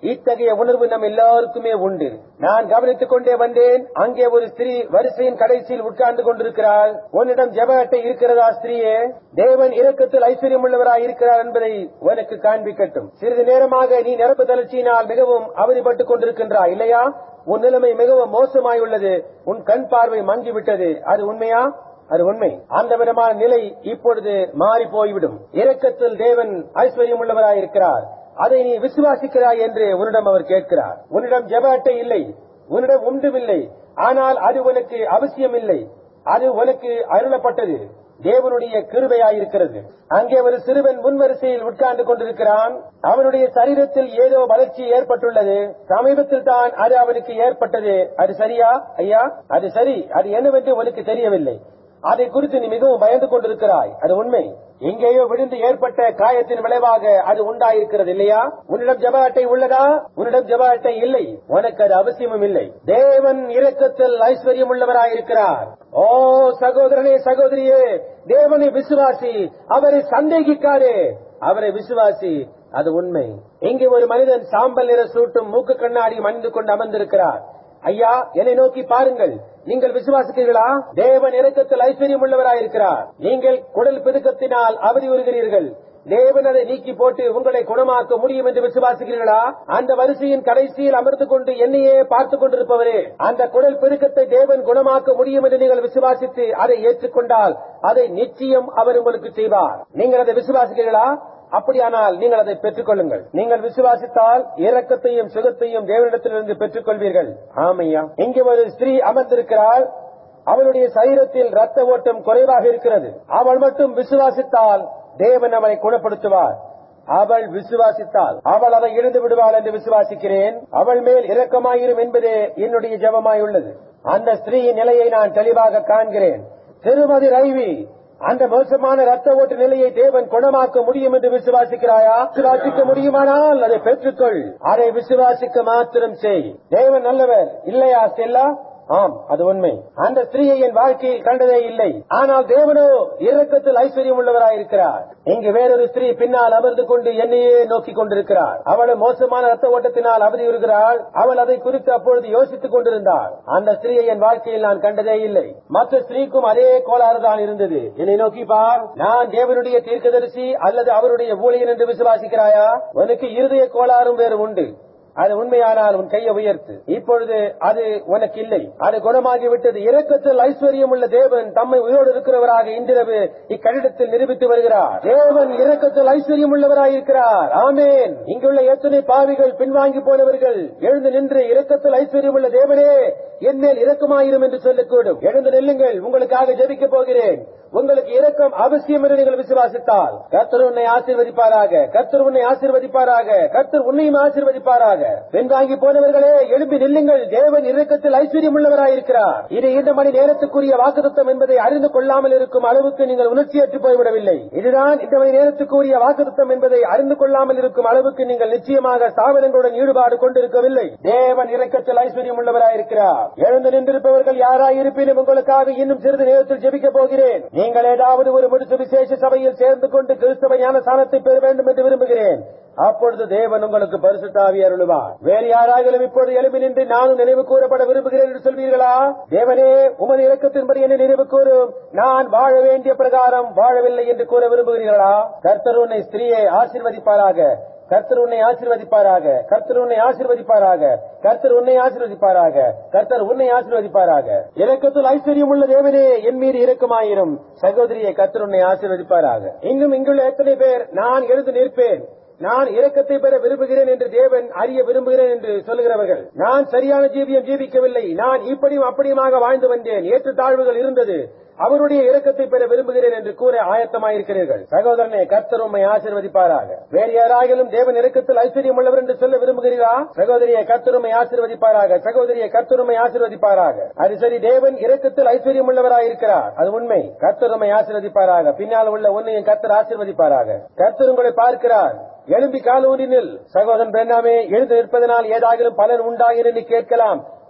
இத்தகைய உணர்வு நம் எல்லாருக்குமே உண்டு நான் கவனித்துக் கொண்டே வந்தேன் அங்கே ஒரு ஸ்திரீ வரிசையின் கடைசியில் உட்கார்ந்து கொண்டிருக்கிறாள் உன்னிடம் ஜெப அட்டை இருக்கிறதா ஸ்திரீயே தேவன் இரக்கத்தில் ஐஸ்வர்யம் உள்ளவராய் இருக்கிறார் என்பதை உனக்கு காண்பிக்கட்டும் சிறிது நேரமாக நீ நிரப்பு தளர்ச்சியினால் மிகவும் அவதிப்பட்டுக் கொண்டிருக்கின்றாய் இல்லையா உன் நிலைமை மிகவும் மோசமாய் உள்ளது உன் கண் பார்வை மங்கிவிட்டது அது உண்மையா அது உண்மை அந்த விதமான நிலை இப்பொழுது மாறி போய்விடும் இரக்கத்தில் தேவன் ஐஸ்வர்யம் உள்ளவராயிருக்கிறார் அதை நீ விசுவாசிக்கிறாய் என்று உன்னிடம் அவர் கேட்கிறார் உன்னிடம் ஜெப அட்டை இல்லை உன்னிடம் உண்டுமில்லை ஆனால் அது உனக்கு அவசியம் இல்லை அது உனக்கு அருளப்பட்டது தேவனுடைய கிருபையாயிருக்கிறது அங்கே ஒரு சிறுவன் முன்வரிசையில் உட்கார்ந்து கொண்டிருக்கிறான் அவனுடைய சரீரத்தில் ஏதோ வளர்ச்சி ஏற்பட்டுள்ளது சமீபத்தில் தான் அது அவனுக்கு ஏற்பட்டது அது சரியா ஐயா அது சரி அது என்னவென்று உனக்கு தெரியவில்லை அதை குறித்து நீ மிகவும் பயந்து கொண்டிருக்கிறாய் அது உண்மை எங்கேயோ விழுந்து ஏற்பட்ட காயத்தின் விளைவாக அது உண்டாயிருக்கிறது இல்லையா உன்னிடம் ஜப அட்டை உள்ளதா உன்னிடம் ஜப அட்டை இல்லை உனக்கு அது அவசியமும் இல்லை தேவன் இரக்கத்தில் ஐஸ்வர்யம் உள்ளவராயிருக்கிறார் ஓ சகோதரனே சகோதரியே தேவனை விசுவாசி அவரை சந்தேகிக்காதே அவரை விசுவாசி அது உண்மை இங்கே ஒரு மனிதன் சாம்பல் நிற சூட்டும் மூக்கு கண்ணாடி மணிந்து கொண்டு அமர்ந்திருக்கிறார் ஐயா என்னை நோக்கி பாருங்கள் நீங்கள் விசுவாசிக்கிறீர்களா தேவன் இறக்கத்தில் ஐஸ்வர்யம் உள்ளவராயிருக்கிறார் நீங்கள் குடல் பிதுக்கத்தினால் அவதி வருகிறீர்கள் தேவன் அதை நீக்கி போட்டு உங்களை குணமாக்க முடியும் என்று விசுவாசிக்கிறீர்களா அந்த வரிசையின் கடைசியில் அமர்ந்து கொண்டு என்னையே பார்த்துக் கொண்டிருப்பவரே அந்த குடல் பெருக்கத்தை தேவன் குணமாக்க முடியும் என்று நீங்கள் விசுவாசித்து அதை ஏற்றுக்கொண்டால் அதை நிச்சயம் அவர் உங்களுக்கு செய்வார் நீங்கள் அதை விசுவாசிக்கிறீர்களா அப்படியானால் நீங்கள் அதை பெற்றுக் கொள்ளுங்கள் நீங்கள் விசுவாசித்தால் இரக்கத்தையும் சுகத்தையும் தேவனிடத்திலிருந்து பெற்றுக் கொள்வீர்கள் ஆமையா இங்கே ஒரு ஸ்திரீ அமர்ந்திருக்கிறாள் அவளுடைய சரீரத்தில் ரத்த ஓட்டம் குறைவாக இருக்கிறது அவள் மட்டும் விசுவாசித்தால் தேவன் அவளை குணப்படுத்துவார் அவள் விசுவாசித்தாள் அவள் அதை இழந்து விடுவாள் என்று விசுவாசிக்கிறேன் அவள் மேல் இரக்கமாயிரும் என்பதே என்னுடைய ஜபமாயுள்ளது அந்த ஸ்திரீயின் நிலையை நான் தெளிவாக காண்கிறேன் திருமதி ரைவி அந்த மோசமான ரத்த ஓட்டு நிலையை தேவன் குணமாக்க முடியும் என்று விசுவாசிக்கிறாயா விசுவாசிக்க முடியுமானால் அதை பெற்றுக்கொள் அதை விசுவாசிக்க மாத்திரம் செய் தேவன் நல்லவர் இல்லையா செல்லா ஆம் அது உண்மை அந்த ஸ்திரீயை என் வாழ்க்கையில் கண்டதே இல்லை ஆனால் தேவனோ இரக்கத்தில் ஐஸ்வர்யம் உள்ளவராயிருக்கிறார் இங்கு வேறொரு ஸ்திரீ பின்னால் அமர்ந்து கொண்டு என்னையே நோக்கி கொண்டிருக்கிறார் அவளும் மோசமான ரத்த ஓட்டத்தினால் அவதி வருகிறாள் அவள் அதை குறித்து அப்பொழுது யோசித்துக் கொண்டிருந்தாள் அந்த ஸ்திரீயை என் வாழ்க்கையில் நான் கண்டதே இல்லை மற்ற ஸ்திரீக்கும் அதே கோளாறு தான் இருந்தது என்னை நோக்கி பார் நான் தேவனுடைய தீர்க்கதரிசி அல்லது அவருடைய ஊழியன் என்று விசுவாசிக்கிறாயா உனக்கு இருதய கோளாறும் வேறு உண்டு அது உண்மையானால் உன் கையை உயர்த்து இப்பொழுது அது உனக்கு இல்லை அது குணமாகி விட்டது இரக்கத்தில் ஐஸ்வர்யம் உள்ள தேவன் தம்மை உயிரோடு இருக்கிறவராக இன்றிரவு இக்கடிதத்தில் நிரூபித்து வருகிறார் தேவன் இரக்கத்தில் ஐஸ்வர்யம் உள்ளவராயிருக்கிறார் ஆமேன் இங்குள்ள எத்தனை பாவிகள் பின்வாங்கி போனவர்கள் எழுந்து நின்று இரக்கத்தில் ஐஸ்வர்யம் உள்ள தேவனே என் மேல் இரக்கமாயிரும் என்று சொல்லக்கூடும் எழுந்து நில்லுங்கள் உங்களுக்காக ஜெபிக்க போகிறேன் உங்களுக்கு இரக்கம் அவசியம் என்று நீங்கள் விசுவாசித்தால் கர்த்தர் உன்னை ஆசீர்வதிப்பாராக கர்த்தர் உன்னை ஆசீர்வதிப்பாராக கர்த்தர் உன்னையும் ஆசீர்வதிப்பாராக பின்வாங்கி போனவர்களே எழுப்பி நில்லுங்கள் தேவன் இரக்கத்தில் ஐஸ்வர்யம் உள்ளவராயிருக்கிறார் இது இந்த மணி நேரத்துக்குரிய வாக்குத்தம் என்பதை அறிந்து கொள்ளாமல் இருக்கும் அளவுக்கு நீங்கள் உணர்ச்சியற்று போய்விடவில்லை இதுதான் இந்த மணி நேரத்துக்குரிய வாக்குத்தம் என்பதை அறிந்து கொள்ளாமல் இருக்கும் அளவுக்கு நீங்கள் நிச்சயமாக சாவனங்களுடன் ஈடுபாடு கொண்டிருக்கவில்லை தேவன் இரக்கத்தில் ஐஸ்வர்யம் உள்ளவராயிருக்கிறார் எழுந்து நின்றிருப்பவர்கள் யாராயிருப்பினும் உங்களுக்காக இன்னும் சிறிது நேரத்தில் ஜெபிக்க போகிறேன் நீங்கள் ஏதாவது ஒரு முடிச்சு விசேஷ சபையில் சேர்ந்து கொண்டு கிறிஸ்தவ ஞானஸ்தானத்தை பெற வேண்டும் என்று விரும்புகிறேன் அப்பொழுது தேவன் உங்களுக்கு பரிசுத்தாவி அருளுவார் வேறு யாராகிலும் இப்பொழுது எழுப்பி நின்று நானும் நினைவு கூறப்பட விரும்புகிறேன் என்று சொல்வீர்களா தேவனே உமது இறக்கத்தின்படி என்னை நினைவு கூறும் நான் வாழ வேண்டிய பிரகாரம் வாழவில்லை என்று கூற விரும்புகிறீர்களா கர்த்தர் உன்னை ஸ்திரீயை ஆசீர்வதிப்பாராக கர்த்தர் உன்னை ஆசீர்வதிப்பாராக கர்த்தர் உன்னை ஆசீர்வதிப்பாராக கர்த்தர் உன்னை ஆசீர்வதிப்பாராக கர்த்தர் உன்னை ஆசீர்வதிப்பாராக இரக்கத்தில் ஐஸ்வர்யம் உள்ள தேவனே என் மீது இரக்கமாயிரும் சகோதரியை கர்த்தர் உன்னை ஆசீர்வதிப்பாராக இங்கும் இங்குள்ள எத்தனை பேர் நான் எழுந்து நிற்பேன் நான் இரக்கத்தை பெற விரும்புகிறேன் என்று தேவன் அறிய விரும்புகிறேன் என்று சொல்லுகிறவர்கள் நான் சரியான ஜீவியம் ஜீவிக்கவில்லை நான் இப்படியும் அப்படியுமாக வாழ்ந்து வந்தேன் ஏற்றத்தாழ்வுகள் இருந்தது அவருடைய இரக்கத்தை பெற விரும்புகிறேன் என்று கூற ஆயத்தமாயிருக்கிறீர்கள் சகோதரனே கர்த்தர் உண்மை ஆசீர்வதிப்பாராக வேறு யாராகிலும் தேவன் இரக்கத்தில் ஐஸ்வர்யம் உள்ளவர் என்று சொல்ல விரும்புகிறீரா சகோதரியை கர்த்தருமை ஆசீர்வதிப்பாராக சகோதரியை கர்த்தருமை ஆசீர்வதிப்பாராக அது சரி தேவன் இரக்கத்தில் ஐஸ்வர்யம் உள்ளவராயிருக்கிறார் அது உண்மை கர்த்தருமை ஆசீர்வதிப்பாராக பின்னால் உள்ள உன்னையும் கர்த்தர் ஆசீர்வதிப்பாராக கர்த்தர் உங்களை பார்க்கிறார் எழும்பி கால் ஊன்றி நில் சகோதரன் பிரண்ணாமே எழுந்து நிற்பதனால் ஏதாகிலும் பலன் உண்டா என்று கேட்கலாம்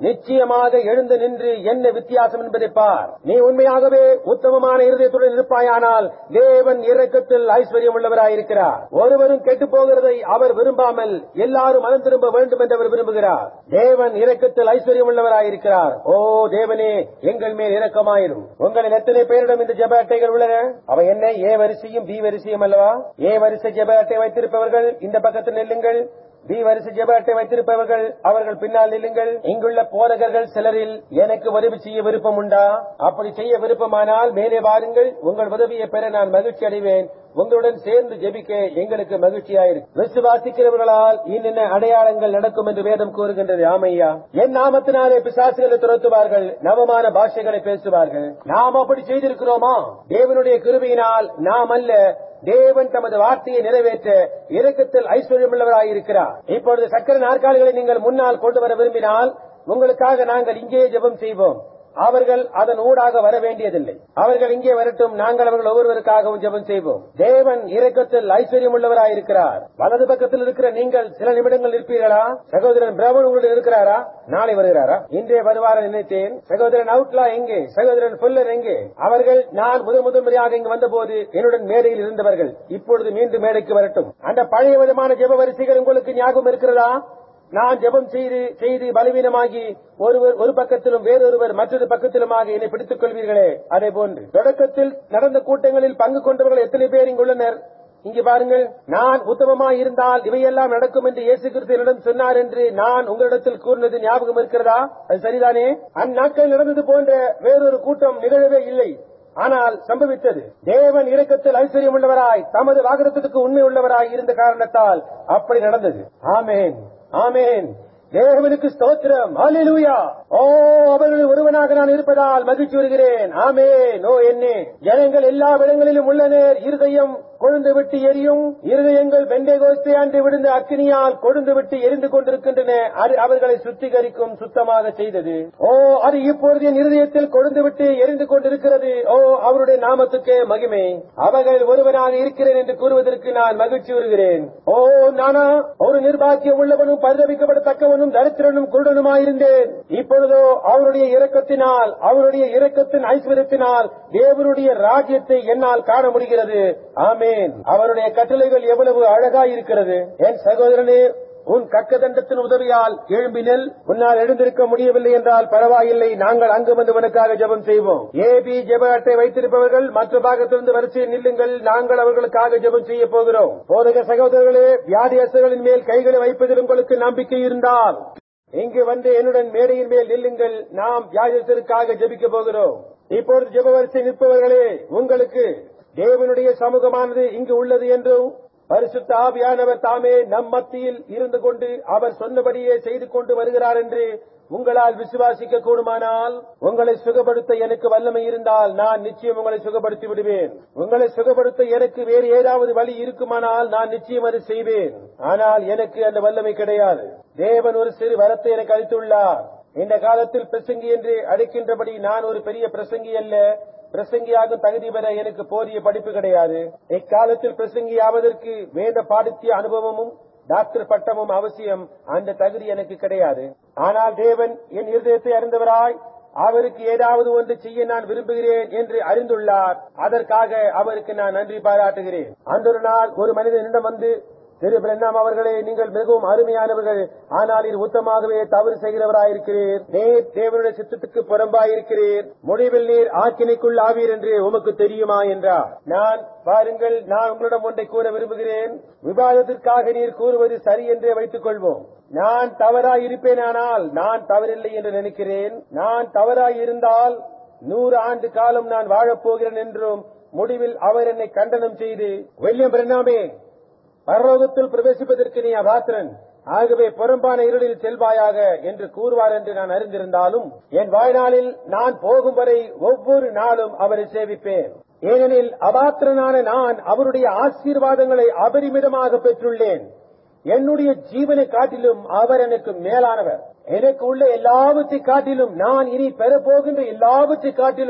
நிச்சயமாக எழுந்து நின்று என்ன வித்தியாசம் என்பதை பார் நீ உண்மையாகவே உத்தமமான இருதயத்துடன் இருப்பாயானால் தேவன் இரக்கத்தில் ஐஸ்வர்யம் உள்ளவராயிருக்கிறார் ஒருவரும் கெட்டு போகிறதை அவர் விரும்பாமல் எல்லாரும் மனம் திரும்ப வேண்டும் என்று அவர் விரும்புகிறார் தேவன் இரக்கத்தில் ஐஸ்வர்யம் உள்ளவராயிருக்கிறார் ஓ தேவனே எங்கள் மேல் இரக்கமாயிரும் உங்களில் எத்தனை பேரிடம் இந்த ஜெப அட்டைகள் உள்ளன அவை என்ன ஏ வரிசையும் பி வரிசையும் அல்லவா ஏ வரிசை ஜெப அட்டை வைத்திருப்பவர்கள் இந்த பக்கத்தில் நில்லுங்கள் பி வரிசை ஜெப அட்டை வைத்திருப்பவர்கள் அவர்கள் பின்னால் நில்லுங்கள் இங்குள்ள போதகர்கள் சிலரில் எனக்கு உதவி செய்ய விருப்பம் உண்டா அப்படி செய்ய விருப்பமானால் மேலே வாருங்கள் உங்கள் உதவியை பெற நான் மகிழ்ச்சி அடைவேன் உங்களுடன் சேர்ந்து ஜெபிக்க எங்களுக்கு மகிழ்ச்சியாயிருக்கு விசுவாசிக்கிறவர்களால் இன்னென்ன அடையாளங்கள் நடக்கும் என்று வேதம் கூறுகின்றது ஆமையா என் நாமத்தினாலே பிசாசுகளை துரத்துவார்கள் நவமான பாஷைகளை பேசுவார்கள் நாம் அப்படி செய்திருக்கிறோமா தேவனுடைய கிருபையினால் நாம் அல்ல தேவன் தமது வார்த்தையை நிறைவேற்ற இரக்கத்தில் ஐஸ்வர்யம் உள்ளவராயிருக்கிறார் இப்பொழுது சக்கர நாற்காலிகளை நீங்கள் முன்னால் கொண்டு வர விரும்பினால் உங்களுக்காக நாங்கள் இங்கேயே ஜெபம் செய்வோம் அவர்கள் அதன் ஊடாக வர வேண்டியதில்லை அவர்கள் இங்கே வரட்டும் நாங்கள் அவர்கள் ஒவ்வொருவருக்காகவும் ஜெபம் செய்வோம் தேவன் இரக்கத்தில் ஐஸ்வர்யம் உள்ளவராயிருக்கிறார் வலது பக்கத்தில் இருக்கிற நீங்கள் சில நிமிடங்கள் இருப்பீர்களா சகோதரன் பிரபன் உங்களுடன் இருக்கிறாரா நாளை வருகிறாரா இன்றே வருவார நினைத்தேன் சகோதரன் அவுட்லா எங்கே சகோதரன் புல்லர் எங்கே அவர்கள் நான் முதல் முதல் முறையாக இங்கு வந்தபோது என்னுடன் மேடையில் இருந்தவர்கள் இப்பொழுது மீண்டும் மேடைக்கு வரட்டும் அந்த பழைய விதமான ஜெப வரிசைகள் உங்களுக்கு ஞாபகம் இருக்கிறதா நான் ஜெபம் செய்து செய்து பலவீனமாகி ஒருவர் ஒரு பக்கத்திலும் வேறொருவர் மற்றொரு பக்கத்திலுமாக என்னை பிடித்துக் கொள்வீர்களே அதே போன்று தொடக்கத்தில் நடந்த கூட்டங்களில் பங்கு கொண்டவர்கள் எத்தனை பேர் இங்குள்ளனர் இங்கு பாருங்கள் நான் உத்தமமாய் இருந்தால் இவையெல்லாம் நடக்கும் என்று இயேசு கிறிஸ்து என்னிடம் சொன்னார் என்று நான் உங்களிடத்தில் கூறினது ஞாபகம் இருக்கிறதா அது சரிதானே அந்நாட்கள் நடந்தது போன்ற வேறொரு கூட்டம் நிகழவே இல்லை ஆனால் சம்பவித்தது தேவன் இரக்கத்தில் ஐஸ்வர்யம் உள்ளவராய் தமது வாகனத்துக்கு உண்மை உள்ளவராய் இருந்த காரணத்தால் அப்படி நடந்தது ஆமேன் ஆமேன் தேவனுக்கு ஸ்தோத்திரம் ஹalleluya ஓ அவர்களில் ஒருவனாக நான் இருப்பதால் மகிழ்ச்சி வருகிறேன் ஆமேன் ஓ என்னே ஜனங்கள் எல்லா இடங்களிலும் உள்ளனர் இருதயம் கொழுந்து விட்டு எரியும் இருதயங்கள் பெண்டேகோஸ்தே அன்று விழுந்த அக்கினியால் கொழுந்து விட்டு எரிந்து கொண்டிருக்கின்றன அது அவர்களை சுத்திகரிக்கும் சுத்தமாக செய்தது ஓ அது இப்பொழுது என் இருதயத்தில் கொழுந்து விட்டு எரிந்து கொண்டிருக்கிறது ஓ அவருடைய நாமத்துக்கே மகிமை அவர்கள் ஒருவனாக இருக்கிறேன் என்று கூறுவதற்கு நான் மகிழ்ச்சி வருகிறேன் ஓ நானா ஒரு நிர்பாக்கியம் உள்ளவனும் பரிதவிக்கப்படத்தக்கவனும் தரித்திரனும் குருடனுமாயிருந்தேன் இப்பொழுதோ அவருடைய இரக்கத்தினால் அவருடைய இரக்கத்தின் ஐஸ்வர்யத்தினால் தேவனுடைய ராஜ்யத்தை என்னால் காண முடிகிறது ஆமேன் அவருடைய கட்டளைகள் எவ்வளவு அழகாய் இருக்கிறது என் சகோதரனே உன் கக்கதண்டத்தின் உதவியால் எழும்பினல் உன்னால் எழுந்திருக்க முடியவில்லை என்றால் பரவாயில்லை நாங்கள் அங்கு வந்து உனக்காக ஜெபம் செய்வோம் ஏபி ஜெப அட்டை வைத்திருப்பவர்கள் மற்ற பாகத்திலிருந்து வரிசையில் நில்லுங்கள் நாங்கள் அவர்களுக்காக ஜெபம் செய்ய போகிறோம் போதக சகோதரர்களே வியாதியஸ்தர்களின் மேல் கைகளை வைப்பதில் உங்களுக்கு நம்பிக்கை இருந்தால் இங்கு வந்து என்னுடன் மேடையின் மேல் நில்லுங்கள் நாம் வியாதியஸ்தருக்காக ஜெபிக்க போகிறோம் இப்பொழுது ஜெப வரிசை நிற்பவர்களே உங்களுக்கு தேவனுடைய சமூகமானது இங்கு உள்ளது என்றும் பரிசுத்த ஆவியானவர் தாமே நம் மத்தியில் இருந்து கொண்டு அவர் சொன்னபடியே செய்து கொண்டு வருகிறார் என்று உங்களால் விசுவாசிக்க கூடுமானால் உங்களை சுகப்படுத்த எனக்கு வல்லமை இருந்தால் நான் நிச்சயம் உங்களை சுகப்படுத்தி விடுவேன் உங்களை சுகப்படுத்த எனக்கு வேறு ஏதாவது வழி இருக்குமானால் நான் நிச்சயம் அது செய்வேன் ஆனால் எனக்கு அந்த வல்லமை கிடையாது தேவன் ஒரு சிறு வரத்தை எனக்கு அளித்துள்ளார் இந்த காலத்தில் பிரசங்கி என்று அழைக்கின்றபடி நான் ஒரு பெரிய பிரசங்கி அல்ல பிரசங்கியாகும் தகுதி பெற எனக்கு போதிய படிப்பு கிடையாது இக்காலத்தில் பிரசங்கி ஆவதற்கு வேத பாடித்திய அனுபவமும் டாக்டர் பட்டமும் அவசியம் அந்த தகுதி எனக்கு கிடையாது ஆனால் தேவன் என் இருதயத்தை அறிந்தவராய் அவருக்கு ஏதாவது ஒன்று செய்ய நான் விரும்புகிறேன் என்று அறிந்துள்ளார் அதற்காக அவருக்கு நான் நன்றி பாராட்டுகிறேன் அந்த ஒரு நாள் ஒரு மனிதனிடம் வந்து திரு பிரண்ணாம் அவர்களே நீங்கள் மிகவும் அருமையானவர்கள் ஆனால் இது உத்தமாகவே தவறு செய்கிறவராயிருக்கிறீர் நேர் தேவனுடைய சித்தத்துக்கு புறம்பாயிருக்கிறீர் முடிவில் நீர் ஆக்கினைக்குள் ஆவீர் என்று உமக்கு தெரியுமா என்றார் நான் பாருங்கள் நான் உங்களிடம் ஒன்றை கூற விரும்புகிறேன் விவாதத்திற்காக நீர் கூறுவது சரி என்றே வைத்துக் கொள்வோம் நான் தவறாய் இருப்பேனானால் நான் தவறில்லை என்று நினைக்கிறேன் நான் தவறாய் இருந்தால் நூறு ஆண்டு காலம் நான் வாழப்போகிறேன் என்றும் முடிவில் அவர் என்னை கண்டனம் செய்து வில்லியம் பிரணாமே பரலோகத்தில் பிரவேசிப்பதற்கு நீ அபாத்திரன் ஆகவே புறம்பான இருளில் செல்வாயாக என்று கூறுவார் என்று நான் அறிந்திருந்தாலும் என் வாழ்நாளில் நான் போகும் வரை ஒவ்வொரு நாளும் அவரை சேவிப்பேன் ஏனெனில் அபாத்திரனான நான் அவருடைய ஆசீர்வாதங்களை அபரிமிதமாக பெற்றுள்ளேன் என்னுடைய ஜீவனை காட்டிலும் அவர் எனக்கு மேலானவர் எனக்கு உள்ள எல்லாவற்றை காட்டிலும் நான் இனி பெறப்போகின்ற எல்லாவற்றை காட்டிலும்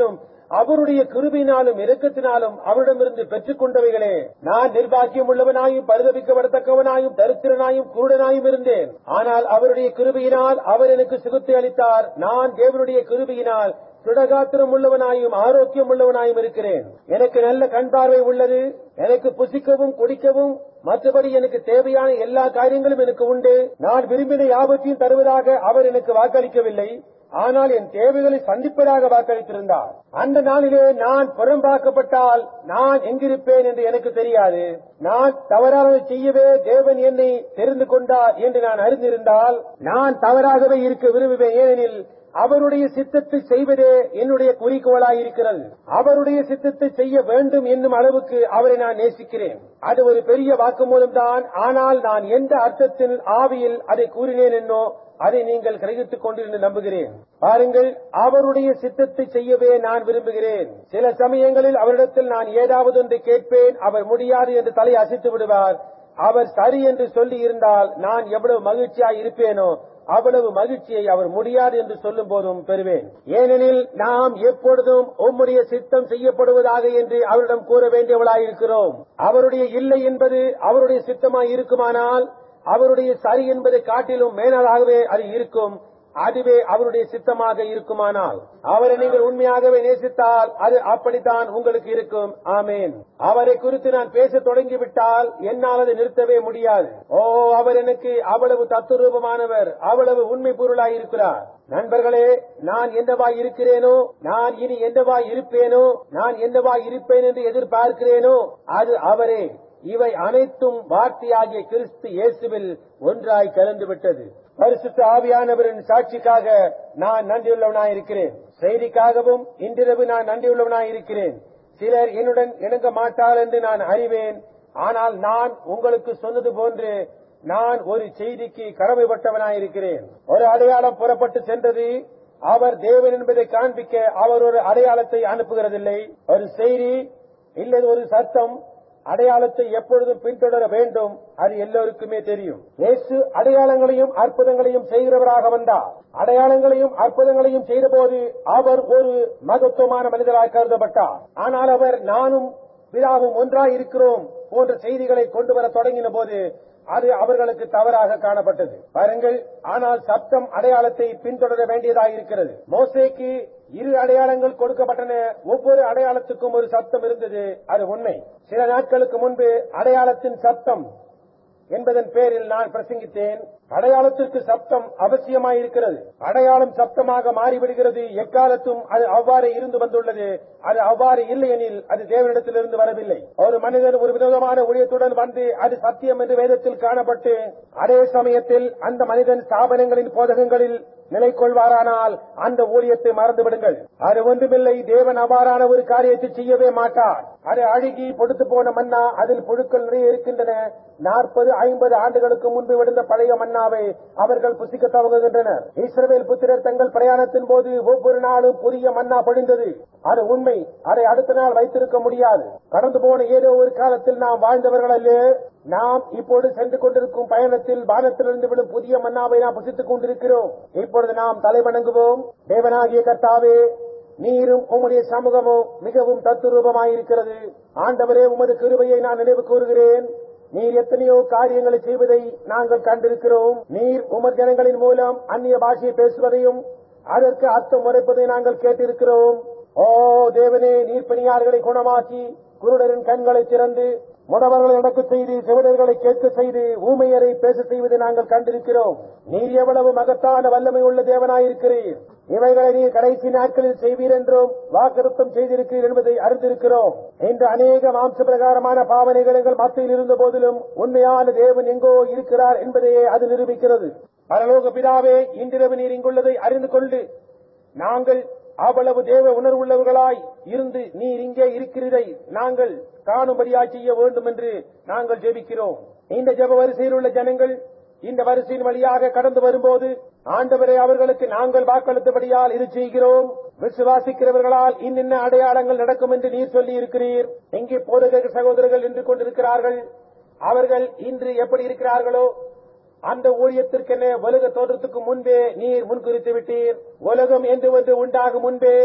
அவருடைய கிருபினாலும் இரக்கத்தினாலும் அவரிடமிருந்து பெற்றுக் கொண்டவைகளே நான் நிர்வாக்கியம் உள்ளவனாயும் பரிதபிக்கப்படத்தக்கவனாயும் தரித்திரனாயும் குருடனாயும் இருந்தேன் ஆனால் அவருடைய கிருபியினால் அவர் எனக்கு சுகத்தை அளித்தார் நான் தேவனுடைய கிருபியினால் சுடகாத்திரம் உள்ளவனாயும் ஆரோக்கியம் உள்ளவனாயும் இருக்கிறேன் எனக்கு நல்ல கண் பார்வை உள்ளது எனக்கு புசிக்கவும் குடிக்கவும் மற்றபடி எனக்கு தேவையான எல்லா காரியங்களும் எனக்கு உண்டு நான் விரும்பின யாவற்றையும் தருவதாக அவர் எனக்கு வாக்களிக்கவில்லை ஆனால் என் தேவைகளை சந்திப்பதாக வாக்களித்திருந்தார் அந்த நாளிலே நான் புறம்பாக்கப்பட்டால் நான் எங்கிருப்பேன் என்று எனக்கு தெரியாது நான் தவறானதை செய்யவே தேவன் என்னை தெரிந்து கொண்டார் என்று நான் அறிந்திருந்தால் நான் தவறாகவே இருக்க விரும்புவேன் ஏனெனில் அவருடைய சித்தத்தை செய்வதே என்னுடைய குறிக்கோளாய் இருக்கிறது அவருடைய சித்தத்தை செய்ய வேண்டும் என்னும் அளவுக்கு அவரை நான் நேசிக்கிறேன் அது ஒரு பெரிய வாக்குமூலம் தான் ஆனால் நான் எந்த அர்த்தத்தில் ஆவியில் அதை கூறினேன் என்னோ அதை நீங்கள் கிரகித்துக் கொண்டிருந்து நம்புகிறேன் பாருங்கள் அவருடைய சித்தத்தை செய்யவே நான் விரும்புகிறேன் சில சமயங்களில் அவரிடத்தில் நான் ஏதாவது ஒன்று கேட்பேன் அவர் முடியாது என்று தலை அசைத்து விடுவார் அவர் சரி என்று சொல்லி இருந்தால் நான் எவ்வளவு மகிழ்ச்சியாய் இருப்பேனோ அவ்வளவு மகிழ்ச்சியை அவர் முடியாது என்று சொல்லும் போதும் பெறுவேன் ஏனெனில் நாம் எப்பொழுதும் உம்முடைய சித்தம் செய்யப்படுவதாக என்று அவரிடம் கூற வேண்டியவளாயிருக்கிறோம் அவருடைய இல்லை என்பது அவருடைய சித்தமாய் இருக்குமானால் அவருடைய சரி என்பதை காட்டிலும் மேலாகவே அது இருக்கும் அதுவே அவருடைய சித்தமாக இருக்குமானால் அவரை நீங்கள் உண்மையாகவே நேசித்தால் அது அப்படித்தான் உங்களுக்கு இருக்கும் ஆமேன் அவரை குறித்து நான் பேச தொடங்கிவிட்டால் என்னால் அதை நிறுத்தவே முடியாது ஓ அவர் எனக்கு அவ்வளவு தத்துரூபமானவர் அவ்வளவு உண்மை பொருளாய் இருக்கிறார் நண்பர்களே நான் என்னவாய் இருக்கிறேனோ நான் இனி என்னவாய் இருப்பேனோ நான் என்னவாய் இருப்பேன் என்று எதிர்பார்க்கிறேனோ அது அவரே இவை அனைத்தும் வார்த்தையாகிய கிறிஸ்து இயேசுவில் ஒன்றாய் கலந்து விட்டது பரிசுத்த ஆவியானவரின் சாட்சிக்காக நான் நன்றியுள்ளவனாய் இருக்கிறேன் செய்திக்காகவும் இன்றிரவு நான் நன்றியுள்ளவனாய் இருக்கிறேன் சிலர் என்னுடன் இணங்க மாட்டார் என்று நான் அறிவேன் ஆனால் நான் உங்களுக்கு சொன்னது போன்று நான் ஒரு செய்திக்கு கடமைப்பட்டவனாய் இருக்கிறேன் ஒரு அடையாளம் புறப்பட்டு சென்றது அவர் தேவன் என்பதை காண்பிக்க அவர் ஒரு அடையாளத்தை அனுப்புகிறதில்லை ஒரு செய்தி இல்லை ஒரு சத்தம் அடையாளத்தை எப்பொழுதும் பின்தொடர வேண்டும் அது எல்லோருக்குமே தெரியும் இயேசு அடையாளங்களையும் அற்புதங்களையும் செய்கிறவராக வந்தார் அடையாளங்களையும் அற்புதங்களையும் செய்தபோது அவர் ஒரு மகத்துவமான மனிதராக கருதப்பட்டார் ஆனால் அவர் நானும் பிதாவும் ஒன்றாய் இருக்கிறோம் போன்ற செய்திகளை கொண்டு வர தொடங்கின போது அது அவர்களுக்கு தவறாக காணப்பட்டது பாருங்கள் ஆனால் சப்தம் அடையாளத்தை பின்தொடர வேண்டியதாக இருக்கிறது மோசேக்கு இரு அடையாளங்கள் கொடுக்கப்பட்டன ஒவ்வொரு அடையாளத்துக்கும் ஒரு சப்தம் இருந்தது அது உண்மை சில நாட்களுக்கு முன்பு அடையாளத்தின் சப்தம் என்பதன் பேரில் நான் பிரசங்கித்தேன் அடையாளத்திற்கு சப்தம் அவசியமாயிருக்கிறது அடையாளம் சப்தமாக மாறிவிடுகிறது எக்காலத்தும் அது அவ்வாறு இருந்து வந்துள்ளது அது அவ்வாறு இல்லையெனில் அது தேவனிடத்திலிருந்து வரவில்லை ஒரு மனிதன் ஒரு விதமான ஊழியத்துடன் வந்து அது சத்தியம் என்று வேதத்தில் காணப்பட்டு அதே சமயத்தில் அந்த மனிதன் ஸ்தாபனங்களின் போதகங்களில் நிலை கொள்வாரானால் அந்த ஊழியத்தை மறந்து விடுங்கள் அது ஒன்றுமில்லை தேவன் அவ்வாறான ஒரு காரியத்தை செய்யவே மாட்டார் அது அழுகி பொடுத்து போன மன்னா அதில் புழுக்கள் நிறைய இருக்கின்றன நாற்பது ஐம்பது ஆண்டுகளுக்கு முன்பு விழுந்த பழைய மன்னாவை அவர்கள் புசிக்க துவங்குகின்றனர் இஸ்ரவேல் புத்திரர் தங்கள் பிரயாணத்தின் போது ஒவ்வொரு நாளும் புதிய மன்னா பொழிந்தது அது உண்மை அதை அடுத்த நாள் வைத்திருக்க முடியாது கடந்து போன ஏதோ ஒரு காலத்தில் நாம் வாழ்ந்தவர்கள் அல்ல நாம் இப்பொழுது சென்று கொண்டிருக்கும் பயணத்தில் வானத்திலிருந்து விழும் புதிய மன்னாவை நாம் புசித்துக் கொண்டிருக்கிறோம் இப்பொழுது நாம் தலைவணங்குவோம் தேவனாகிய கர்த்தாவே நீரும் உம்முடைய சமூகமும் மிகவும் தத்துரூபமாயிருக்கிறது ஆண்டவரே உமது கிருபையை நான் நினைவு கூறுகிறேன் நீர் எத்தனையோ காரியங்களை செய்வதை நாங்கள் கண்டிருக்கிறோம் நீர் உமர் ஜனங்களின் மூலம் அந்நிய பாஷையை பேசுவதையும் அதற்கு அர்த்தம் உரைப்பதை நாங்கள் கேட்டிருக்கிறோம் ஓ தேவனே நீர் பணியாளர்களை குணமாக்கி குருடரின் கண்களை திறந்து முடவர்களை நடக்க செய்து செவிடர்களை கேட்க செய்து ஊமையரை பேச செய்வதை நாங்கள் கண்டிருக்கிறோம் நீர் எவ்வளவு மகத்தான வல்லமை உள்ள தேவனாயிருக்கிறீர் இவைகளை நீர் கடைசி நாட்களில் செய்வீர் என்றும் வாக்குறுத்தம் செய்திருக்கிறீர் என்பதை அறிந்திருக்கிறோம் இன்று அநேக மாம்ச பிரகாரமான பாவனைகள் எங்கள் மத்தியில் இருந்த போதிலும் உண்மையான தேவன் எங்கோ இருக்கிறார் என்பதையே அது நிரூபிக்கிறது பரலோக பிதாவே இன்றிரவு நீர் இங்குள்ளதை அறிந்து கொண்டு நாங்கள் அவ்வளவு தேவ உணர்வுள்ளவர்களாய் இருந்து நீர் இங்கே இருக்கிறதை நாங்கள் காணும்படியாய் செய்ய வேண்டும் என்று நாங்கள் ஜெபிக்கிறோம் இந்த ஜெப வரிசையில் உள்ள ஜனங்கள் இந்த வரிசையின் வழியாக கடந்து வரும்போது ஆண்டவரை அவர்களுக்கு நாங்கள் வாக்களித்தபடியால் இது செய்கிறோம் விசுவாசிக்கிறவர்களால் இன்னின்ன அடையாளங்கள் நடக்கும் என்று நீர் சொல்லி இருக்கிறீர் எங்கே போதகர் சகோதரர்கள் நின்று கொண்டிருக்கிறார்கள் அவர்கள் இன்று எப்படி இருக்கிறார்களோ அந்த ஊழியத்திற்கென உலக தோற்றத்துக்கு முன்பே நீர் முன்குறித்து விட்டீர் உலகம் என்று ஒன்று உண்டாகும் முன்பே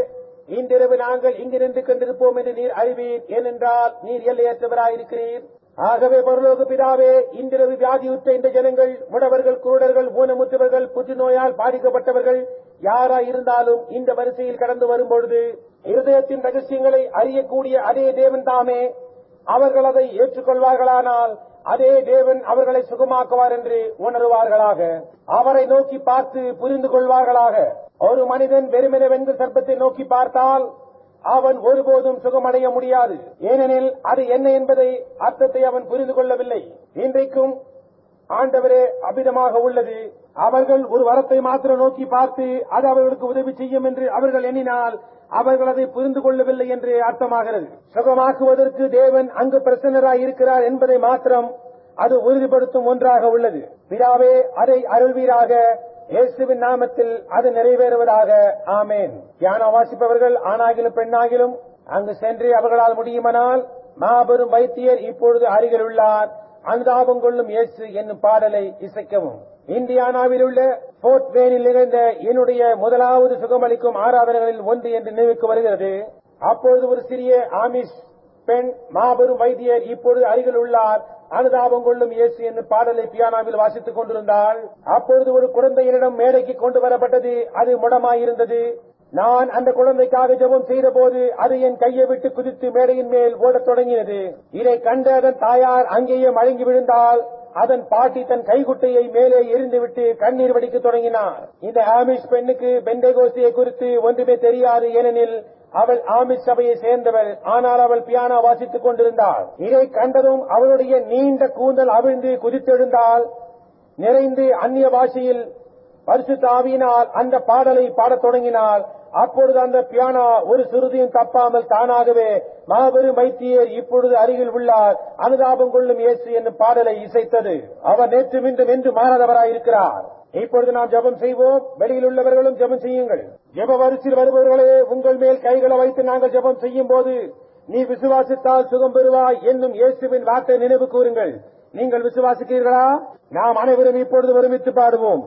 இன்றிரவு நாங்கள் இங்கு நின்று கொண்டிருப்போம் என்று நீர் அறிவீர் ஏனென்றால் நீர் எல்லையற்றவராயிருக்கிறீர் ஆகவே பரலோக பிதாவே இன்றிரவு வியாதியுற்ற இந்த ஜனங்கள் முடவர்கள் குருடர்கள் ஊனமுற்றவர்கள் புற்றுநோயால் பாதிக்கப்பட்டவர்கள் யாராய் இருந்தாலும் இந்த வரிசையில் கடந்து வரும்பொழுது இருதயத்தின் ரகசியங்களை அறியக்கூடிய அதே தேவன் தாமே அவர்கள் அதை ஏற்றுக்கொள்வார்களானால் அதே தேவன் அவர்களை சுகமாக்குவார் என்று உணருவார்களாக அவரை நோக்கி பார்த்து புரிந்து கொள்வார்களாக ஒரு மனிதன் வெறுமன வெண்கு சர்ப்பத்தை நோக்கி பார்த்தால் அவன் ஒருபோதும் சுகமடைய முடியாது ஏனெனில் அது என்ன என்பதை அர்த்தத்தை அவன் புரிந்து கொள்ளவில்லை இன்றைக்கும் ஆண்டவரே அபிதமாக உள்ளது அவர்கள் ஒரு வரத்தை மாத்திரம் நோக்கி பார்த்து அது அவர்களுக்கு உதவி செய்யும் என்று அவர்கள் எண்ணினால் அவர்கள் அதை புரிந்து கொள்ளவில்லை என்று அர்த்தமாகிறது சுகமாக்குவதற்கு தேவன் அங்கு பிரசன்னராய் இருக்கிறார் என்பதை மாத்திரம் அது உறுதிப்படுத்தும் ஒன்றாக உள்ளது பிதாவே அதை அருள்வீராக இயேசுவின் நாமத்தில் அது நிறைவேறுவதாக ஆமேன் தியானம் வாசிப்பவர்கள் ஆணாகிலும் பெண்ணாகிலும் அங்கு சென்று அவர்களால் முடியுமானால் மாபெரும் வைத்தியர் இப்பொழுது அருகில் உள்ளார் அனுதாபம் கொள்ளும் இயேசு என்னும் பாடலை இசைக்கவும் இந்தியானாவில் உள்ள போர்ட் வேனில் நிகழ்ந்த என்னுடைய முதலாவது சுகமளிக்கும் ஆராதனைகளில் ஒன்று என்று நினைவுக்கு வருகிறது அப்பொழுது ஒரு சிறிய ஆமிஷ் பெண் மாபெரும் வைத்தியர் இப்பொழுது அருகில் உள்ளார் அனுதாபம் கொள்ளும் இயேசு என்னும் பாடலை பியானாவில் வாசித்துக் கொண்டிருந்தாள் அப்பொழுது ஒரு குழந்தையினிடம் மேடைக்கு கொண்டு வரப்பட்டது அது முடமாயிருந்தது நான் அந்த குழந்தைக்காக ஜெபம் செய்த போது அது என் கையை விட்டு குதித்து மேடையின் மேல் ஓடத் தொடங்கியது இதை கண்ட அதன் தாயார் அங்கேயே மழங்கி விழுந்தால் அதன் பாட்டி தன் கைகுட்டையை மேலே எரிந்துவிட்டு கண்ணீர் வடிக்க தொடங்கினார் இந்த ஆமிஷ் பெண்ணுக்கு பெண்டகோசியை குறித்து ஒன்றுமே தெரியாது ஏனெனில் அவள் ஆமிஷ் சபையை சேர்ந்தவள் ஆனால் அவள் பியானோ வாசித்துக் கொண்டிருந்தாள் இதை கண்டதும் அவளுடைய நீண்ட கூந்தல் அவிழ்ந்து குதித்தெழுந்தால் நிறைந்து அந்நிய பாஷையில் பரிசுத்த ஆவியினால் அந்த பாடலை பாடத் தொடங்கினால் அப்பொழுது அந்த பியானோ ஒரு சுருதியும் தப்பாமல் தானாகவே மாபெரும் வைத்தியர் இப்பொழுது அருகில் உள்ளார் அனுதாபம் கொள்ளும் இயேசு என்னும் பாடலை இசைத்தது அவர் நேற்று மீண்டும் என்று மாறாதவராயிருக்கிறார் இப்பொழுது நாம் ஜெபம் செய்வோம் வெளியில் உள்ளவர்களும் ஜெபம் செய்யுங்கள் ஜெப வரிசையில் வருபவர்களே உங்கள் மேல் கைகளை வைத்து நாங்கள் ஜெபம் செய்யும் போது நீ விசுவாசித்தால் சுகம் பெறுவாய் என்னும் இயேசுவின் வார்த்தை நினைவு கூறுங்கள் நீங்கள் விசுவாசிக்கிறீர்களா நாம் அனைவரும் இப்பொழுது ஒருமித்து பாடுவோம்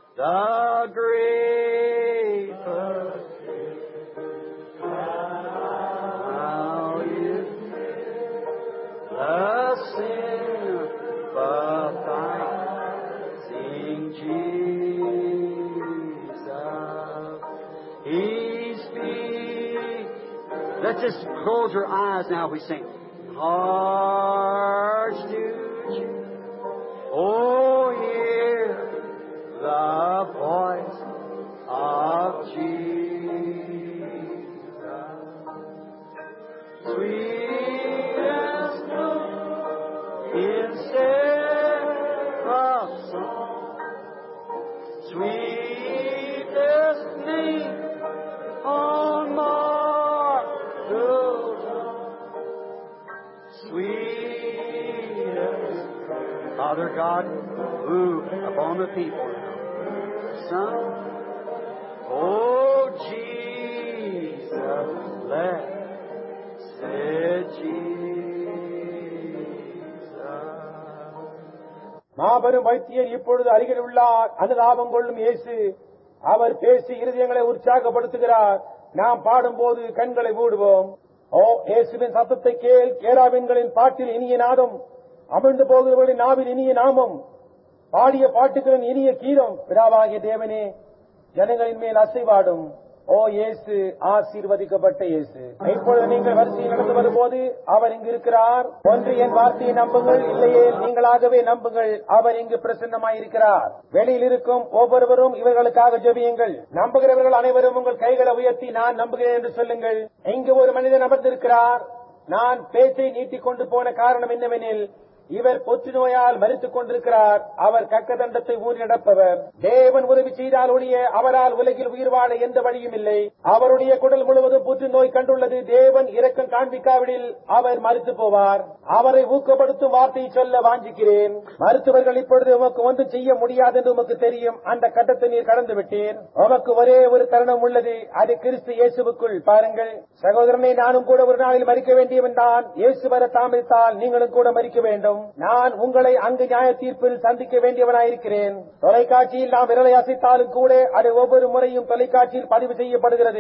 The great how is the sympathizing Jesus. He speaks. Let's just close our eyes now. We sing. Hearts to choose. Oh, hear the voice of Jesus. Sweetest note in seraph's song, sweetest name on mortal tongue, sweetest Father God, move upon the people now. Son, oh Jesus, let said Jesus. மாபெரும் வைத்தியர் இப்பொழுது அருகில் உள்ளார் அனுதாபம் கொள்ளும் இயேசு அவர் பேசி இருதயங்களை உற்சாகப்படுத்துகிறார் நாம் பாடும்போது கண்களை மூடுவோம் ஓ இயேசுவின் சத்தத்தை கேள் கேராவின்களின் பாட்டில் இனிய நாதம் அமிழ்ந்து போகிறவர்களின் நாவில் இனிய நாமம் பாடிய பாட்டுகளின் இனிய கீதம் பிதாவாகிய தேவனே ஜனங்களின் மேல் அசைவாடும் ஓ இயேசு ஆசீர்வதிக்கப்பட்ட இயேசு இப்பொழுது நீங்கள் வரிசையில் நடந்து வரும்போது அவர் இங்கு இருக்கிறார் ஒன்று என் வார்த்தையை நம்புங்கள் இல்லையே நீங்களாகவே நம்புங்கள் அவர் இங்கு பிரசன்னமாயிருக்கிறார் வெளியில் இருக்கும் ஒவ்வொருவரும் இவர்களுக்காக ஜெபியுங்கள் நம்புகிறவர்கள் அனைவரும் உங்கள் கைகளை உயர்த்தி நான் நம்புகிறேன் என்று சொல்லுங்கள் இங்கு ஒரு மனிதன் அமர்ந்திருக்கிறார் நான் பேச்சை நீட்டிக் கொண்டு போன காரணம் என்னவெனில் இவர் புற்று நோயால் மறித்துக் கொண்டிருக்கிறார் அவர் கக்க தண்டத்தை ஊறி நடப்பவர் தேவன் உதவி செய்தால் ஒழிய அவரால் உலகில் உயிர் வாழ எந்த வழியும் இல்லை அவருடைய குடல் முழுவதும் புற்றுநோய் கண்டுள்ளது தேவன் இரக்கம் காண்பிக்காவிடில் அவர் மறித்து போவார் அவரை ஊக்கப்படுத்தும் வார்த்தையை சொல்ல வாஞ்சிக்கிறேன் மருத்துவர்கள் இப்பொழுது உமக்கு ஒன்றும் செய்ய முடியாது என்று உமக்கு தெரியும் அந்த கட்டத்தை நீர் கடந்து விட்டீர் உமக்கு ஒரே ஒரு தருணம் உள்ளது அது கிறிஸ்து இயேசுவுக்குள் பாருங்கள் சகோதரனை நானும் கூட ஒரு நாளில் மறிக்க வேண்டியவன் தான் இயேசு வர தாமதித்தால் நீங்களும் கூட மறிக்க வேண்டும் நான் உங்களை அங்கு நியாய தீர்ப்பில் சந்திக்க வேண்டியவனாயிருக்கிறேன் தொலைக்காட்சியில் நாம் விரலை அசைத்தாலும் கூட அது ஒவ்வொரு முறையும் தொலைக்காட்சியில் பதிவு செய்யப்படுகிறது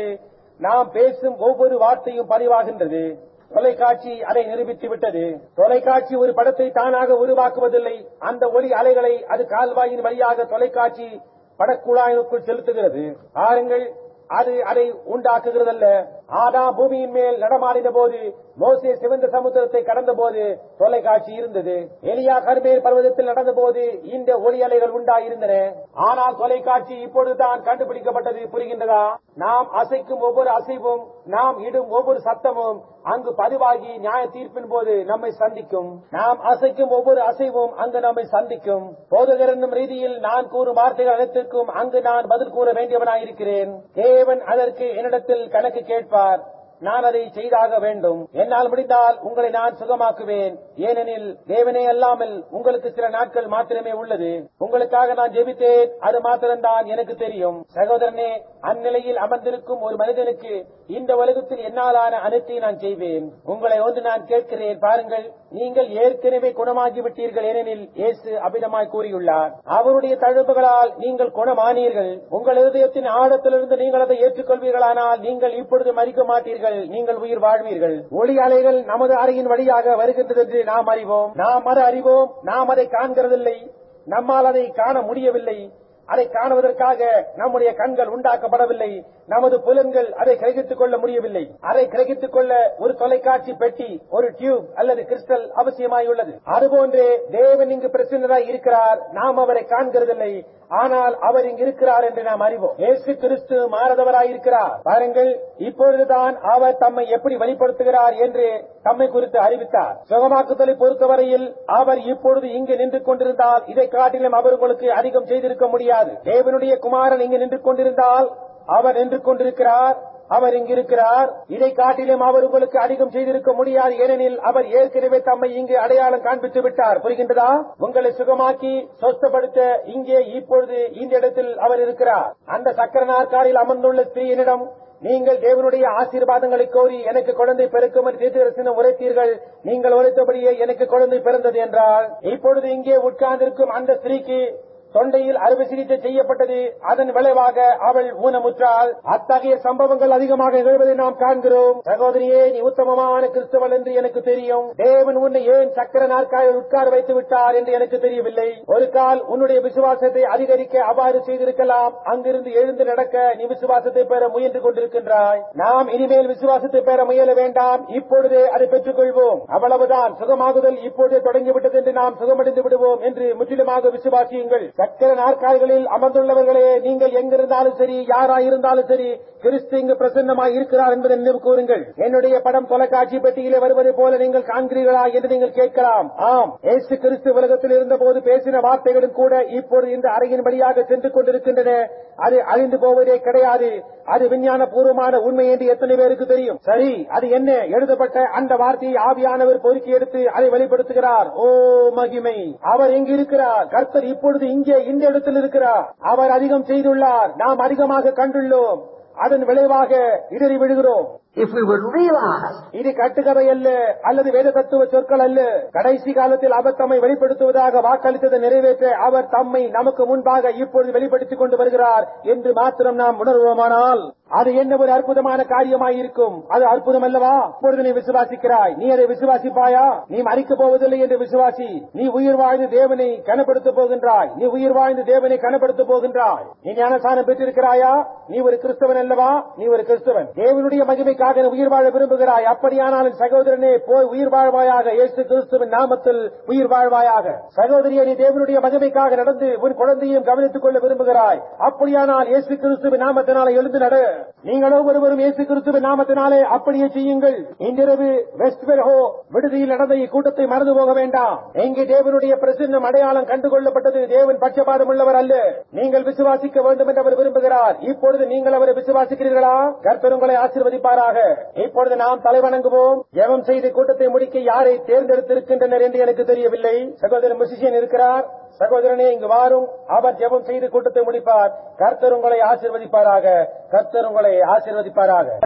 நாம் பேசும் ஒவ்வொரு வார்த்தையும் பதிவாகின்றது தொலைக்காட்சி அதை நிரூபித்து விட்டது தொலைக்காட்சி ஒரு படத்தை தானாக உருவாக்குவதில்லை அந்த ஒளி அலைகளை அது கால்வாயின் வழியாக தொலைக்காட்சி படக்குழாயினுக்குள் செலுத்துகிறது பாருங்கள் அது அதை உண்டாக்குகிறதல்ல ஆதா பூமியின் மேல் நடமாடின போது மோசே சிவந்த சமுத்திரத்தை கடந்த போது தொலைக்காட்சி இருந்தது எலியா கர்மேல் பர்வதத்தில் நடந்த போது இந்த ஒளி அலைகள் உண்டாயிருந்தன ஆனால் தொலைக்காட்சி இப்பொழுதுதான் கண்டுபிடிக்கப்பட்டது புரிகின்றதா நாம் அசைக்கும் ஒவ்வொரு அசைவும் நாம் இடும் ஒவ்வொரு சத்தமும் அங்கு பதிவாகி நியாய தீர்ப்பின் போது நம்மை சந்திக்கும் நாம் அசைக்கும் ஒவ்வொரு அசைவும் அங்கு நம்மை சந்திக்கும் போதகர் என்னும் ரீதியில் நான் கூறும் வார்த்தைகள் அனைத்திற்கும் அங்கு நான் பதில் கூற வேண்டியவனாயிருக்கிறேன் தேவன் அதற்கு என்னிடத்தில் கணக்கு கேட்பார் நான் அதை செய்தாக வேண்டும் என்னால் முடிந்தால் உங்களை நான் சுகமாக்குவேன் ஏனெனில் தேவனே அல்லாமல் உங்களுக்கு சில நாட்கள் மாத்திரமே உள்ளது உங்களுக்காக நான் ஜெபித்தேன் அது மாத்திரம்தான் எனக்கு தெரியும் சகோதரனே அந்நிலையில் அமர்ந்திருக்கும் ஒரு மனிதனுக்கு இந்த உலகத்தில் என்னாலான அனைத்தையும் நான் செய்வேன் உங்களை ஒன்று நான் கேட்கிறேன் பாருங்கள் நீங்கள் ஏற்கனவே குணமாகி விட்டீர்கள் ஏனெனில் இயேசு அபிதமாய் கூறியுள்ளார் அவருடைய தழும்புகளால் நீங்கள் குணமானீர்கள் உங்கள் இருதயத்தின் ஆழத்திலிருந்து நீங்கள் அதை ஏற்றுக்கொள்வீர்களானால் நீங்கள் இப்பொழுது மறிக்க மாட்டீர்கள் நீங்கள் உயிர் வாழ்வீர்கள் ஒளி அலைகள் நமது அறையின் வழியாக வருகின்றது என்று நாம் அறிவோம் நாம் அதை அறிவோம் நாம் அதை காண்கிறதில்லை நம்மால் அதை காண முடியவில்லை அதை காணுவதற்காக நம்முடைய கண்கள் உண்டாக்கப்படவில்லை நமது புலன்கள் அதை கிரகித்துக் கொள்ள முடியவில்லை அதை கிரகித்துக் கொள்ள ஒரு தொலைக்காட்சி பெட்டி ஒரு டியூப் அல்லது கிறிஸ்டல் அவசியமாயுள்ளது அதுபோன்றே தேவன் இங்கு பிரசன்னராய் இருக்கிறார் நாம் அவரை காண்கிறதில்லை ஆனால் அவர் இங்கு இருக்கிறார் என்று நாம் அறிவோம் இயேசு கிறிஸ்து மாறதவராயிருக்கிறார் பாருங்கள் இப்பொழுதுதான் அவர் தம்மை எப்படி வெளிப்படுத்துகிறார் என்று தம்மை குறித்து அறிவித்தார் சுகமாக்குதலை பொறுத்தவரையில் அவர் இப்பொழுது இங்கு நின்று கொண்டிருந்தால் இதை காட்டிலும் அவர் உங்களுக்கு அதிகம் செய்திருக்க முடியாது தேவனுடைய குமாரன் இங்கு நின்று கொண்டிருந்தால் அவர் நின்று கொண்டிருக்கிறார் அவர் இங்கு இருக்கிறார் இதை காட்டிலும் அவர் உங்களுக்கு அதிகம் செய்திருக்க முடியாது ஏனெனில் அவர் ஏற்கனவே தம்மை இங்கு அடையாளம் காண்பித்து விட்டார் புரிகின்றதா உங்களை சுகமாக்கி சொஸ்தப்படுத்த இங்கே இப்பொழுது இந்த இடத்தில் அவர் இருக்கிறார் அந்த சக்கர நாற்காரில் அமர்ந்துள்ள ஸ்திரீயினிடம் நீங்கள் தேவனுடைய ஆசீர்வாதங்களை கோரி எனக்கு குழந்தை பிறக்கும் என்று தீர்க்கதரிசனம் உரைத்தீர்கள் நீங்கள் உரைத்தபடியே எனக்கு குழந்தை பிறந்தது என்றால் இப்பொழுது இங்கே உட்கார்ந்திருக்கும் அந்த ஸ்திரீக்கு தொண்டையில் அறுவை சிகிச்சை செய்யப்பட்டது அதன் விளைவாக அவள் ஊனமுற்றாள் அத்தகைய சம்பவங்கள் அதிகமாக நிகழ்வதை நாம் காண்கிறோம் சகோதரியே நீ உத்தமமான கிறிஸ்தவள் என்று எனக்கு தெரியும் தேவன் உன்னை ஏன் சக்கர நாற்காலில் உட்கார வைத்து விட்டார் என்று எனக்கு தெரியவில்லை ஒரு கால் உன்னுடைய விசுவாசத்தை அதிகரிக்க அவ்வாறு செய்திருக்கலாம் அங்கிருந்து எழுந்து நடக்க நீ விசுவாசத்தை பெற முயன்று கொண்டிருக்கின்றாய் நாம் இனிமேல் விசுவாசத்தை பெற முயல வேண்டாம் இப்பொழுதே அதை பெற்றுக் கொள்வோம் அவ்வளவுதான் சுகமாகுதல் இப்பொழுதே தொடங்கிவிட்டது என்று நாம் சுகமடைந்து விடுவோம் என்று முற்றிலுமாக விசுவாசியுங்கள் சக்கர நாற்காலிகளில் அமர்ந்துள்ளவர்களே நீங்கள் எங்கிருந்தாலும் சரி யாராயிருந்தாலும் சரி கிறிஸ்து இங்கு பிரசன்னமாய் இருக்கிறார் என்பதை நினைவு கூறுங்கள் என்னுடைய படம் தொலைக்காட்சி பெட்டியிலே வருவதை போல நீங்கள் காண்கிறீர்களா என்று நீங்கள் கேட்கலாம் ஆம் ஏசு கிறிஸ்து உலகத்தில் இருந்தபோது பேசின வார்த்தைகளும் கூட இப்பொழுது இந்த அறையின் வழியாக சென்று கொண்டிருக்கின்றன அது அழிந்து போவதே கிடையாது அது விஞ்ஞான பூர்வமான உண்மை என்று எத்தனை பேருக்கு தெரியும் சரி அது என்ன எழுதப்பட்ட அந்த வார்த்தையை ஆவியானவர் பொறுக்கி எடுத்து அதை வெளிப்படுத்துகிறார் ஓ மகிமை அவர் எங்கு இருக்கிறார் கர்த்தர் இப்பொழுது இங்கே இந்த இடத்தில் இருக்கிறார் அவர் அதிகம் செய்துள்ளார் நாம் அதிகமாக கண்டுள்ளோம் அதன் விளைவாக இடறி விழுகிறோம் If we would realize இது கட்டுக்கதை அல்ல அல்லது வேத தத்துவ சொற்கள் அல்ல கடைசி காலத்தில் அவர் தம்மை வெளிப்படுத்துவதாக வாக்களித்ததை நிறைவேற்ற அவர் தம்மை நமக்கு முன்பாக இப்பொழுது வெளிப்படுத்திக் கொண்டு வருகிறார் என்று மாத்திரம் நாம் உணர்வோமானால் அது என்ன ஒரு அற்புதமான காரியமாய் இருக்கும் அது அற்புதம் அல்லவா இப்பொழுது நீ விசுவாசிக்கிறாய் நீ அதை விசுவாசிப்பாயா நீ மறிக்கப் போவதில்லை என்று விசுவாசி நீ உயிர் வாழ்ந்து தேவனை கனப்படுத்த போகின்றாய் நீ உயிர் வாழ்ந்து தேவனை கனப்படுத்த போகின்றாய் நீ ஞானஸ்தானம் பெற்றிருக்கிறாயா நீ ஒரு கிறிஸ்தவன் அல்லவா நீ ஒரு கிறிஸ்தவன் தேவனுடைய மகிமைக்காக நீ உயிர் வாழ விரும்புகிறாய் அப்படியானாலும் சகோதரனே போய் உயிர் வாழ்வாயாக இயேசு கிறிஸ்துவின் நாமத்தில் உயிர் வாழ்வாயாக சகோதரியே நீ தேவனுடைய மகிமைக்காக நடந்து உன் குழந்தையும் கவனித்துக் கொள்ள விரும்புகிறாய் அப்படியானால் இயேசு கிறிஸ்துவின் நாமத்தினாலே எழுந்து நட நீங்கள் ஒவ்வொருவரும் இயேசு கிறிஸ்துவின் நாமத்தினாலே அப்படியே செய்யுங்கள் இன்றிரவு வெஸ்ட் பெர்ஹோ விடுதியில் நடந்த இக்கூட்டத்தை மறந்து போக வேண்டாம் எங்கே தேவனுடைய பிரசன்னம் அடையாளம் கண்டுகொள்ளப்பட்டது தேவன் பட்சபாதம் உள்ளவர் அல்ல நீங்கள் விசுவாசிக்க வேண்டும் என்று அவர் விரும்புகிறார் இப்பொழுது நீங்கள் அவரை விசுவாசிக்கிறீர்களா கர்த்தர் உங்களை ஆசீர்வதிப்பாராக இப்பொழுது நாம் தலைவணங்குவோம் ஜெபம் செய்து கூட்டத்தை முடிக்க யாரை தேர்ந்தெடுத்திருக்கின்றனர் என்று எனக்கு தெரியவில்லை சகோதரர் முசிஷியன் இருக்கிறார் சகோதரனே இங்கு வாரும் அவர் ஜெபம் செய்து கூட்டத்தை முடிப்பார் கர்த்தர் உங்களை ஆசீர்வதிப்பாராக கர்த்தர் உங்களை ஆசீர்வதிப்பாராக